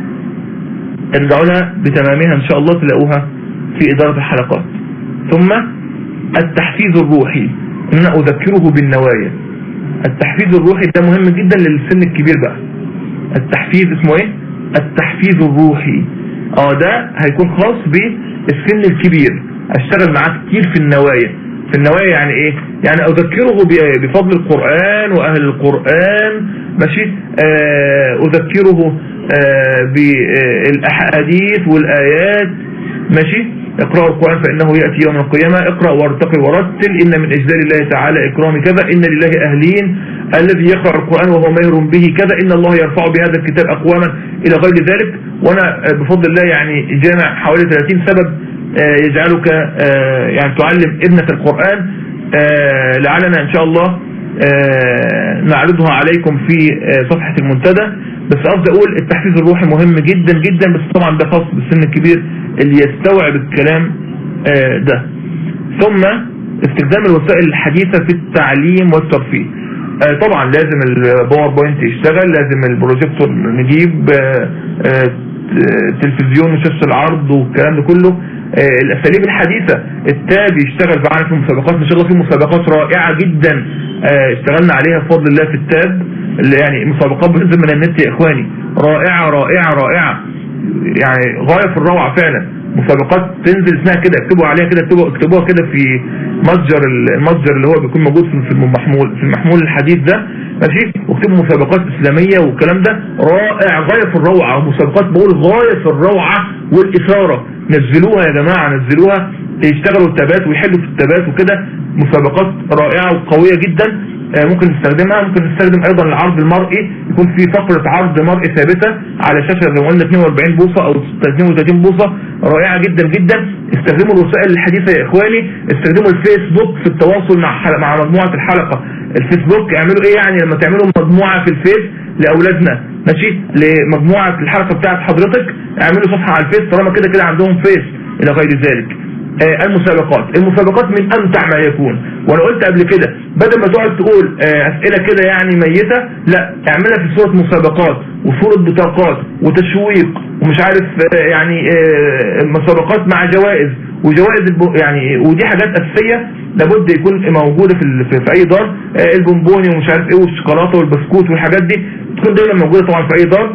ارجعوا لها بتمامها إن شاء الله تلاقوها في إدارة الحلقات ثم التحفيز الروحي إن أنا أذكره بالنوايا التحفيز الروحي ده مهم جدا للسن الكبير بقى التحفيز اسمه ايه التحفيز الروحي اه ده هيكون خاص بالسن الكبير اشتغل معاه كتير في النوايا في النوايا يعني ايه يعني اذكره ب- بفضل القرآن واهل القرآن ماشي آه اذكره آه بالاحاديث والايات ماشي اقرأوا القرآن فإنه يأتي يوم القيامة اقرأ وارتقي ورتل إن من إجلال الله تعالى إكرام كذا إن لله أهلين الذي يقرأ القرآن وهو مهر به كذا إن الله يرفع بهذا الكتاب أقواما إلى غير ذلك وأنا بفضل الله يعني جامع حوالي 30 سبب آه، يجعلك آه، يعني تعلم ابنك القرآن آه، لعلنا إن شاء الله آه، نعرضها عليكم في آه، صفحة المنتدى بس قصدي أقول التحفيز الروحي مهم جدا جدا بس طبعا ده خاص بالسن الكبير اللي يستوعب الكلام آه، ده ثم استخدام الوسائل الحديثة في التعليم والترفيه آه، طبعا لازم الباوربوينت يشتغل لازم البروجيكتور نجيب آه، آه، تلفزيون وشاشة العرض والكلام ده كله آه، الاساليب الحديثة التاب يشتغل معانا في مسابقات ما شاء الله في مسابقات رائعة جدا آه، اشتغلنا عليها بفضل الله في التاب اللي يعني مسابقات بتنزل من النت يا اخواني رائعة رائعة رائعة يعني غاية في الروعة فعلا مسابقات تنزل اسمها كده اكتبوا عليها كده اكتبوا اكتبوها كده في متجر المتجر اللي هو بيكون موجود في المحمول في المحمول الحديث ده ماشي واكتبوا مسابقات اسلامية والكلام ده رائع غاية في الروعة ومسابقات بقول غاية في الروعة والاثارة نزلوها يا جماعة نزلوها يشتغلوا التابات ويحلوا في التابات وكده مسابقات رائعة وقوية جدا آه، ممكن نستخدمها ممكن نستخدم ايضا العرض المرئي يكون في فقرة عرض مرئي ثابتة على شاشة زي ما قلنا 42 بوصة او 32 بوصة رائعة جدا جدا استخدموا الوسائل الحديثة يا اخواني استخدموا الفيسبوك في التواصل مع حل... مع مجموعة الحلقة الفيسبوك اعملوا ايه يعني لما تعملوا مجموعة في الفيس لاولادنا ماشي لمجموعة الحلقة بتاعت حضرتك اعملوا صفحة على الفيس طالما كده كده عندهم فيس الى غير ذلك آه، المسابقات المسابقات من امتع ما يكون وانا قلت قبل كده بدل ما تقعد تقول آه، اسئله كده يعني ميته لا اعملها في صوره مسابقات وصوره بطاقات وتشويق ومش عارف آه، يعني آه، مسابقات مع جوائز وجوائز الب... يعني ودي حاجات اساسيه لابد يكون موجوده في ال- في, في اي دار آه، البونبوني ومش عارف ايه والشوكولاته والبسكوت والحاجات دي تكون دايما موجوده طبعا في اي دار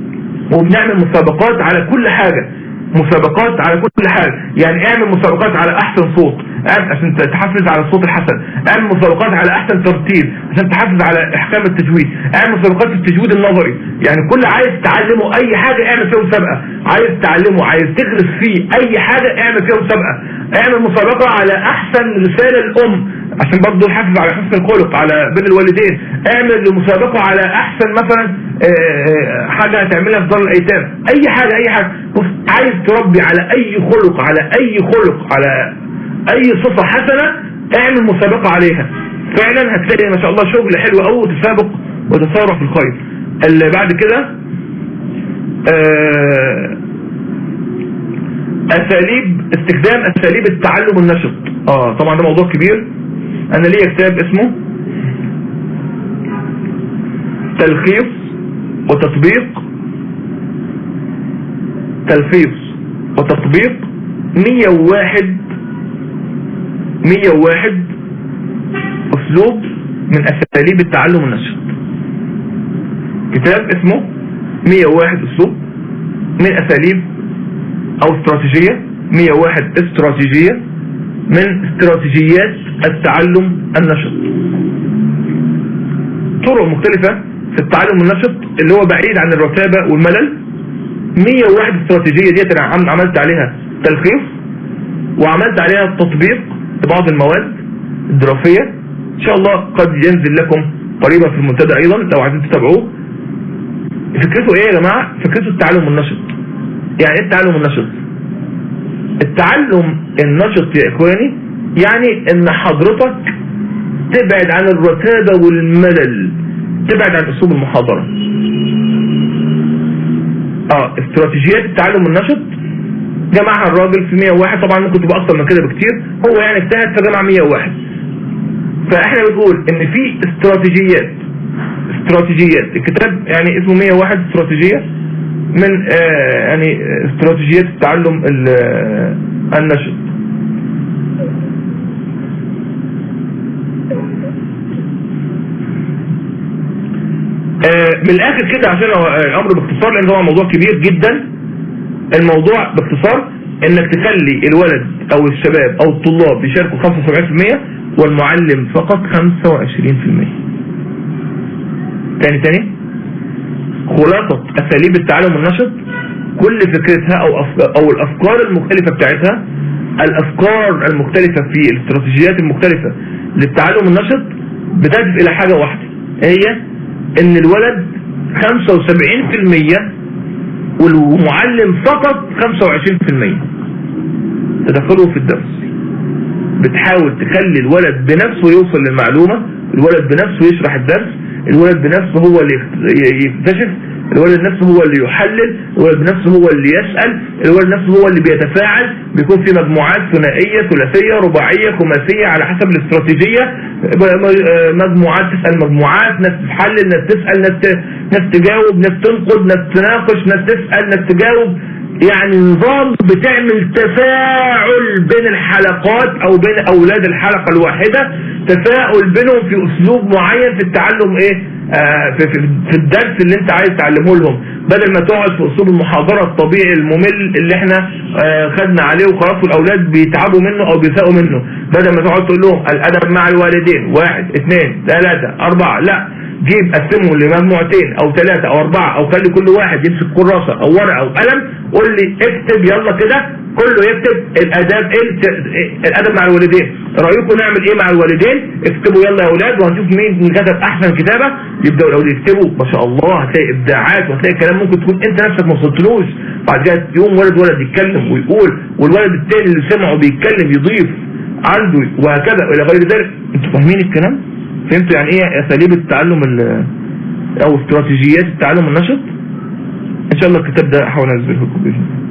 وبنعمل مسابقات على كل حاجة مسابقات على كل حاجة يعني اعمل مسابقات على احسن صوت اعمل عشان تحفز على الصوت الحسن اعمل مسابقات على احسن ترتيب عشان تحفز على احكام التجويد اعمل مسابقات في التجويد النظري يعني كل عايز تعلمه اي حاجة اعمل فيها مسابقة عايز تعلمه عايز تغرس فيه اي حاجة اعمل فيها مسابقة اعمل مسابقة على احسن رسالة الام عشان برضه نحافظ على حسن الخلق على بين الوالدين اعمل مسابقة على احسن مثلا آه، آه، حاجة هتعملها في دار الايتام اي حاجة اي حاجة بص عايز تربي على اي خلق على اي خلق على اي صفة حسنة اعمل مسابقة عليها فعلا هتلاقي ما شاء الله شغل حلو قوي وتسابق وتسارع في الخير اللي بعد كده آه، اساليب استخدام اساليب التعلم النشط اه طبعا ده موضوع كبير انا ليا كتاب اسمه تلخيص وتطبيق تلخيص وتطبيق 101 101 اسلوب من اساليب التعلم النشط كتاب اسمه 101 اسلوب من اساليب او استراتيجية 101 استراتيجية من استراتيجيات التعلم النشط طرق مختلفة في التعلم النشط اللي هو بعيد عن الرتابة والملل 101 استراتيجية ديت انا عم- عملت عليها تلخيص وعملت عليها تطبيق لبعض المواد الدراسية ان شاء الله قد ينزل لكم قريبا في المنتدى ايضا لو عايزين تتابعوه فكرته ايه يا جماعة فكرته التعلم النشط يعني ايه التعلم النشط التعلم النشط يا اخواني يعني ان حضرتك تبعد عن الرتابة والملل تبعد عن اسلوب المحاضرة اه استراتيجيات التعلم النشط جمعها الراجل في 101 طبعا ممكن تبقى اكتر من كده بكتير هو يعني اجتهد فجمع 101 فاحنا بنقول ان في استراتيجيات استراتيجيات الكتاب يعني اسمه 101 استراتيجية من آه يعني استراتيجيات التعلم ال- آه، النشط آه من الاخر كده عشان هو- الامر باختصار لان هو موضوع كبير جدا الموضوع باختصار انك تخلي الولد او الشباب او الطلاب يشاركوا 75% والمعلم فقط 25% تاني تاني خلاصة اساليب التعلم النشط كل فكرتها او أف- او الافكار المختلفة بتاعتها الافكار المختلفة في الاستراتيجيات المختلفة للتعلم النشط بتهدف الى حاجة واحدة هي ان الولد 75% والمعلم فقط 25% تدخله في الدرس بتحاول تخلي الولد بنفسه يوصل للمعلومة الولد بنفسه يشرح الدرس الولد بنفسه هو اللي يخت- يكتشف الولد نفسه هو اللي يحلل الولد نفسه هو اللي يسأل الولد نفسه هو اللي بيتفاعل بيكون في مجموعات ثنائية ثلاثية رباعية خماسية على حسب الاستراتيجية ب- م- آه، مجموعات تسأل مجموعات ناس تحلل ناس تسأل ناس ت- ناس تجاوب ناس تنقد ناس تناقش ناس تسأل ناس تجاوب يعني نظام بتعمل تفاعل بين الحلقات او بين اولاد الحلقة الواحدة تفاعل بينهم في اسلوب معين في التعلم ايه آه في, في, في الدرس اللي انت عايز تعلمه لهم بدل ما تقعد في اسلوب المحاضرة الطبيعي الممل اللي احنا آه خدنا عليه وخلاص والاولاد بيتعبوا منه او بيساءوا منه بدل ما تقعد تقول لهم الادب مع الوالدين واحد اثنين ثلاثة اربعة لا جيب قسمه لمجموعتين او ثلاثة او اربعة او خلي كل واحد يمسك كراسة او ورقة او قلم قول لي اكتب يلا كده كله يكتب الاداب إيه الادب مع الوالدين رايكم نعمل ايه مع الوالدين اكتبوا يلا يا اولاد وهنشوف مين كتب احسن كتابة يبداوا الاولاد يكتبوا ما شاء الله هتلاقي ابداعات وهتلاقي كلام ممكن تكون انت نفسك ما وصلتلوش بعد كده يوم ولد ولد يتكلم ويقول والولد التاني اللي سمعه بيتكلم يضيف عنده وهكذا الى غير ذلك انتوا فاهمين الكلام فهمتوا يعني ايه اساليب التعلم ال- او استراتيجيات التعلم النشط ان شاء الله الكتاب ده احاول انزله لكم باذن الله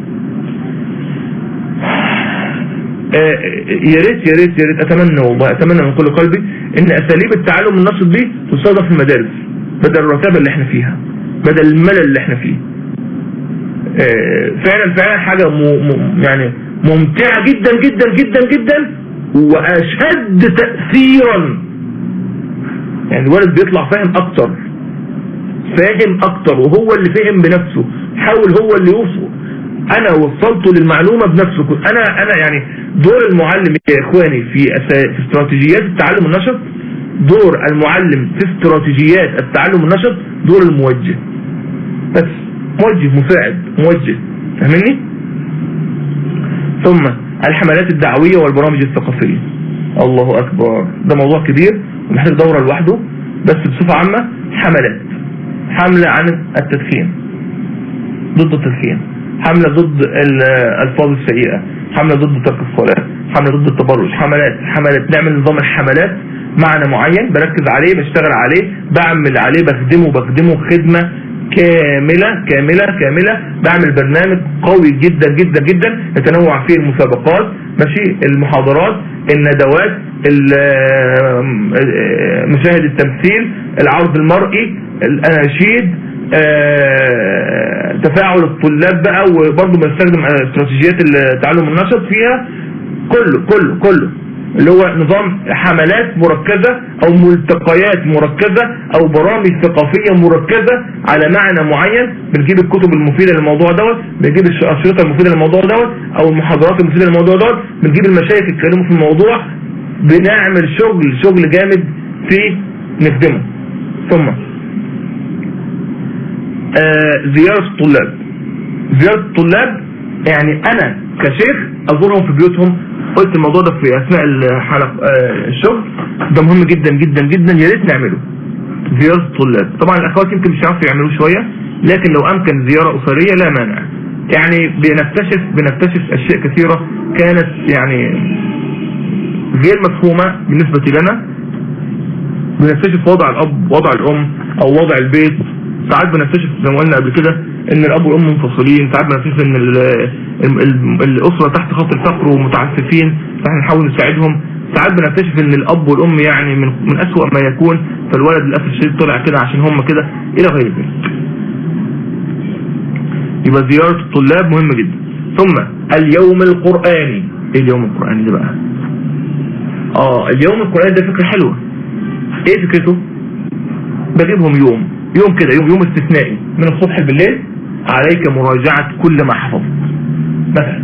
آه، يا ريت يا ريت يا ريت اتمنى والله اتمنى من كل قلبي ان اساليب التعلم النشط دي تصادف في المدارس بدل الرتابه اللي احنا فيها بدل الملل اللي احنا فيه آه، فعلا فعلا حاجه م... م... يعني ممتعه جدا جدا جدا جدا واشد تاثيرا يعني الولد بيطلع فاهم اكتر فاهم اكتر وهو اللي فهم بنفسه حاول هو اللي يوصل انا وصلته للمعلومة بنفسه انا انا يعني دور المعلم يا اخواني في, أسا... في استراتيجيات التعلم النشط دور المعلم في استراتيجيات التعلم النشط دور الموجه بس موجه مساعد موجه فاهمني ثم الحملات الدعوية والبرامج الثقافية الله اكبر ده موضوع كبير ومحتاج دورة لوحده بس بصفة عامة حملات حملة عن التدخين ضد التدخين حملة ضد الألفاظ السيئة حملة ضد ترك الصلاة حملة ضد التبرج حملات حملات نعمل نظام الحملات معنى معين بركز عليه بشتغل عليه بعمل عليه بخدمه بخدمه خدمة كاملة كاملة كاملة بعمل برنامج قوي جدا جدا جدا يتنوع فيه المسابقات ماشي المحاضرات الندوات مشاهد التمثيل العرض المرئي الاناشيد تفاعل الطلاب بقى وبرضه بنستخدم استراتيجيات التعلم النشط فيها كله كله كله اللي هو نظام حملات مركزة او ملتقيات مركزة او برامج ثقافية مركزة على معنى معين بنجيب الكتب المفيدة للموضوع دوت بنجيب الاشرطة المفيدة للموضوع دوت او المحاضرات المفيدة للموضوع دوت بنجيب المشايخ يتكلموا في الموضوع بنعمل شغل شغل جامد في نخدمه ثم آه زيارة الطلاب زيارة الطلاب يعني انا كشيخ ازورهم في بيوتهم قلت الموضوع ده في اثناء الحلقة آه الشغل ده مهم جدا جدا جدا يا ريت نعمله زيارة الطلاب طبعا الاخوات يمكن مش عارفوا يعملوه شوية لكن لو امكن زيارة اسرية لا مانع يعني بنكتشف بنكتشف اشياء كثيرة كانت يعني غير مفهومة بالنسبة لنا بنكتشف وضع الاب وضع الام او وضع البيت ساعات بنكتشف زي ما قلنا قبل كده ان الاب والام منفصلين ساعات بنكتشف ان الاسره تحت خط الفقر ومتعسفين فاحنا نحاول نساعدهم ساعات بنكتشف ان الاب والام يعني من من اسوأ ما يكون فالولد للاسف الشديد طلع كده عشان هم كده الى غير ذلك يبقى زيارة الطلاب مهمة جدا ثم اليوم القرآني ايه اليوم القرآني ده بقى اه اليوم القرآني ده فكرة حلوة ايه فكرته بجيبهم يوم يوم كده يوم يوم استثنائي من الصبح بالليل عليك مراجعة كل ما حفظت مثلا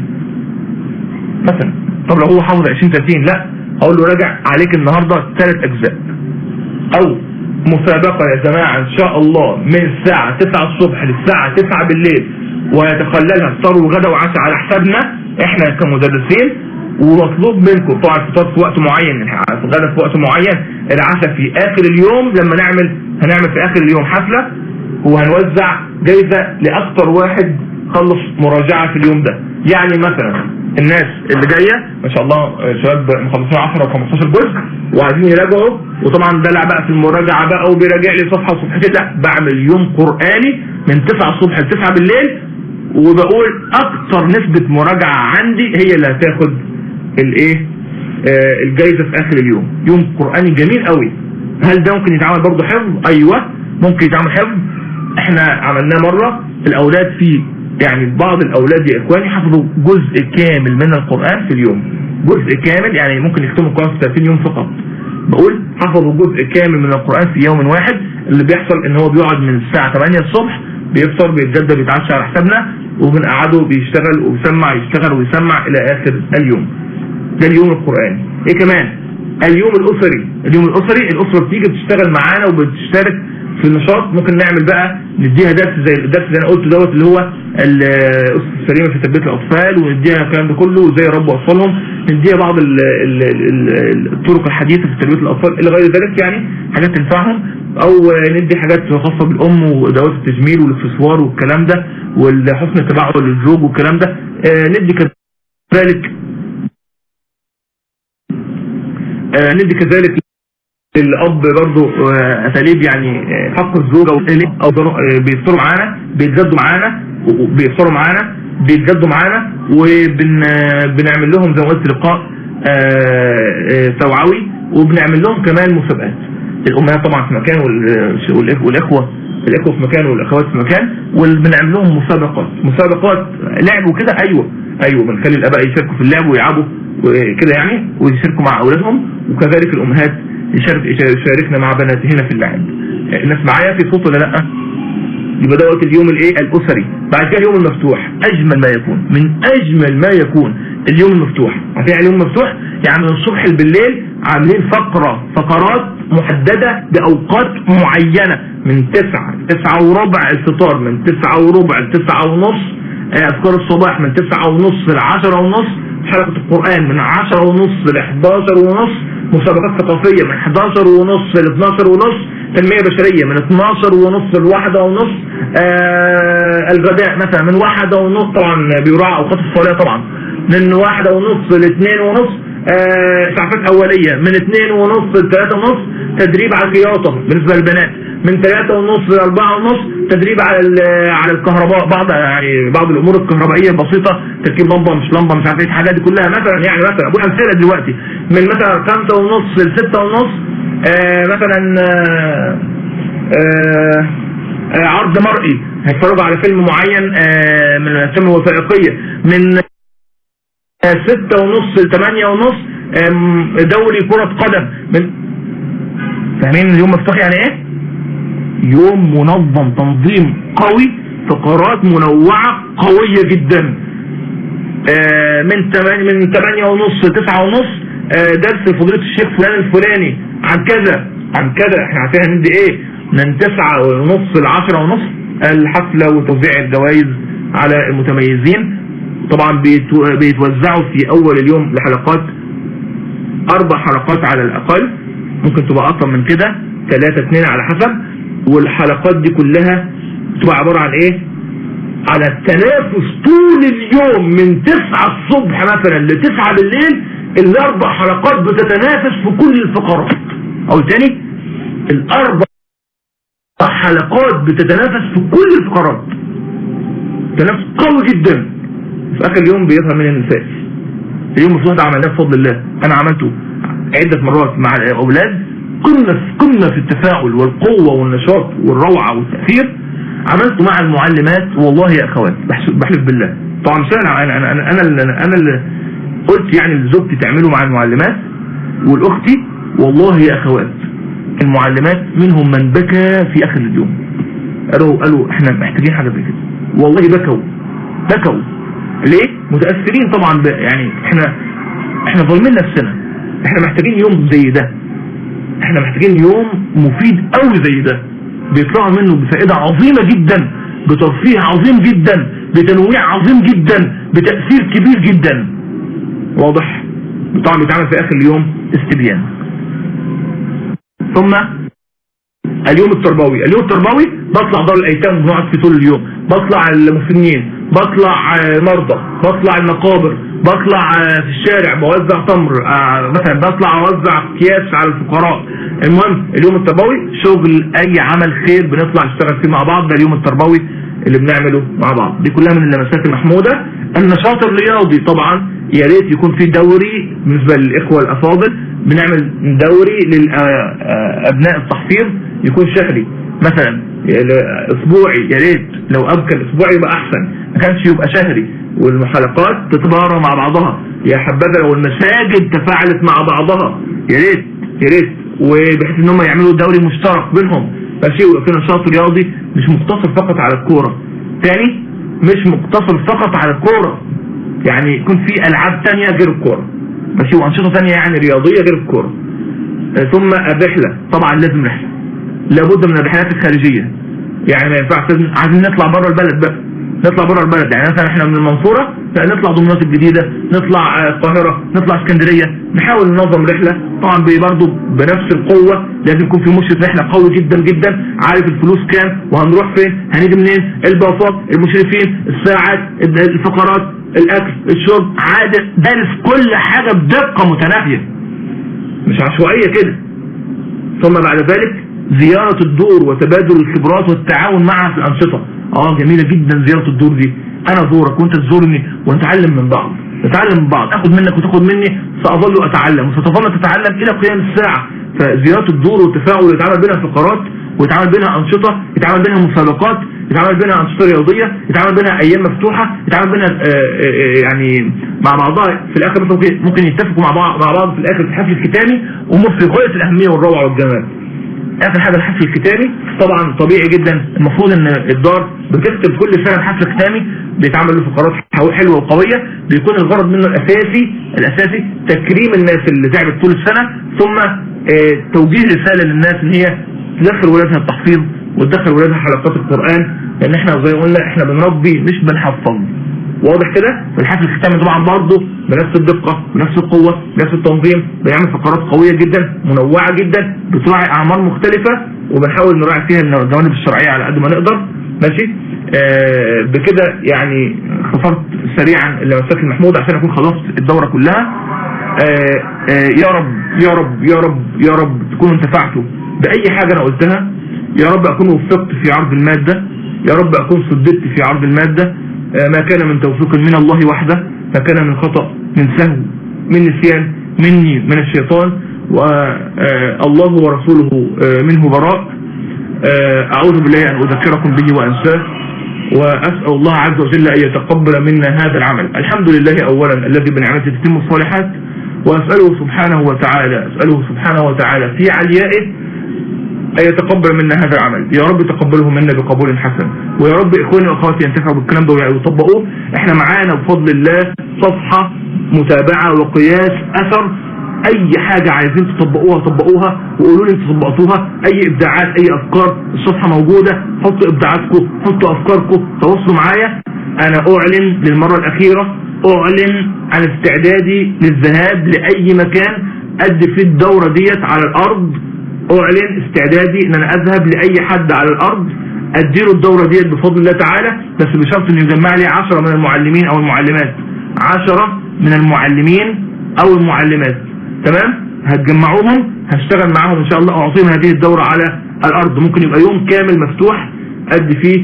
مثلا طب لو هو حافظ 20 30 لا اقول له راجع عليك النهاردة ثلاث اجزاء او مسابقة يا جماعة ان شاء الله من الساعة 9 الصبح للساعة 9 بالليل ويتخللها فطار وغدا وعشاء على حسابنا احنا كمدرسين ومطلوب منكم طبعا الفطار في وقت معين الغدا في وقت معين العشاء في اخر اليوم لما نعمل هنعمل في اخر اليوم حفلة وهنوزع جايزة لاكتر واحد خلص مراجعة في اليوم ده يعني مثلا الناس اللي جاية ما شاء الله شباب مخلصين 10 و 15 جزء وعايزين يراجعوا وطبعا دلع بقى في المراجعة بقى وبيراجع لي صفحة وصفحتين لا بعمل يوم قرآني من 9 الصبح ل 9 بالليل وبقول اكتر نسبة مراجعة عندي هي اللي هتاخد الايه آه الجايزة في اخر اليوم يوم قرآني جميل قوي هل ده ممكن يتعمل برضه حفظ ايوه ممكن يتعمل حفظ احنا عملناه مرة الاولاد في يعني بعض الاولاد يا اخواني حفظوا جزء كامل من القرآن في اليوم جزء كامل يعني ممكن يختموا القرآن في 30 يوم فقط بقول حفظوا جزء كامل من القرآن في يوم واحد اللي بيحصل ان هو بيقعد من الساعة 8 الصبح بيفطر بيتجدد بيتعشى على حسابنا وبنقعده بيشتغل وبيسمع يشتغل ويسمع الى اخر اليوم ده اليوم القرآني ايه كمان اليوم الاسري اليوم الاسري الاسرة بتيجي بتشتغل معانا وبتشترك في النشاط ممكن نعمل بقى نديها درس زي الدرس اللي انا قلته دوت اللي هو الاسس السليمه في تربيه الاطفال ونديها الكلام ده كله وازاي يربوا اطفالهم نديها بعض ال ال ال الطرق الحديثه في تربيه الاطفال الى غير ذلك يعني حاجات تنفعهم او ندي حاجات خاصه بالام وادوات التجميل والاكسسوار والكلام ده وحسن التبعل للزوج والكلام ده ندي كذلك ندي كذلك الاب برضه اساليب يعني حق الزوجه او بيفطروا معانا بيتجدوا معانا بيفطروا معانا بيتجدوا معانا وبنعمل لهم زي ما قلت لقاء توعوي وبنعمل لهم كمان مسابقات الامهات طبعا في مكان والاخوه الاخوه في مكان والاخوات في مكان وبنعمل لهم مسابقات مسابقات لعب وكده ايوه ايوه بنخلي الاباء يشاركوا في اللعب ويلعبوا كده يعني ويشاركوا مع اولادهم وكذلك الامهات يشارك يشاركنا مع بناتهن في اللعب الناس معايا في صوت ولا لا يبقى دوت اليوم الايه الاسري بعد كده اليوم المفتوح اجمل ما يكون من اجمل ما يكون اليوم المفتوح عارفين اليوم المفتوح يعني من الصبح بالليل عاملين فقرة فقرات محددة باوقات معينة من تسعة تسعة وربع الفطار من تسعة وربع لتسعة ونص آه، اذكار الصباح من 9 ونص ل 10 ونص حلقة القرآن من 10 ونص ل 11 ونص مسابقات ثقافية من 11 ونص ل 12 ونص تنمية بشرية من 12 ونص ل 1 ونص آه الغداء مثلا من 1 ونص طبعا بيراعى اوقات الصلاة طبعا من 1 ونص ل 2 ونص آه اسعافات اولية من 2 ونص ل 3 ونص تدريب على الخياطة بالنسبة للبنات من 3 ونص ل 4 ونص تدريب على ال- على الكهرباء بعض يعني بعض الامور الكهربائيه البسيطه تركيب لمبه مش لمبه مش عارف ايه الحاجات دي كلها مثلا يعني مثلا ابو امثله دلوقتي من مثلا 5 ونص ل 6 ونص آه مثلا آه آه آه عرض مرئي هيتفرجوا على فيلم معين آه من الافلام الوثائقيه من آه، ستة ونص لثمانية ونص آم، دوري كرة قدم من فاهمين اليوم مفتوح يعني ايه؟ يوم منظم تنظيم قوي فقرات منوعة قوية جدا آه، من 8 من 8 ونص ل 9 ونص آه، درس فضيلة الشيخ فلان الفلاني عن كذا عن كذا احنا عارفين هندي ايه من 9 ونص ل 10 ونص الحفلة وتوزيع الجوائز على المتميزين طبعا بيتو- بيتوزعوا في اول اليوم لحلقات اربع حلقات على الاقل ممكن تبقى اكتر من كده ثلاثة اتنين على حسب والحلقات دي كلها تبقى عبارة عن ايه على التنافس طول اليوم من 9 الصبح مثلا ل 9 بالليل الاربع حلقات بتتنافس في كل الفقرات او تاني الاربع حلقات بتتنافس في كل الفقرات تنافس قوي جدا في اخر اليوم بيظهر من النفاس اليوم المفتوح ده عملناه بفضل الله انا عملته عدة مرات مع الاولاد قمنا في قمنا في التفاعل والقوة والنشاط والروعة والتأثير عملته مع المعلمات والله يا اخوات بحس- بحلف بالله طبعا مش انا انا انا انا انا اللي, أنا اللي قلت يعني لزوجتي تعمله مع المعلمات والاختي والله يا اخوات المعلمات منهم من بكى في اخر اليوم قالوا قالوا احنا محتاجين حاجه زي كده والله بكوا بكوا ليه متاثرين طبعا ب... يعني احنا احنا ظالمين نفسنا احنا محتاجين يوم زي ده احنا محتاجين يوم مفيد قوي زي ده بيطلعوا منه بفائده عظيمه جدا بترفيه عظيم جدا بتنويع عظيم جدا بتاثير كبير جدا واضح طبعا بيتعمل في اخر اليوم استبيان ثم اليوم التربوي اليوم التربوي بطلع دار الايتام بنقعد في طول اليوم بطلع المسنين بطلع آه، مرضى بطلع المقابر بطلع آه، في الشارع بوزع تمر آه، مثلا بطلع اوزع اكياس على الفقراء المهم اليوم التربوي شغل اي عمل خير بنطلع نشتغل فيه مع بعض ده اليوم التربوي اللي بنعمله مع بعض دي كلها من اللمسات المحمودة النشاط الرياضي طبعا يا ريت يكون في دوري بالنسبة للإخوة الأفاضل بنعمل دوري لأبناء التحفيظ يكون شهري مثلا اسبوعي يا ريت لو امكن اسبوعي يبقى احسن ما كانش يبقى شهري والحلقات تتبارى مع بعضها يا حبذا لو المساجد تفاعلت مع بعضها يا ريت يا ريت وبحيث ان هم يعملوا دوري مشترك بينهم ماشي ويبقى في نشاط رياضي مش مقتصر فقط على الكوره تاني مش مقتصر فقط على الكوره يعني يكون في العاب تانية غير الكوره ماشي وانشطه تانية يعني رياضيه غير الكوره آه، ثم الرحله طبعا لازم رحله لابد من الرحلات الخارجيه يعني ما ينفعش لازم- عايزين نطلع بره البلد بقى نطلع بره البلد يعني مثلا احنا من المنصوره لا نطلع دمياط الجديده نطلع آه، القاهره نطلع اسكندريه نحاول ننظم رحله طبعا برضه بنفس القوه لازم يكون في مشرف رحله قوي جدا جدا عارف الفلوس كام وهنروح فين هنيجي منين الباصات المشرفين الساعات الفقرات الاكل الشرب عادة دارس كل حاجه بدقه متناهيه مش عشوائيه كده ثم بعد ذلك زيارة الدور وتبادل الخبرات والتعاون معها في الأنشطة اه جميلة جدا زيارة الدور دي أنا زورك وأنت تزورني ونتعلم من بعض نتعلم من بعض أخذ منك وتاخذ مني سأظل أتعلم وستظل تتعلم إلى قيام الساعة فزيارة الدور والتفاعل اللي يتعمل بينها فقرات ويتعمل بينها أنشطة يتعمل بينها مسابقات يتعمل بينها أنشطة رياضية يتعمل بينها أيام مفتوحة يتعمل بينها آه، آه، آه، يعني مع بعضها في الآخر مثلا ممكن ممكن يتفقوا مع بعض مع بعض في الآخر في الحفل الختامي أمور في غاية الأهمية والروعة والجمال اخر حاجه الحفل الختامي طبعا طبيعي جدا المفروض ان الدار بتكتب كل سنه حفل ختامي بيتعمل له فقرات حو- حلوه وقويه بيكون الغرض منه الاساسي الاساسي تكريم الناس اللي تعبت طول السنه ثم آه، توجيه رساله للناس ان هي تدخل ولادها التحفيظ وتدخل ولادها حلقات القرآن لان احنا زي ما قلنا احنا بنربي مش بنحفظ واضح كده في الحفل الختامي طبعا برضه بنفس الدقة بنفس القوة بنفس التنظيم بنعمل فقرات قوية جدا منوعة جدا بتراعي اعمار مختلفة وبنحاول نراعي فيها الجوانب الشرعية على قد ما نقدر ماشي آه بكده يعني خسرت سريعا اللمسات المحمود عشان اكون خلصت الدورة كلها آه آه يا رب يا رب يا رب يا رب تكونوا انتفعتوا بأي حاجة أنا قلتها يا رب أكون وفقت في عرض المادة يا رب أكون صدقت في عرض المادة ما كان من توفيق من الله وحده ما كان من خطأ من سهو من نسيان مني من الشيطان والله ورسوله منه براء أعوذ بالله أن أذكركم به وأنساه وأسأل الله عز وجل أن يتقبل منا هذا العمل الحمد لله أولا الذي بنعمته تتم الصالحات وأسأله سبحانه وتعالى أسأله سبحانه وتعالى في عليائه أن يتقبل منا هذا العمل يا رب تقبله منا بقبول حسن ويا رب إخواني وأخواتي ينتفعوا بالكلام ده ويطبقوه احنا معانا بفضل الله صفحة متابعة وقياس أثر أي حاجة عايزين تطبقوها طبقوها وقولوا لي انتوا طبقتوها أي إبداعات أي أفكار الصفحة موجودة حطوا إبداعاتكم حطوا أفكاركم تواصلوا معايا أنا أعلن للمرة الأخيرة أعلن عن استعدادي للذهاب لأي مكان أدي فيه الدورة ديت على الأرض أعلن استعدادي أن أنا أذهب لأي حد على الأرض أديله الدورة ديت بفضل الله تعالى بس بشرط أن يجمع لي عشرة من المعلمين أو المعلمات عشرة من المعلمين أو المعلمات تمام هتجمعوهم هشتغل معاهم إن شاء الله أعطيهم هذه الدورة على الأرض ممكن يبقى يوم كامل مفتوح أدي فيه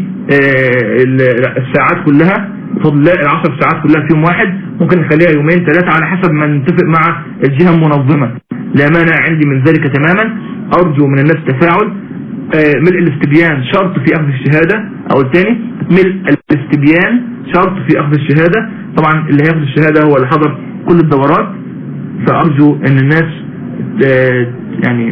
الساعات كلها بفضل الله العشر ساعات كلها في يوم واحد ممكن نخليها يومين ثلاثة على حسب ما نتفق مع الجهة المنظمة لا مانع عندي من ذلك تماما أرجو من الناس تفاعل ملء الاستبيان شرط في أخذ الشهادة أو الثاني ملء الاستبيان شرط في أخذ الشهادة طبعا اللي هياخد الشهادة هو اللي حضر كل الدورات فأرجو أن الناس يعني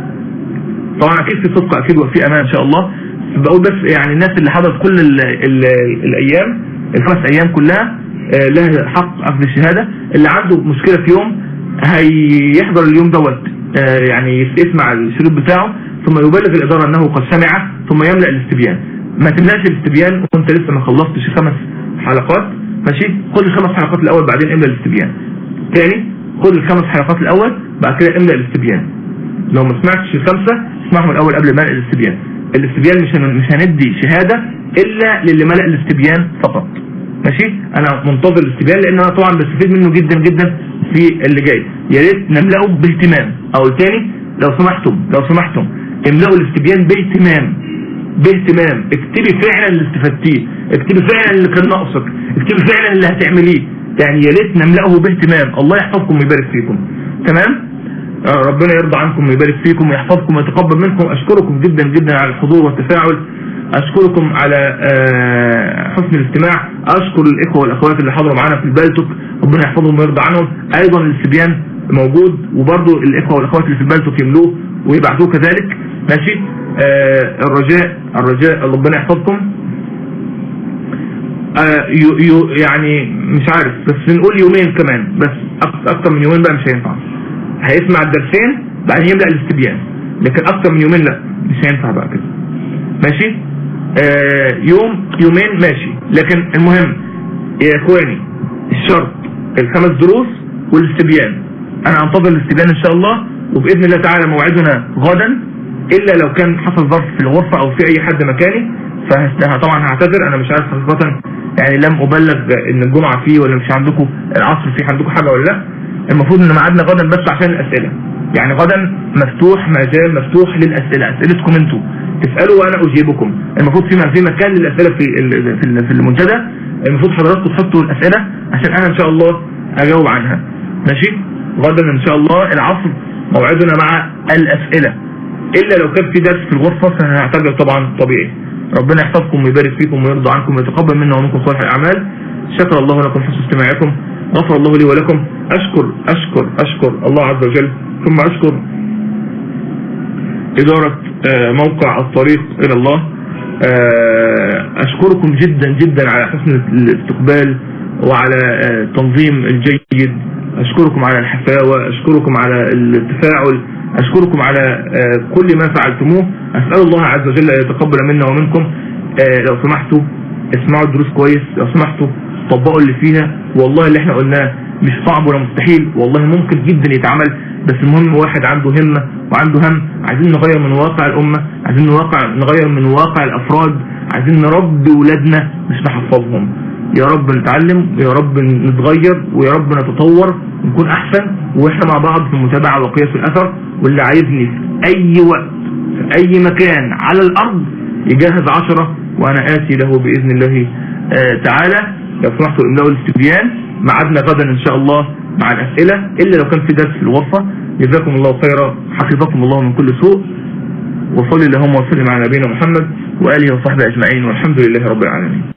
طبعا أكيد في صدق أكيد وفي أمان إن شاء الله بقول بس يعني الناس اللي حضرت كل ال ال الأيام الخمس أيام كلها لها حق أخذ الشهادة اللي عنده مشكلة في يوم هيحضر اليوم دوت يعني يسمع الشريط بتاعه ثم يبلغ الإدارة أنه قد سمع ثم يملأ الاستبيان ما تملأش الاستبيان وانت لسه ما خلصتش خمس حلقات ماشي خد الخمس حلقات الأول بعدين املأ الاستبيان تاني خد الخمس حلقات الأول بعد كده املأ الاستبيان لو ما سمعتش الخمسة اسمعهم الأول قبل ملء الاستبيان الاستبيان مش مش هندي شهادة إلا للي ملأ الاستبيان فقط ماشي انا منتظر الاستبيان لان انا طبعا بستفيد منه جدا جدا في اللي جاي يا ريت نملأه باهتمام او تاني لو سمحتم لو سمحتم املأوا الاستبيان باهتمام باهتمام اكتبي فعلا اللي استفدتيه اكتبي فعلا اللي كان ناقصك اكتبي فعلا اللي هتعمليه يعني يا ريت نملأه باهتمام الله يحفظكم ويبارك فيكم تمام ربنا يرضى عنكم ويبارك فيكم ويحفظكم ويتقبل منكم اشكركم جدا جدا على الحضور والتفاعل اشكركم على حسن الاستماع اشكر الاخوة والاخوات اللي حضروا معانا في البالتوك ربنا يحفظهم ويرضى عنهم ايضا الاستبيان موجود وبرضو الاخوة والاخوات اللي في البالتوك يملوه ويبعثوه كذلك ماشي الرجاء الرجاء ربنا يحفظكم يعني مش عارف بس نقول يومين كمان بس اكتر من يومين بقى مش هينفع هيسمع الدرسين بعدين يبدأ الاستبيان لكن اكتر من يومين لا مش هينفع بقى كده ماشي آه يوم يومين ماشي لكن المهم يا اخواني الشرط الخمس دروس والاستبيان انا انتظر الاستبيان ان شاء الله وباذن الله تعالى موعدنا غدا الا لو كان حصل ظرف في الغرفة او في اي حد مكاني فطبعا هعتذر انا مش عارف حقيقة يعني لم ابلغ ان الجمعة فيه ولا مش عندكم العصر فيه عندكم حاجة ولا لا المفروض ان ميعادنا غدا بس عشان الاسئلة يعني غدا مفتوح مجال مفتوح للاسئلة اسئلتكم انتوا تسألوا وانا اجيبكم المفروض في في مكان للاسئلة في في المنتدى المفروض حضراتكم تحطوا الاسئلة عشان انا ان شاء الله اجاوب عنها ماشي غدا ان شاء الله العصر موعدنا مع الاسئلة الا لو كان في درس في الغرفة فهنعتذر طبعا طبيعي ربنا يحفظكم ويبارك فيكم ويرضى عنكم ويتقبل منا ومنكم صالح الاعمال شكر الله لكم حسن استماعكم غفر الله لي ولكم أشكر أشكر أشكر الله عز وجل ثم أشكر إدارة موقع الطريق إلى الله أشكركم جدا جدا على حسن الاستقبال وعلى التنظيم الجيد أشكركم على الحفاوة أشكركم على التفاعل أشكركم على آه، كل ما فعلتموه أسأل الله عز وجل أن يتقبل منا ومنكم آه، لو سمحتوا اسمعوا الدروس كويس لو سمحتوا طبقوا اللي فيها والله اللي احنا قلناه مش صعب ولا مستحيل والله ممكن جدا يتعمل بس المهم واحد عنده همة وعنده هم عايزين نغير من واقع الأمة عايزين نواقع نغير من واقع الأفراد عايزين نربي ولادنا مش نحفظهم يا رب نتعلم ويا رب نتغير ويا رب نتطور ونكون أحسن وإحنا مع بعض في المتابعة وقياس الأثر واللي عايزني في أي وقت في أي مكان على الأرض يجهز عشرة وأنا آتي له بإذن الله آه تعالى لو سمحتوا املأوا الاستبيان ميعادنا غدا إن شاء الله مع الأسئلة إلا لو كان في درس في الغرفة جزاكم الله خيرا حفظكم الله من كل سوء وصلي اللهم وسلم على نبينا محمد وآله وصحبه أجمعين والحمد لله رب العالمين